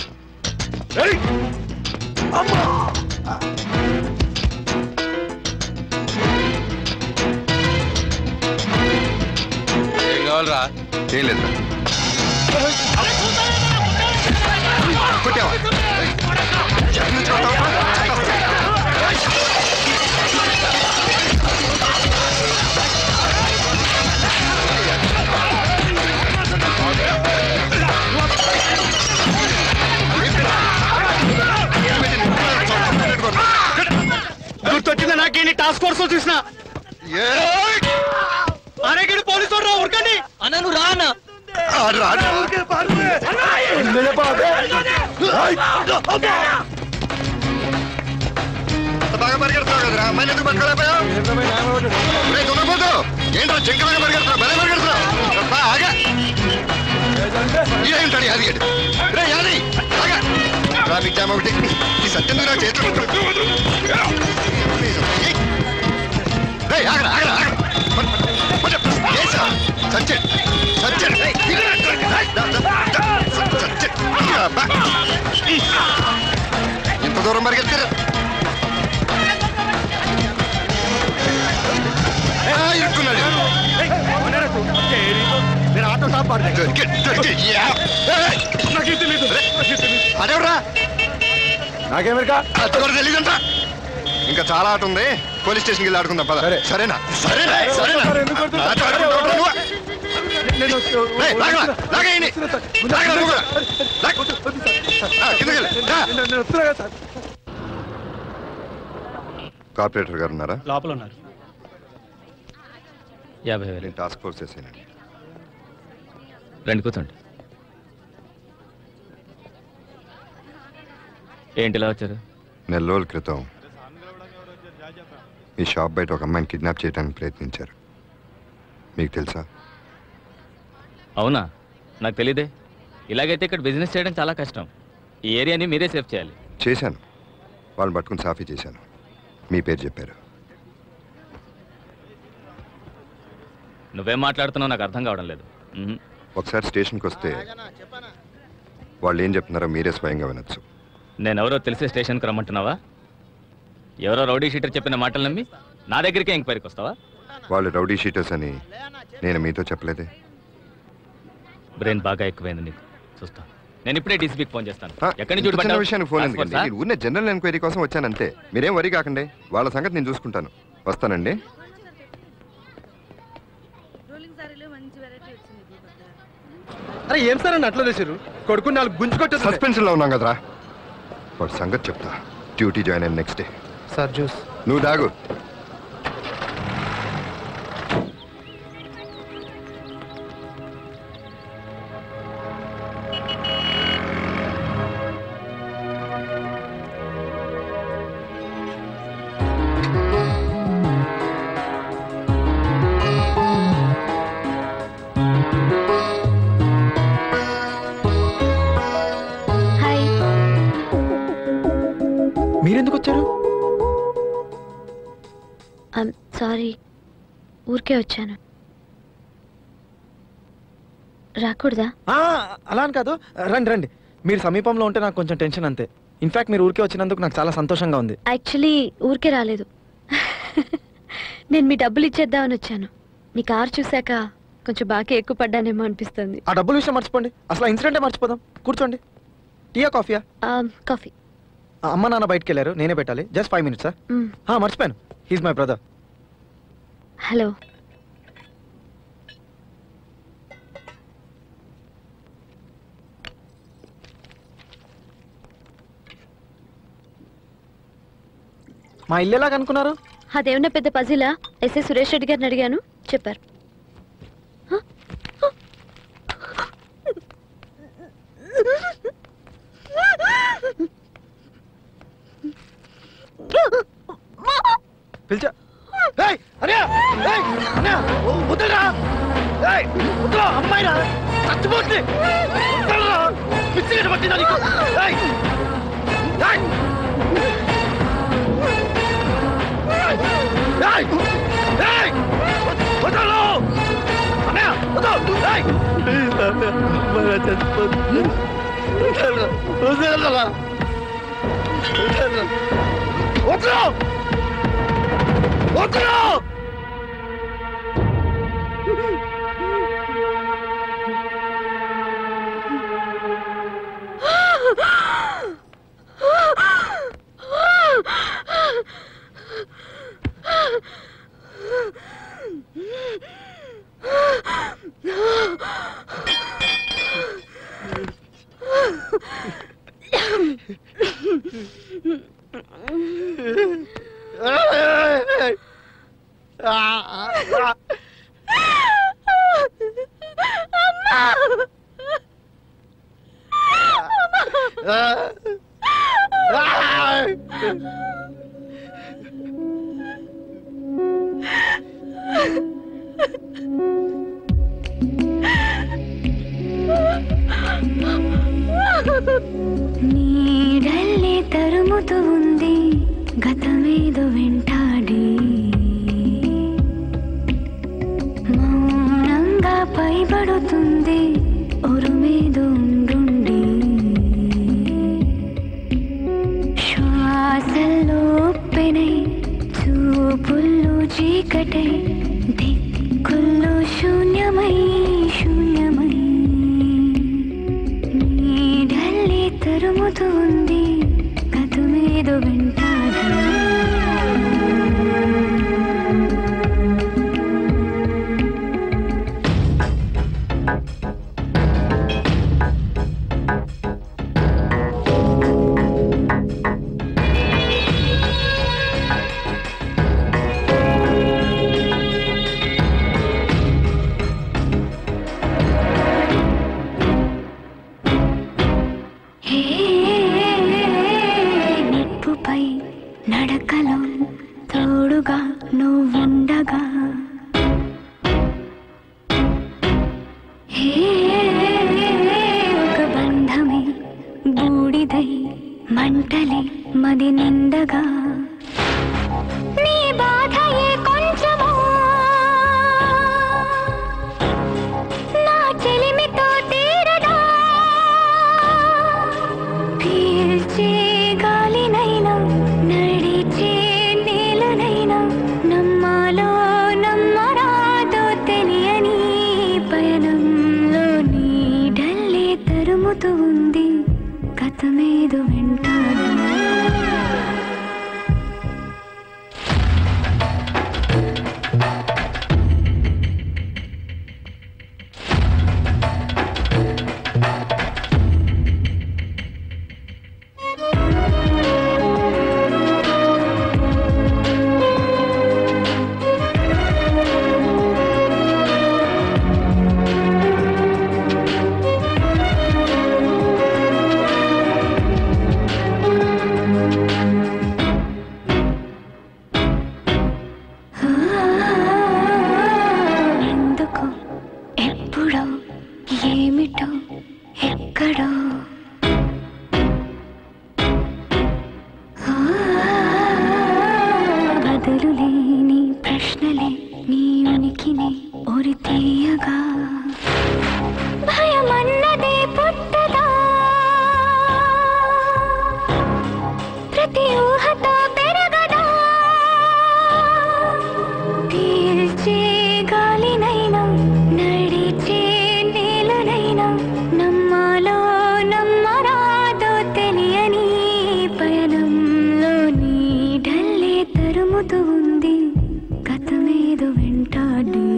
ఏం కావాలరా ఏం లేదురా కొట్టావా ఎక్కడి నుంచి కొడతావురా? గుర్తొచ్చింది నాకేంటి టాస్క్ ఫోర్స్ లో చూసిన అరేగిడి పోలీసు రా ఉరకండి అన్న నువ్వు రా అన్న బాగా పరిగెడతావు కదరా అమ్మాయిని ఎందుకు పట్టుకోలేకపోయావు రేయ్, దొంగపోతు ఏంట్రా చెంకలాగా పరిగెడతావు భలే పరిగెడతావు అబ్బా, ఆగా ఏంటడి అది గడి రే యాది ఆగా ట్రాఫిక్ జామ్ ఒకటి ఈ సత్యందుకు నా చేతులు రే ఆగరా ఆగరా ఆగరా సత్యం సత్యం ఎంత దూరం పరిగెత్తారు ఆ, ఇరుక్కున్నాడు నేను ఆటో షాప్ నాకేం తెలీదు అదేవరా నాకేమరికా అది కూడా తెలీదంట ఇంకా చాలా ఆట ఉంది పోలీస్ స్టేషన్కి వెళ్ళి ఆడుకుందాం పద సరేనా సరేనా సరేనా ఆట ఆడుకుంటావురా నువ్వు? రేయ్, లాగరా, లాగేయండి. లాగరా నువ్వు కూడా. లాగ్. ఆ, కిందకి వెళ్ళు. రా. కార్పొరేటర్ గారు ఉన్నారా లోపల ఉన్నారు యాభై వేలు నేను టాస్క్ ఫోర్స్ చేసానండి రండి కూర్చోండి ఏంటి ఇలా వచ్చారు నెల రోజుల క్రితం మీ షాప్ బయట ఒక అమ్మాయిని కిడ్నాప్ చేయడానికి ప్రయత్నించారు మీకు తెలుసా అవునా నాకు తెలీదే ఇలాగైతే ఇక్కడ బిజినెస్ చేయడం చాలా కష్టం ఈ ఏరియాని మీరే సేఫ్ చేయాలి చేశాను వాళ్ళని పట్టుకుని సాఫీ చేశాను మీ పేరు చెప్పారు నువ్వేం మాట్లాడుతున్నావు నాకు అర్థం కావడం లేదు మ్మ్. ఒకసారి స్టేషన్కి వస్తే వాళ్ళు ఏం చెప్తున్నారో మీరే స్వయంగా వినొచ్చు నేనెవరో తెలిసే స్టేషన్కి రమ్మంటున్నావా ఎవరో రౌడీ షీటర్ చెప్పిన మాటలు నమ్మి నా దగ్గరికే ఎంక్వైరీకి వస్తావా వాళ్ళు రౌడీ షీటర్స్ అని నేను మీతో చెప్పలేదే బ్రెయిన్ బాగా ఎక్కువైంది నీకు చూస్తా నేను ఇప్పుడే డీసీపీకి ఫోన్ చేస్తాను ఆ, ఎక్కడి ఇంత నుంచి చిన్న చూడమంటావు? విషయానికి ఫోన్ Task ఎందుకండి force ఆ? నేను ఊరినే జనరల్ ఎంక్వైరీ కోసం వచ్చానంతే మీరేం వరి కాకండి వాళ్ళ సంగతి నేను చూసుకుంటాను వస్తానండి అరే ఏం సార్ అని అట్లా చేశారు కొడుకు నాలుగు గుంజుకొట్టారు సస్పెన్షన్ లో ఉన్నాం కదరా వాడి సంగతి చెప్తా డ్యూటీ జాయిన్ అయిన నెక్స్ట్ డే సార్ జ్యూస్ నువ్వు దాగు హాయ్ మీరెందుకు వచ్చారు సారీ ఊరికే వచ్చాను రాకూడదా ఆ, అలా అని కాదు రండి రండి మీరు సమీపంలో ఉంటే నాకు కొంచెం టెన్షన్ అంతే ఇన్ఫాక్ట్ మీరు ఊరికే వచ్చినందుకు నాకు చాలా సంతోషంగా ఉంది యాక్చువల్లీ ఊరికే రాలేదు నేను మీ డబ్బులు ఇచ్చేద్దామని వచ్చాను మీ కార్ చూశాక కొంచెం బాగా ఎక్కువ పడ్డానేమో అనిపిస్తుంది ఆ డబ్బుల విషయం మర్చిపోండి అసలు ఆ ఇన్సిడెంటే మర్చిపోదాం కూర్చోండి టీయా కాఫీయా కాఫీ ఆ, అమ్మ నాన్న బయటకు వెళ్ళారు నేనే పెట్టాలి జస్ట్ ఫైవ్ మినిట్స్ సార్ మర్చిపోయాను హీస్ మై బ్రదర్ హలో మా ఇల్లు ఎలాగ అనుకున్నారు అదేమన్నా పెద్ద పజిలా ఎస్ఏ సురేష్ రెడ్డి గారిని అడిగాను చెప్పారు పిలిచా ఏయ్, అన్నయ్య! ఏయ్, అన్నయ్య! వ- వదలరా! ఏయ్, వదలరా, అమ్మాయిరా! చచ్చిపోతుంది! వదలరా! పిచ్చి గడ్డ పట్టిందా నీకు? ఏయ్! ఏయ్! ఏయ్! ఏయ్! వదలు! అన్నయ్య, వదలు! ఏయ్! ప్లీజ్ అన్నయ్య, అమ్మాయిరా చచ్చిపోతుంది. వదలరా! వదలరా! వదలరా! వదలు! వదలు! నీడల్లే తరుముతూ ఉంది గతమేదో వెంటాడి మౌనంగా పైబడుతుంది ఉరుమేదో ఉండుండి శ్వాసల్లో పెనై చూపుల్లో చీకటై దిక్కుల్లో శూన్యమై శూన్యమై నీడల్లే తరుముతూ ఉంది గతమేదో వెంటాడి హే నిప్పుపై నడకలో తోడుగా నువ్వుండగా హే ఒక బంధమే బూడిదై మంటలే మది నిండగా నీ బాధయే కొంచెమో నా చెలిమితో తీరదా పీల్చే గాలినైనా నడిచే నీలనైనా నమ్మాలో నమ్మరాదో తెలియని పయనంలో నీడల్లే తరుముతూ ఉంది గతమేదో వెంటాడు ఎందుకు ఎప్పుడో ఏమిటో ఎక్కడో ఆ, బదులు లేని ప్రశ్నలే నీ ఉనికిని ఒరి తీయగా భయమన్నదే పుట్టదా ప్రతి ఊహతో పెరగదా పీల్చే గాలినైనా నడిచే నేలనైనా నమ్మాలో నమ్మరాదో తెలియని పయనంలో నీడల్లే తరుముతూ ఉంది గతమేదో వెంటాడి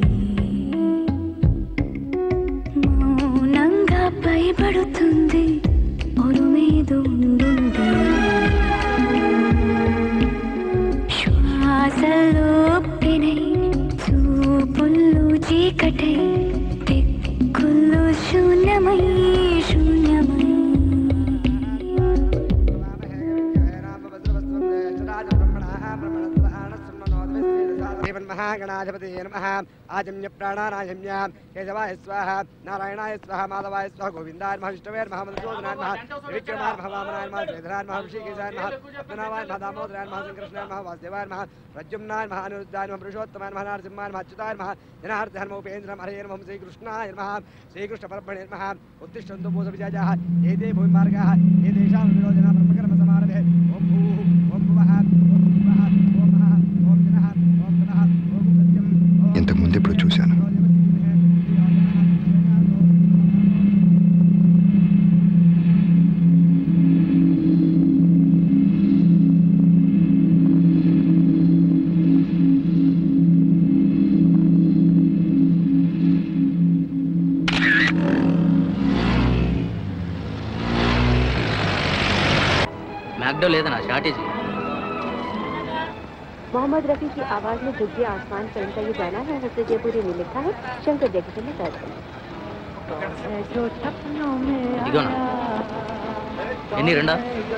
మౌనంగా భయపడుతుంది ఒరుమేదో ఉండుండి శ్వాసలో పెనై చూపుల్లో చీకటై దిక్కుల్లో శూన్యమై శూన్యమై బ్రహ్మణ శ్రీమన్మహాగణాధిపతి నమ ఆజమ్య ప్రాణానాజమ్య కేశవాయ స్వాహ నారాయణాయ స్వాహ మాధవాయ స్వాహ గోవిందాయ నమ విష్ణవే నమ మధుసూదనాయ నమ విక్రమాయ నమ వామనాయ నమ శ్రీధరాయ నమ ఋషికేశాయ నమ పద్మనాభాయ నమ దామోదరాయ నమ సంకృష్ణాయ నమ వాసుదేవాయ నమ ప్రద్యుమ్నాయ నమ అనిరుద్ధాయ నమ పురుషోత్తమాయ నమ నరసింహాయ నమ అచ్యుతాయ నమ జనార్దన నమ ఉపేంద్ర హరే నమ శ్రీకృష్ణాయ నమ శ్రీకృష్ణ పరబ్రహ్మణే నమ ఉత్తిష్టంతు భూత విజయాజాः ఏతే భూమి మార్గాः ఏ తేషాం విరోజన బ్రహ్మకర్మ సమారభే ఓం భూః ఓం భువః ఓం భువః ఓం మహః ఓం జనః ఓం తనః ఓం సత్యం ఇంతకు ముందు ఎప్పుడు చూశాను मैकडो लेदना शार्टेज मोहम्मद रफी की आवाज में झुक गया आसमान फिल्म का ये गाना है हंसे जयपुरी ने लिखा है शंकर जयकिशन ने गाया जो सपनों में ఇదిగోనా ఎన్ని రెండా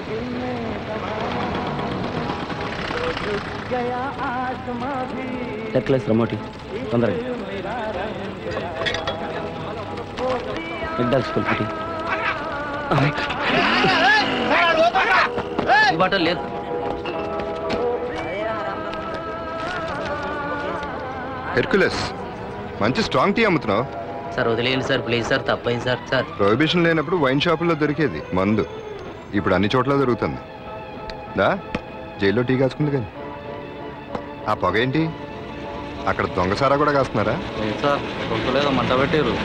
నెక్లెస్ రమోటి తొందరగా మెక్డాల్ స్కూల్ పిటి ఈ బాటలు లేదు హెర్కులస్ మంచి స్ట్రాంగ్ టీ అమ్ముతున్నావు సార్ వదిలేయండి సార్ ప్లీజ్ సార్ తప్పైంది సార్ సార్ ప్రొహిబిషన్ లేనప్పుడు వైన్ షాపుల్లో దొరికేది మందు ఇప్పుడు అన్ని చోట్ల దొరుకుతుంది దా జైల్లో టీ కాసుకుంది కానీ ఆ పొగ ఏంటి అక్కడ దొంగసారా కూడా కాస్తున్నారా లేదు సార్ దొరకలేదు మంట పెట్టారు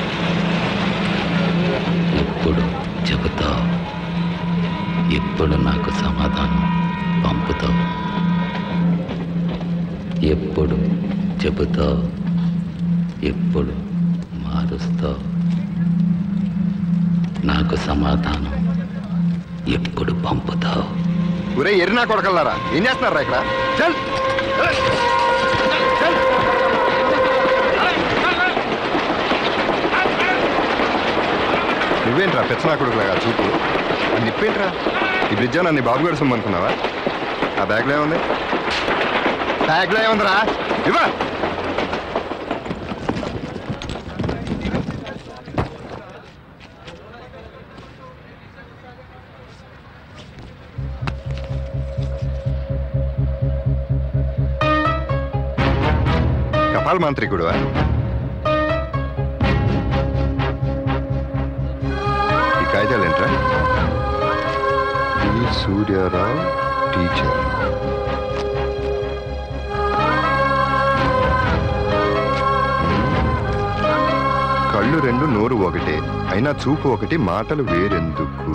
ఎప్పుడు చెబుతావు ఎప్పుడు నాకు సమాధానం పంపుతావు ఎప్పుడు చెబుతావు ఎప్పుడు మారుస్తావు నాకు సమాధానం ఎప్పుడు పంపుతావు ఒరే ఎరినా కొడకల్లారా ఏం చేస్తున్నారా ఇక్కడ చల్ నువ్వేంట్రా పెచ్చనా కొడుకులాగా చూపు ఆ నిప్పేంట్రా ఈ బ్రిడ్జ్ నన్ను బాబు గారు సొమ్మనుకున్నావా ఆ బ్యాగ్లో ఏముంది బ్యాగ్లో ఏముందిరా ఇవ్వ కపాల్ మాంత్రికుడు ఈ కాగితాలు ఏంట్రా ఈ సూర్యారావు టీచర్ కళ్ళు రెండు నోరు ఒకటే అయినా చూపు ఒకటి మాటలు వేరెందుకు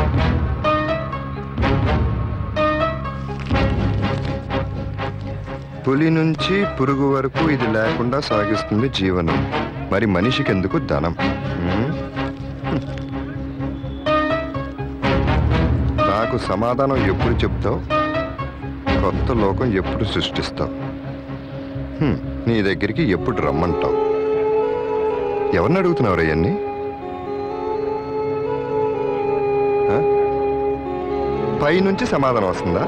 పులి నుంచి పురుగు వరకు ఇది లేకుండా సాగిస్తుంది జీవనం మరి మనిషికి ఎందుకు ధనం హ్మ్? నాకు సమాధానం ఎప్పుడు చెప్తావు కొత్త లోకం ఎప్పుడు సృష్టిస్తావు హ్మ్, నీ దగ్గరికి ఎప్పుడు రమ్మంటావు ఎవరిని అడుగుతున్నావు అవన్నీ పైనుంచి సమాధానం వస్తుందా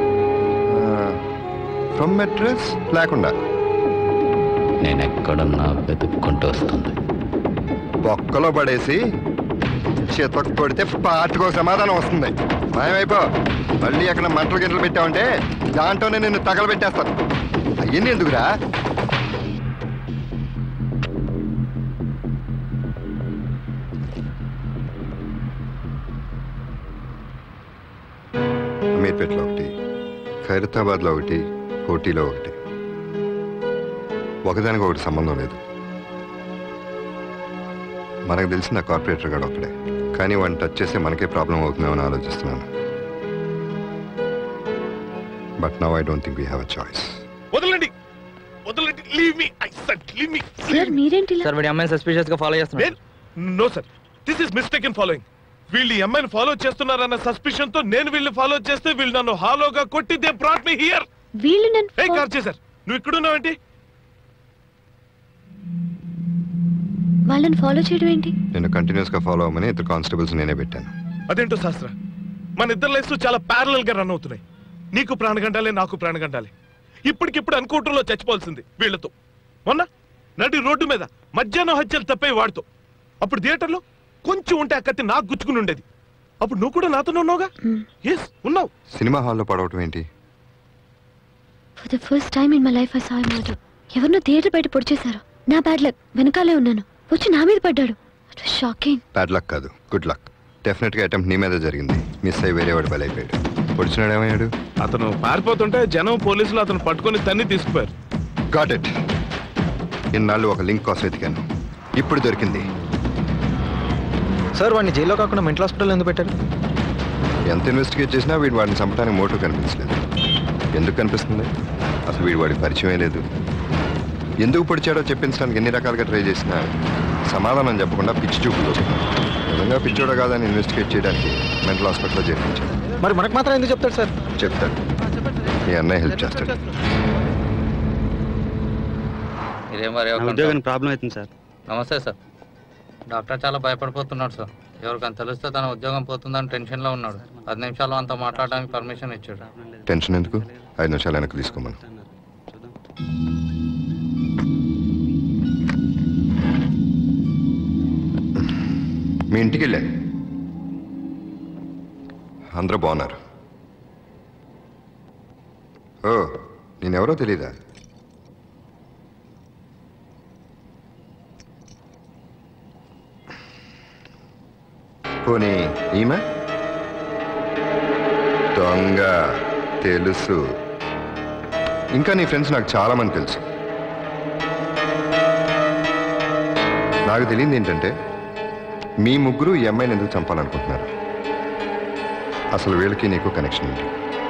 ఫ్రమ్ అడ్రస్ లేకుండా నేను ఎక్కడున్నా వెతుక్కుంటూ వస్తుంది బొక్కలో పడేసి చేతకు కొడితే పాటుకో సమాధానం వస్తుంది మాయమైపో మళ్ళీ అక్కడ మంటలు గింటలు పెట్టావంటే దాంట్లోనే నిన్ను తగలబెట్టేస్తాను అయ్యింది ఎందుకురా అమీర్పేటలో ఒకటి ఖైరతాబాద్లో ఒకటి కోటిలో ఒకటి ఒకదానికి ఒకటి సంబంధం లేదు మనకు తెలిసిన కార్పొరేటర్ గాడు ఒకడే కానీ వాడిని టచ్ చేస్తే మనకే ప్రాబ్లం అవుతుందేమో అని ఆలోచిస్తున్నాను but now I don't think we have a choice వదలండి వదలండి leave me I said leave me sir మీరేంటి ఇలా సార్ వీడి అమ్మాయిని సస్పిషియస్ గా ఫాలో చేస్తున్నాడు no sir this is mistake in following వీళ్ళు ఈ అమ్మాయిని ఫాలో చేస్తున్నారన్న సస్పిషన్ తో నేను వీళ్ళు ఫాలో చేస్తే వీళ్ళు నన్ను హాలోగా కొట్టి దే బ్రాట్ మీ హియర్ వీళ్ళు నన్ను ఏ కార్ చేశారు నువ్వు ఇక్కడున్నావేంటి వాళ్ళని ఫాలో చేయడం ఏంటి నేను కంటిన్యూస్ గా ఫాలో అవ్వమని ఇద్దరు కానిస్టేబుల్స్ నేనే పెట్టాను అదేంటో శాస్త్ర మన ఇద్దరు లైఫ్స్ చాలా ప్యారలల్ గా రన్ అవుతున్నాయి నీకు ప్రాణగండాలే నాకు ప్రాణగండాలే ఇప్పటికిప్పుడు అనుకోవటంలో చచ్చిపోవాల్సింది వీళ్ళతో మొన్న నడి రోడ్డు మీద మధ్యాహ్నం హత్యలు తప్పే వాడుతో అప్పుడు థియేటర్లో కొంచెం ఉంటే ఆ కత్తి నాకు గుచ్చుకుని ఉండేది అప్పుడు నువ్వు కూడా నాతోనే ఉన్నావుగా ఎస్ ఉన్నావు సినిమా హాల్లో పడవటం ఏంటి for the first time in my life I saw murder ఎవరినో థియేటర్ బయట పొడిచేశారు నా బ్యాడ్ లక్ వెనకాలే ఉన్నాను వచ్చి నా మీద పడ్డాడు it was shocking bad luck కాదు గుడ్ లక్ డెఫినెట్ గా అటెంప్ట్ నీ మీద జరిగింది మిస్ అయ్యి వేరే వాడు బలైపోయాడు పొడిచినాడు ఏమయ్యాడు అతను పారిపోతుంటే జనం పోలీసులు అతను పట్టుకొని తన్ని తీసుకుపోయారు గాట్ ఇట్ ఇన్నాళ్ళు ఒక లింక్ కోసం వెతికాను ఇప్పుడు దొరికింది సార్ వాడిని జైల్లో కాకుండా మెంటల్ హాస్పిటల్ ఎందుకు పెట్టారు ఎంత ఇన్వెస్టిగేట్ చేసినా వీడు వాడిని చంపడానికి మోటివ్ కనిపించలేదు ఎందుకు కనిపిస్తుంది అసలు వీడు వాడికి పరిచయమే లేదు ఎందుకు పొడిచాడో చెప్పించడానికి ఎన్ని రకాలుగా ట్రై చేసినా సమాధానం చెప్పకుండా పిచ్చి చూపులు చూస్తున్నాడు నిజంగా పిచ్చోడో కాదని ఇన్వెస్టిగేట్ చేయడానికి మెంటల్ హాస్పిటల్లో చేర్పించాడు మరి మనకు మాత్రం ఎందుకు చెప్తాడు సార్ చెప్తాడు మీ అన్నయ్య హెల్ప్ చేస్తాడు మీరేం మరి నా ఉద్యోగానికి ప్రాబ్లం అవుతుంది సార్ నమస్తే సార్ డాక్టర్ చాలా భయపడిపోతున్నాడు సార్ ఎవరికైనా తెలిస్తే తన ఉద్యోగం పోతుందని టెన్షన్లో ఉన్నాడు పది నిమిషాలు అంతా మాట్లాడడానికి పర్మిషన్ ఇచ్చాడు టెన్షన్ ఎందుకు ఐదు నిమిషాలు వెనక్కి తీసుకోమను మీ ఇంటికి వెళ్ళాను అందరూ బాగున్నారు ఓ నేనెవరో తెలీదా పోనీ ఈమె దొంగ తెలుసు ఇంకా నీ ఫ్రెండ్స్ నాకు చాలా మంది తెలుసు నాకు తెలియంది ఏంటంటే మీ ముగ్గురు ఈ అమ్మాయిని ఎందుకు చంపాలనుకుంటున్నారు అసలు వీళ్ళకి నీకు కనెక్షన్ ఏంటి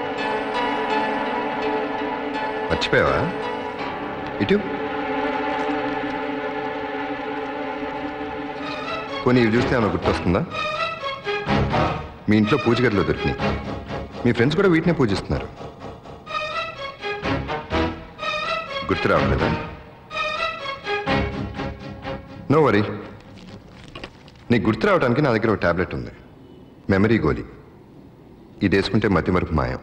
మర్చిపోయావా ఇటు పోనీ ఇవి చూస్తే ఏమైనా గుర్తొస్తుందా మీ ఇంట్లో పూజ గదిలో దొరికినాయి మీ ఫ్రెండ్స్ కూడా వీటినే పూజిస్తున్నారు గుర్తు రావట్లేదా నో వరీ నీకు గుర్తు రావడానికి నా దగ్గర ఒక టాబ్లెట్ ఉంది మెమరీ గోలీ ఇది వేసుకుంటే మతి మరుపు మాయం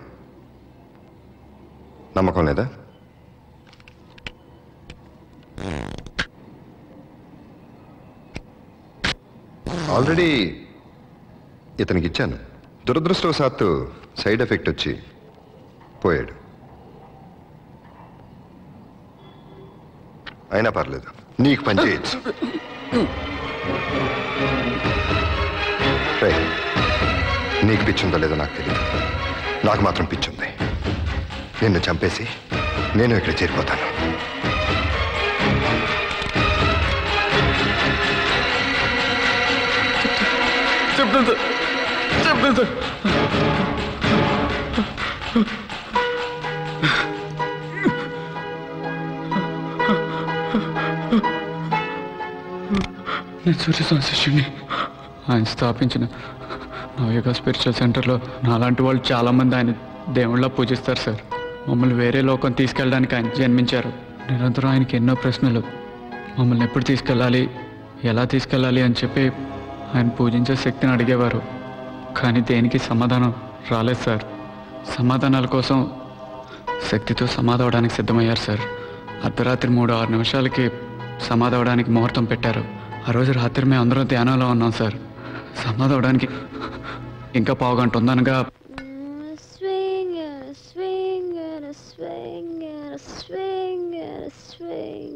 నమ్మకం లేదా ఆల్రెడీ ఇతనికి ఇచ్చాను దురదృష్టవశాత్తు సైడ్ ఎఫెక్ట్ వచ్చి పోయాడు అయినా పర్లేదు నీకు పని చేయొచ్చు రేయ్, నీకు పిచ్చుందో లేదో నాకు తెలియదు నాకు మాత్రం పిచ్చుంది నిన్ను చంపేసి నేను ఇక్కడ చేరిపోతాను చెప్తాను సార్ చెప్తాను సార్ నేను సూర్యస్వామి శిష్యుని ఆయన స్థాపించిన నవయుగ స్పిరిచువల్ సెంటర్లో నాలాంటి వాళ్ళు చాలామంది ఆయన దేవుళ్ళ పూజిస్తారు సార్ మమ్మల్ని వేరే లోకం తీసుకెళ్ళడానికి ఆయన జన్మించారు నిరంతరం ఆయనకి ఎన్నో ప్రశ్నలు మమ్మల్ని ఎప్పుడు తీసుకెళ్ళాలి ఎలా తీసుకెళ్ళాలి అని చెప్పి ఆయన పూజించే శక్తిని అడిగేవారు కానీ దేనికి సమాధానం రాలేదు సార్ సమాధానాల కోసం శక్తితో సమాధవడానికి సిద్ధమయ్యారు సార్ అర్ధరాత్రి మూడు ఆరు నిమిషాలకి సమాధవడానికి ముహూర్తం పెట్టారు ఆ రోజు రాత్రి మేము అందరం ధ్యానంలో ఉన్నాం సార్ సమాధవడానికి ఇంకా పావుగంట ఉందనగా Swing and a swing and a swing and a swing and a swing.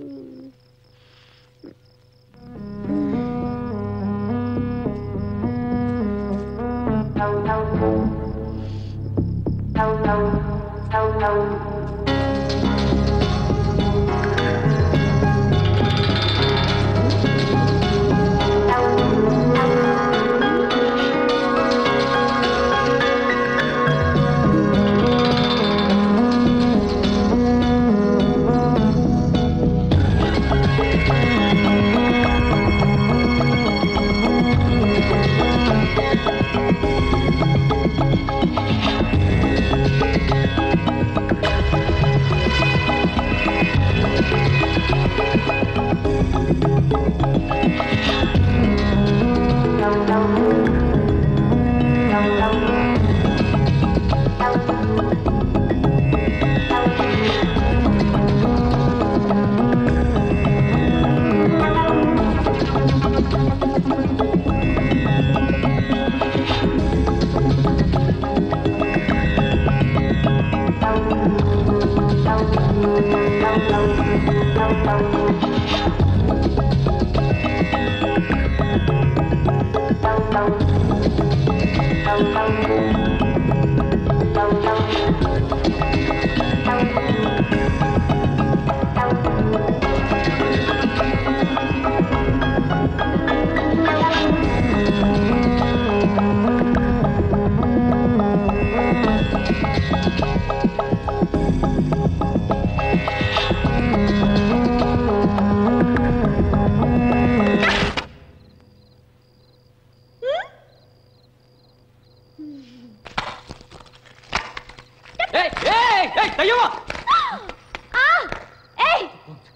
ఏయ్ ఏయ్ ఏయ్ దయ్యమా ఆ! ఏయ్!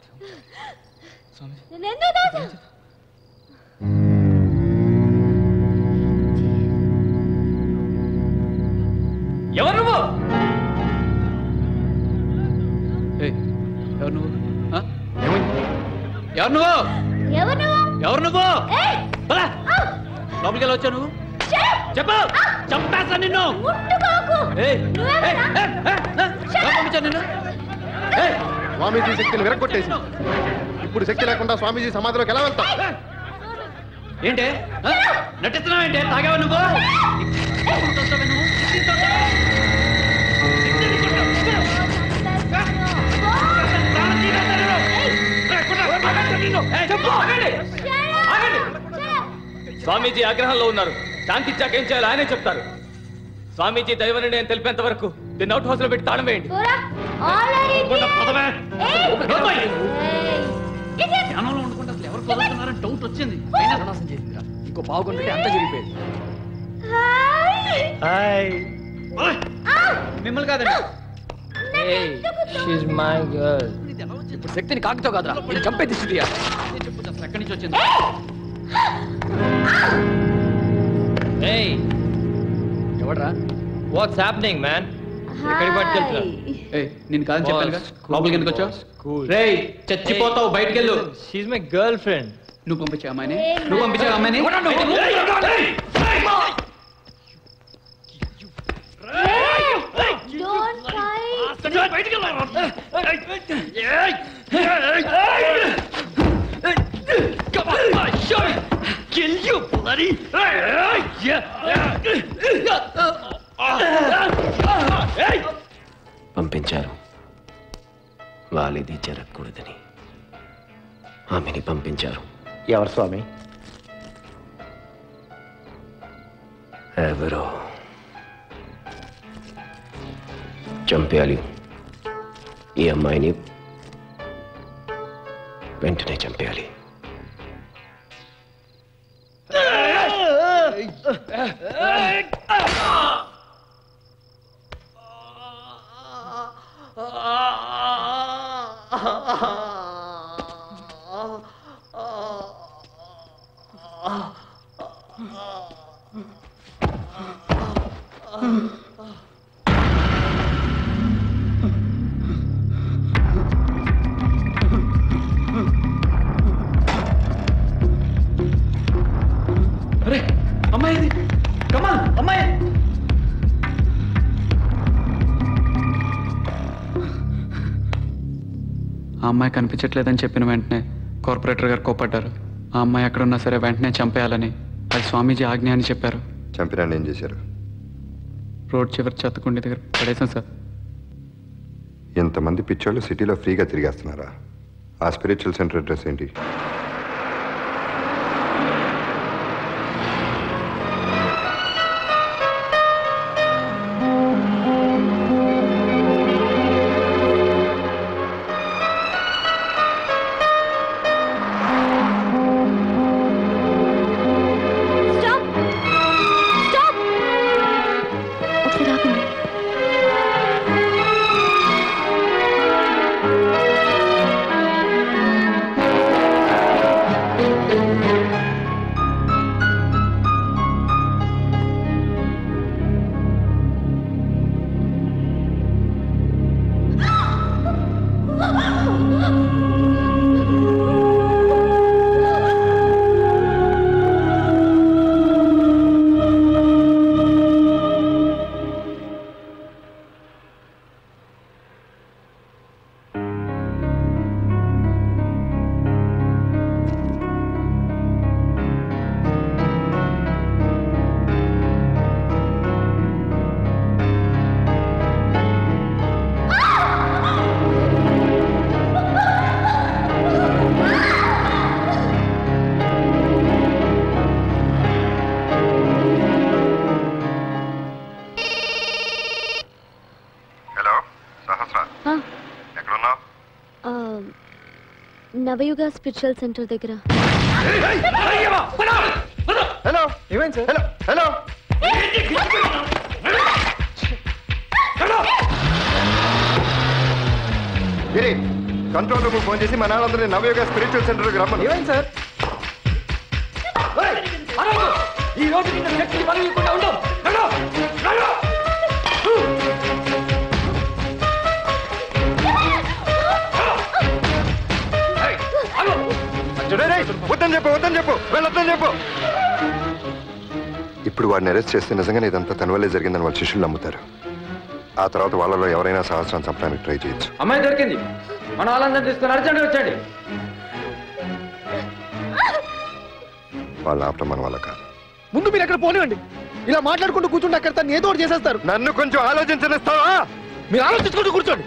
నన్నెందుకు దాచావు? ఎవరు నువ్వు ఏయ్, ఎవరు నువ్వు ఆ? ఏమైంది? ఎవరు నువ్వు ఎవరు నువ్వు? ఎవరు నువ్వు ఏయ్! పద. ఆ! లోపలికి వెళ్ళి వచ్చావు నువ్వు చెప్పు చంపేస్తా నిన్ను ముట్టుకోకు! ఏయ్, నువ్వెవరా? ఏయ్, ఏయ్, ఏయ్, ఏయ్, ఎవరు పంపించారు నిన్ను ఏయ్, స్వామీజీ శక్తిని విరగొట్టేసి ఇప్పుడు శక్తి లేకుండా స్వామీజీ సమాధిలోకి ఎలా వెళ్తాం ఏంటి ఆ? నటిస్తున్నావేంటి తాగావా నువ్వు వస్తావా నువ్వు? స్వామీజీ ఆగ్రహంలో ఉన్నారు శాంతి ఇచ్చాక ఏం చేయాలో ఆయనే చెప్తారు స్వామీజీ దైవని నేను తెలిపేంత వరకు దీన్ని అవుట్ హౌస్ లో పెట్టి తాళం వేయండి పోరా! Already పదమే. ఏయ్! లోపలికి. ఏయ్! ఇదే! ధ్యానంలో ఉండకుండా అసలు ఎవరు కుదురుతున్నారని డౌట్ వచ్చింది అయినా సన్నాసం చేసిందిరా. ఇంకో పావు గంట అంతా జరిగిపోయింది హాయ్! మిమ్మల్ని కాదండి Hey, she's my girl. ఇప్పుడు శక్తిని కాకితో కాదురా నేను చంపేది స్థితియా నేను చెప్పు అసలు ఎక్కడి నుంచి వచ్చింది Hey, ఎవడ్రా what's happening, man? ఎక్కడికి పట్టుకెళ్తున్నా ఏయ్ నేను కాదని చెప్పానుగా Boss, లోపలికి ఎందుకు వచ్చావు cool. రేయ్ చచ్చిపోతావు బయటికి వెళ్ళు She's my girlfriend. నువ్వు పంపించావు అమ్మాయిని ఏయ్, నువ్వు పంపించావు అమ్మాయిని Don't fight! పంపించారు వాలిది జరగకూడదని ఆమెని పంపించారు ఎవరు స్వామి ఎవరో చంపేయాలి ఈ అమ్మాయిని వెంటనే చంపేయాలి అరే అమ్మాయి ఇది కమా అమ్మాయి ఆ అమ్మాయి కనిపించట్లేదని చెప్పిన వెంటనే కార్పొరేటర్ గారు కోపడ్డారు ఆ అమ్మాయి ఎక్కడున్నా సరే వెంటనే చంపేయాలని అది స్వామీజీ ఆజ్ఞ అని చెప్పారు చంపినాన్ని ఏం చేశారు రోడ్ చివరి చెత్తకుండి దగ్గర పడేసాం సార్ ఎంతమంది పిచ్చోళ్ళు సిటీలో ఫ్రీగా తిరిగేస్తున్నారా ఆ స్పిరిచువల్ సెంటర్ అడ్రస్ ఏంటి స్టాప్ స్టాప్ ఒకసారి ఆపండి ఆ నవయుగ స్పిరిచువల్ సెంటర్ దగ్గర హలో ఏమైంది sir hello hello Giri control room phone చేసి మా నాన్నందరినీ నవయోగ స్పిరిచువల్ సెంటర్కి రమ్మను ఏమైంది సార్ ఈ రోజు నిన్న శక్తి పనికుండా ఉండు నడు, నడు. వద్దని చెప్పు వద్దని చెప్పు వెళ్ళొద్దని చెప్పు ఇప్పుడు వాడిని అరెస్ట్ చేస్తే నిజంగానే ఇదంతా తన వల్లే జరిగిందని వాళ్ళ శిష్యులు నమ్ముతారు ఆ తర్వాత వాళ్ళలో ఎవరైనా సహస్రం చంపడానికి ట్రై చేయొచ్చు అమ్మాయి దొరికింది మన వాళ్ళందరూ తీసుకొని అర్జెంట్ వచ్చండి వాళ్ళని ఆపడం మన వల్ల కాదు ముందు మీరు ఎక్కడ పోనివ్వండి ఇలా మాట్లాడుకుంటూ కూర్చుంటే అక్కడ తను ఏదో ఒకటి చేసేస్తారు నన్ను కొంచెం ఆలోచించనిస్తావా మీరు ఆలోచించుకుంటూ కూర్చోండి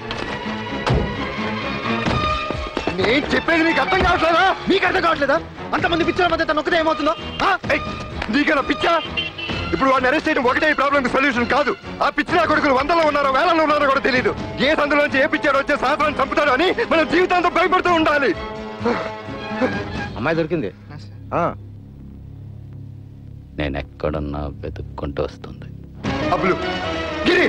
నేను చెప్పేది నీకు అర్థం కావట్లేదా మీకు అర్థం కావట్లేదా అంతమంది పిచ్చల మధ్య తను ఒక్కదే ఏమవుతుందో ఆ? నీకన్నా పిచ్చా ఇప్పుడు వాడిని అరెస్ట్ చేయడం ఒకటే ఈ ప్రాబ్లం సొల్యూషన్ కాదు ఆ పిచ్చిన కొడుకులు వందలో ఉన్నారో వేలలో ఉన్నారో కూడా తెలియదు ఏ సందులోంచి ఏ పిచ్చాడు వచ్చే సహస్రాన్ని చంపుతాడు అని మనం జీవితాంతం భయపడుతూ ఉండాలి అమ్మాయి దొరికింది నేను ఎక్కడున్నా వెతుక్కుంటూ వస్తుంది అబ్బులు గిరి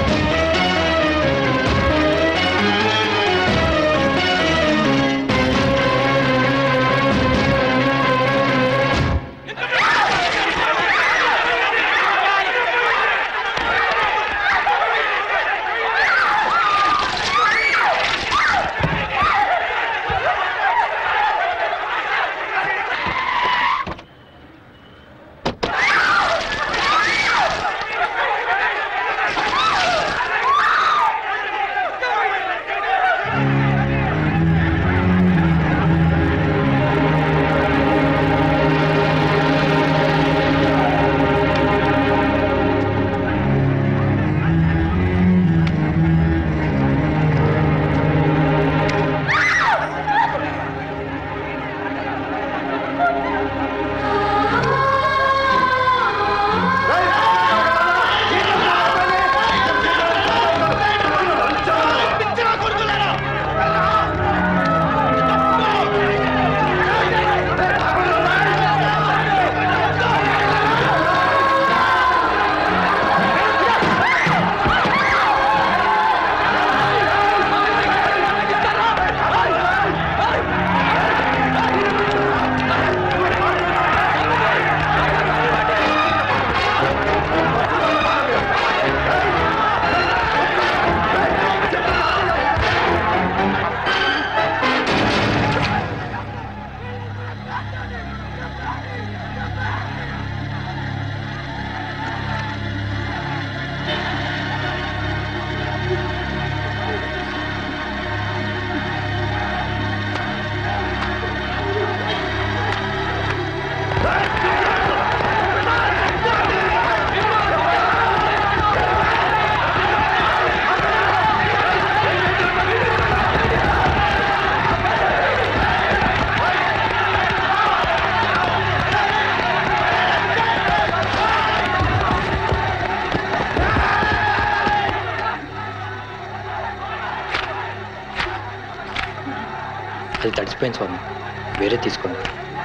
అది తడిసిపోయింది స్వామి వేరే తీసుకోండి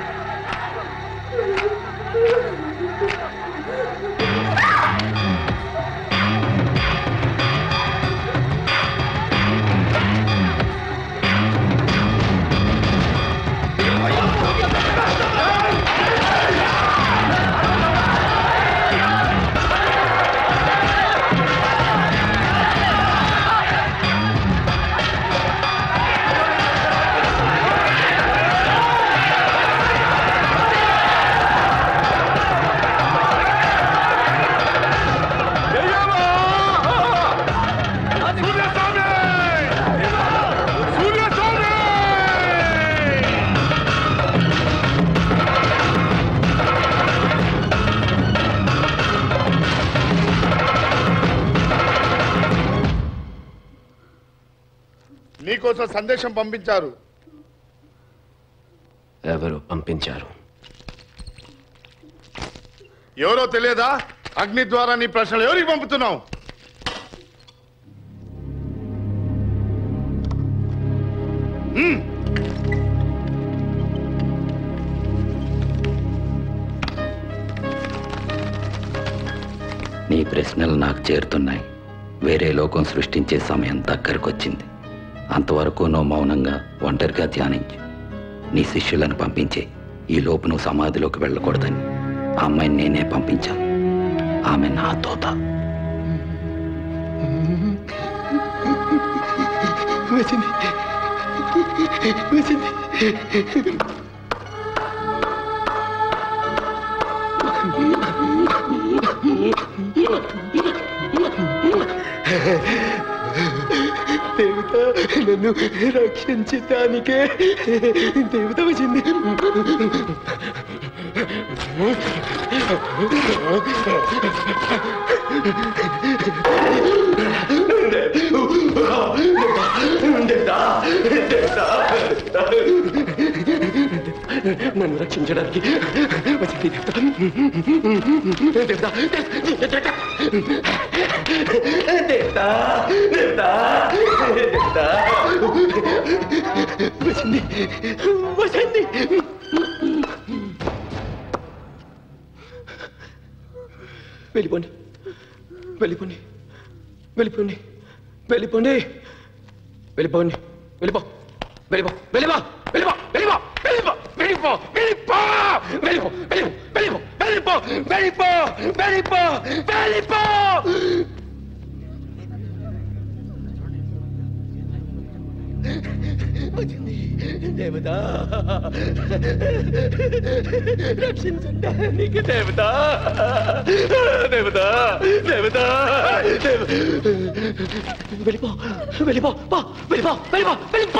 నీకోసం సందేశం పంపించారు ఎవరు పంపించారు ఎవరో తెలియదా అగ్ని ద్వారా నీ ప్రశ్నలు ఎవరికి పంపుతున్నావు హ్మ్. నీ ప్రశ్నలు నాకు చేరుతున్నాయి వేరే లోకం సృష్టించే సమయం దగ్గరకొచ్చింది అంతవరకు నువ్వు మౌనంగా ఒంటరిగా ధ్యానించు నీ శిష్యులను పంపించే ఈ లోపు నువ్వు సమాధిలోకి వెళ్ళకూడదని ఆ అమ్మాయిని నేనే పంపించాను ఆమె నా తోత వచ్చింది వచ్చింది దేవత నన్ను రక్షించటానికే దేవత వచ్చింది నన్ను రక్షించడానికి వచ్చింది దేవత దేవత దేవత దేవత దేవత వచ్చింది వచ్చింది వెళ్ళిపోండి వెళ్ళిపోండి వెళ్ళిపోండి వెళ్ళిపోండి వెళ్ళిపోండి వెళ్ళిపో వెళ్ళిపో వెళ్ళిపో వెళ్ళిపో వెళ్ళిపో వెళ్ళిపో వెళ్ళిపో వెళ్ళిపో వెళ్ళిపో వెళ్ళిపో వెళ్ళిపో వెళ్ళిపో వెళ్ళిపో వెళ్ళిపో వచ్చింది దేవత రక్షించడానికి దేవత దేవత దేవత వెళ్ళిపో వెళ్ళిపో పో, వెళ్ళిపో వెళ్ళిపో వెళ్ళిపో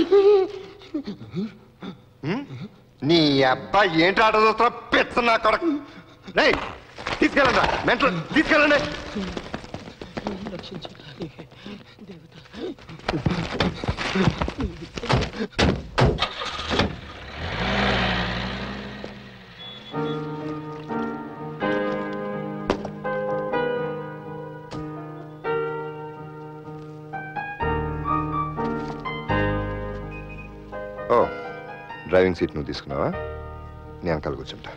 నీ అబ్బాయి ఏంటి ఆట చూస్తున్నా పెచ్చ నా కొడక రేయ్ తీసుకెళ్ళండి మెంటల్ తీసుకెళ్ళండి ఓ డ్రైవింగ్ సీట్ నువ్వు తీసుకున్నావా నేను వెనకాల కూర్చుంటా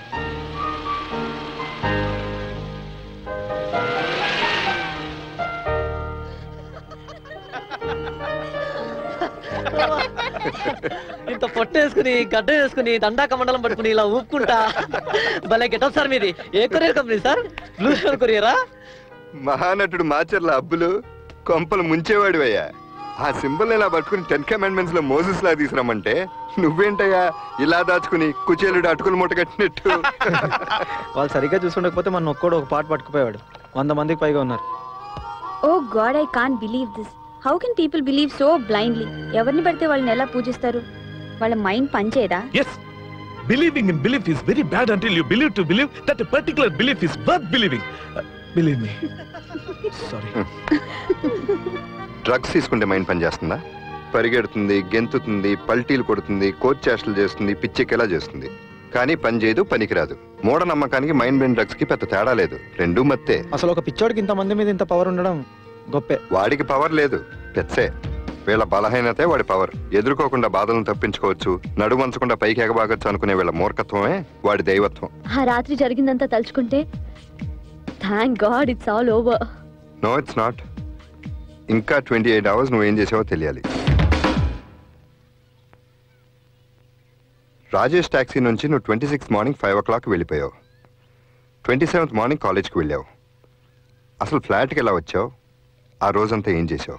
ఇంత పొట్ట వేసుకుని గడ్డ వేసుకుని దండాక మండలం పట్టుకుని ఇలా ఊపుకుంటా భలే గెటప్ సార్ మీది ఏ courier company sir Blue Star కొరియరా మహానటుడు మాచర్ల అబ్బులు కొంపలు ముంచేవాడివయ్యా ఆ సింబల్ ఇలా పట్టుకుని టెన్ కమాండ్మెంట్స్ లో మోసెస్ లా తీసుకురమ్మంటే నువ్వేంటయ్యా ఇలా దాచుకుని కుచేలుడు అటుకులు మూట కట్టినట్టు వాళ్ళు సరిగ్గా చూసుండకపోతే మన ఒక్కడు ఒక పాట పట్టుకుపోయాడు వంద మందికి పైగా ఉన్నారు oh God I can't believe this how can people believe so blindly ఎవరిని పడితే వాళ్ళని ఎలా పూజిస్తారు వాళ్ళ మైండ్ పనిచేయదా Yes, believing in belief is very bad until you believe to believe that a particular belief is worth believing. Uh, believe me. Sorry. Drugs తీసుకుంటే mind పని చేస్తుందా పరిగెడుతుంది గెంతుతుంది పల్టీలు కొడుతుంది కోచ్ చేష్టలు చేస్తుంది పిచ్చెక్కేలా చేస్తుంది కానీ పని చేయదు పనికిరాదు మూఢనమ్మకానికి మైండ్ బ్రెయిన్ డ్రగ్స్ కి పెద్ద తేడా లేదు రెండూ మత్తే అసలు ఒక పిచ్చోడికి ఇంత మంది మీద ఇంత పవర్ ఉండడం గొప్పే వాడికి పవర్ లేదు పెచ్చే వీళ్ళ బలహీనతే వాడి పవర్ ఎదుర్కోకుండా బాధలను తప్పించుకోవచ్చు నడుము వంచకుండా పైకి ఎగబాగొచ్చు అనుకునే వీళ్ళ మూర్ఖత్వమే వాడి దైవత్వం ఆ రాత్రి జరిగిందంతా తలుచుకుంటే thank God it's all over no it's not ఇంకా ట్వంటీ ఎయిట్ అవర్స్ నువ్వేం చేసావో తెలియాలి రాజేష్ టాక్సీ నుంచి నువ్వు twenty six morning five o'clock వెళ్ళిపోయావు ట్వంటీ సెవెంత్ మార్నింగ్ కాలేజ్కి వెళ్ళావు అసలు ఫ్లాట్కి ఎలా వచ్చావు ఆ రోజంతా ఏం చేసావు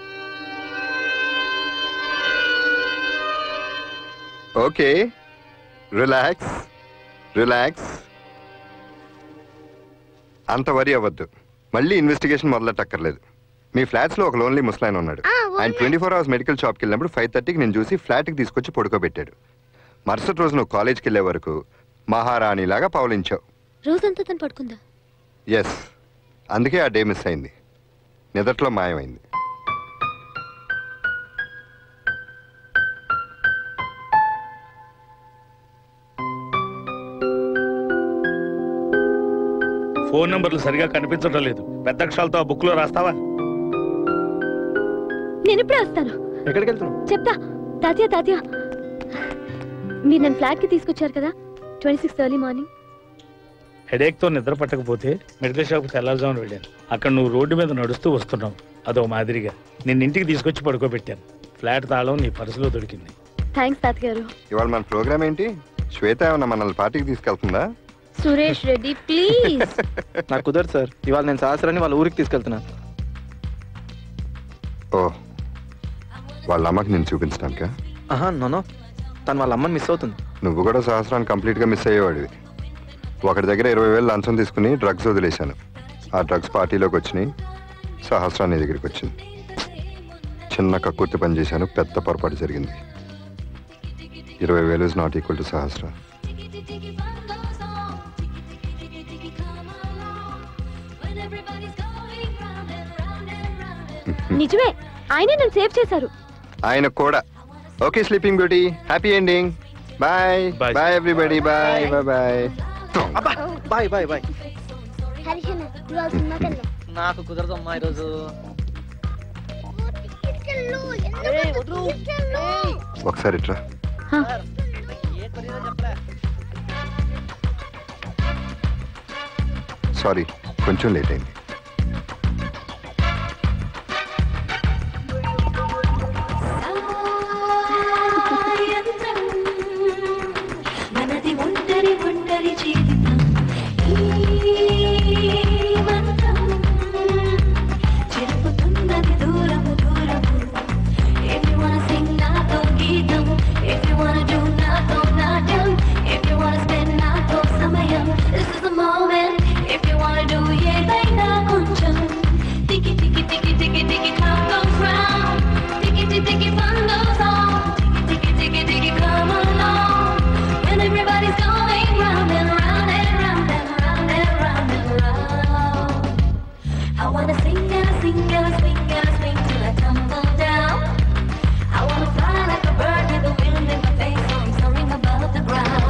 ఓకే రిలాక్స్ రిలాక్స్ అంత వరి అవ్వద్దు మళ్ళీ ఇన్వెస్టిగేషన్ మొదలెట్టక్కర్లేదు మీ ఫ్లాట్స్ లో ఒక లోన్లీ ముస్లాయన్ ఉన్నాడు ఆయన ట్వంటీ ఫోర్ అవర్స్ మెడికల్ షాప్కి వెళ్ళినప్పుడు ఫైవ్ థర్టీకి నేను చూసి ఫ్లాట్కి తీసుకొచ్చి పడుకోబెట్టాడు మరుసటి రోజు నువ్వు కాలేజ్కి వెళ్ళే వరకు మహారాణిలాగా పవలించావు రోజంతా తను పడుకుందా ఎస్ అందుకే ఆ డే మిస్ అయింది నిదట్లో మాయమైంది ఫోన్ నంబర్లు సరిగా కనిపించడం లేదు పెద్ద అక్షరాలతో ఆ బుక్ లో రాస్తావా నేను ఇప్పుడే వస్తాను ఎక్కడికి వెళ్తున్నావు చెప్తా తాతయ్య తాతయ్య మీరు నన్ను ఫ్లాట్ కి తీసుకొచ్చారు కదా twenty six early morning headache తో నిద్ర పట్టకపోతే మెడికల్ షాప్కి తెల్లారుజామున వెళ్ళాను అక్కడ నువ్వు రోడ్డు మీద నడుస్తూ వస్తున్నావు అదో మాదిరిగా నిన్న ఇంటికి తీసుకొచ్చి పడుకోబెట్టాను ఫ్లాట్ తాళం నీ పర్సులో దొరికింది థ్యాంక్స్ తాతగారు ఇవాళ మన ప్రోగ్రామ్ ఏంటి శ్వేత ఏమన్నా మనల్ని పార్టీకి తీసుకెళ్తుందా సురేష్ రెడ్డి ప్లీజ్ నాకు కుదరదు సార్ ఇవాళ నేను సహస్రాన్ని వాళ్ళ ఊరికి తీసుకెళ్తున్నా ఓ వాళ్ళ అమ్మకి నేను చూపించడానికా ఆహా నోనో తను వాళ్ళ అమ్మని మిస్ అవుతుంది నువ్వు కూడా సహస్రాన్ని కంప్లీట్గా మిస్ అయ్యేవాడివి ఒకటి దగ్గర ఇరవై వేలు లంచం తీసుకుని డ్రగ్స్ వదిలేశాను ఆ డ్రగ్స్ పార్టీలోకి వచ్చినాయి సహస్రా నీ దగ్గరికి వచ్చింది చిన్న కక్కుర్తి పని చేశాను పెద్ద పొరపాటు జరిగింది ఇరవై వేలు is not equal to Sahasra నిజమే ఆయనే నన్ను సేవ్ చేశారు ఆయన కూడా okay sleeping beauty happy ending bye bye everybody bye bye bye bye bye bye హరిషణ ఇవాళ సినిమాకి వెళ్దాం నాకు కుదరదమ్మా ఈరోజు ఒకసారి ఇట్రా సారీ కొంచెం లేట్ అయింది మనది ఒంటరి ఒంటరి జీవితం ఈ మంత్రం చెరుపుతున్నది దూరము దూరము If you wanna sing నాతో గీతం If you wanna do నాతో నాట్యం If you wanna spend నాతో సమయం This is the moment If you wanna do ఏదైనా కొంచెం Tiki tiki tiki tiki tiki clock goes round Tiki tiki tiki fun goes on Tiki tiki tiki come along When everybody's going round and round and round and round and round and round I wanna sing and I sing and I swing and I swing till I tumble down I wanna fly like a bird with the wind in my face so I'm soaring above the ground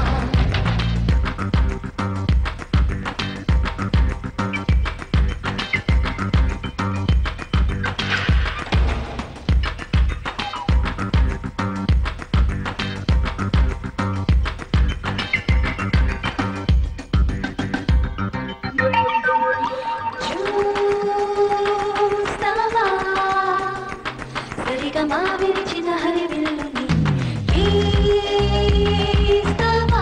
చూస్తావా సరిగమా విరిచిన హరివిల్లుని గీస్తావా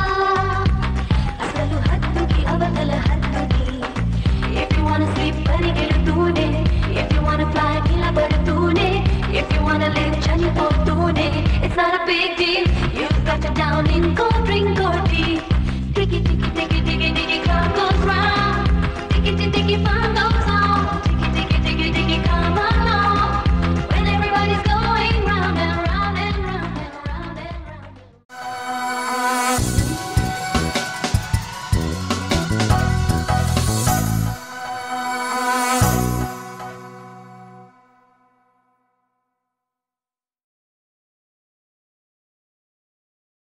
అసలు హద్దుకి అవతల హద్దుని If you wanna sleep పరిగెడుతూనే If you wanna fly నిలబడుతూనే If you wanna live చనిపోతూనే It's not a big deal You've got to down in go drink or tea Tiki tiki tiki tiki tiki clock goes round Tiki tiki tiki fun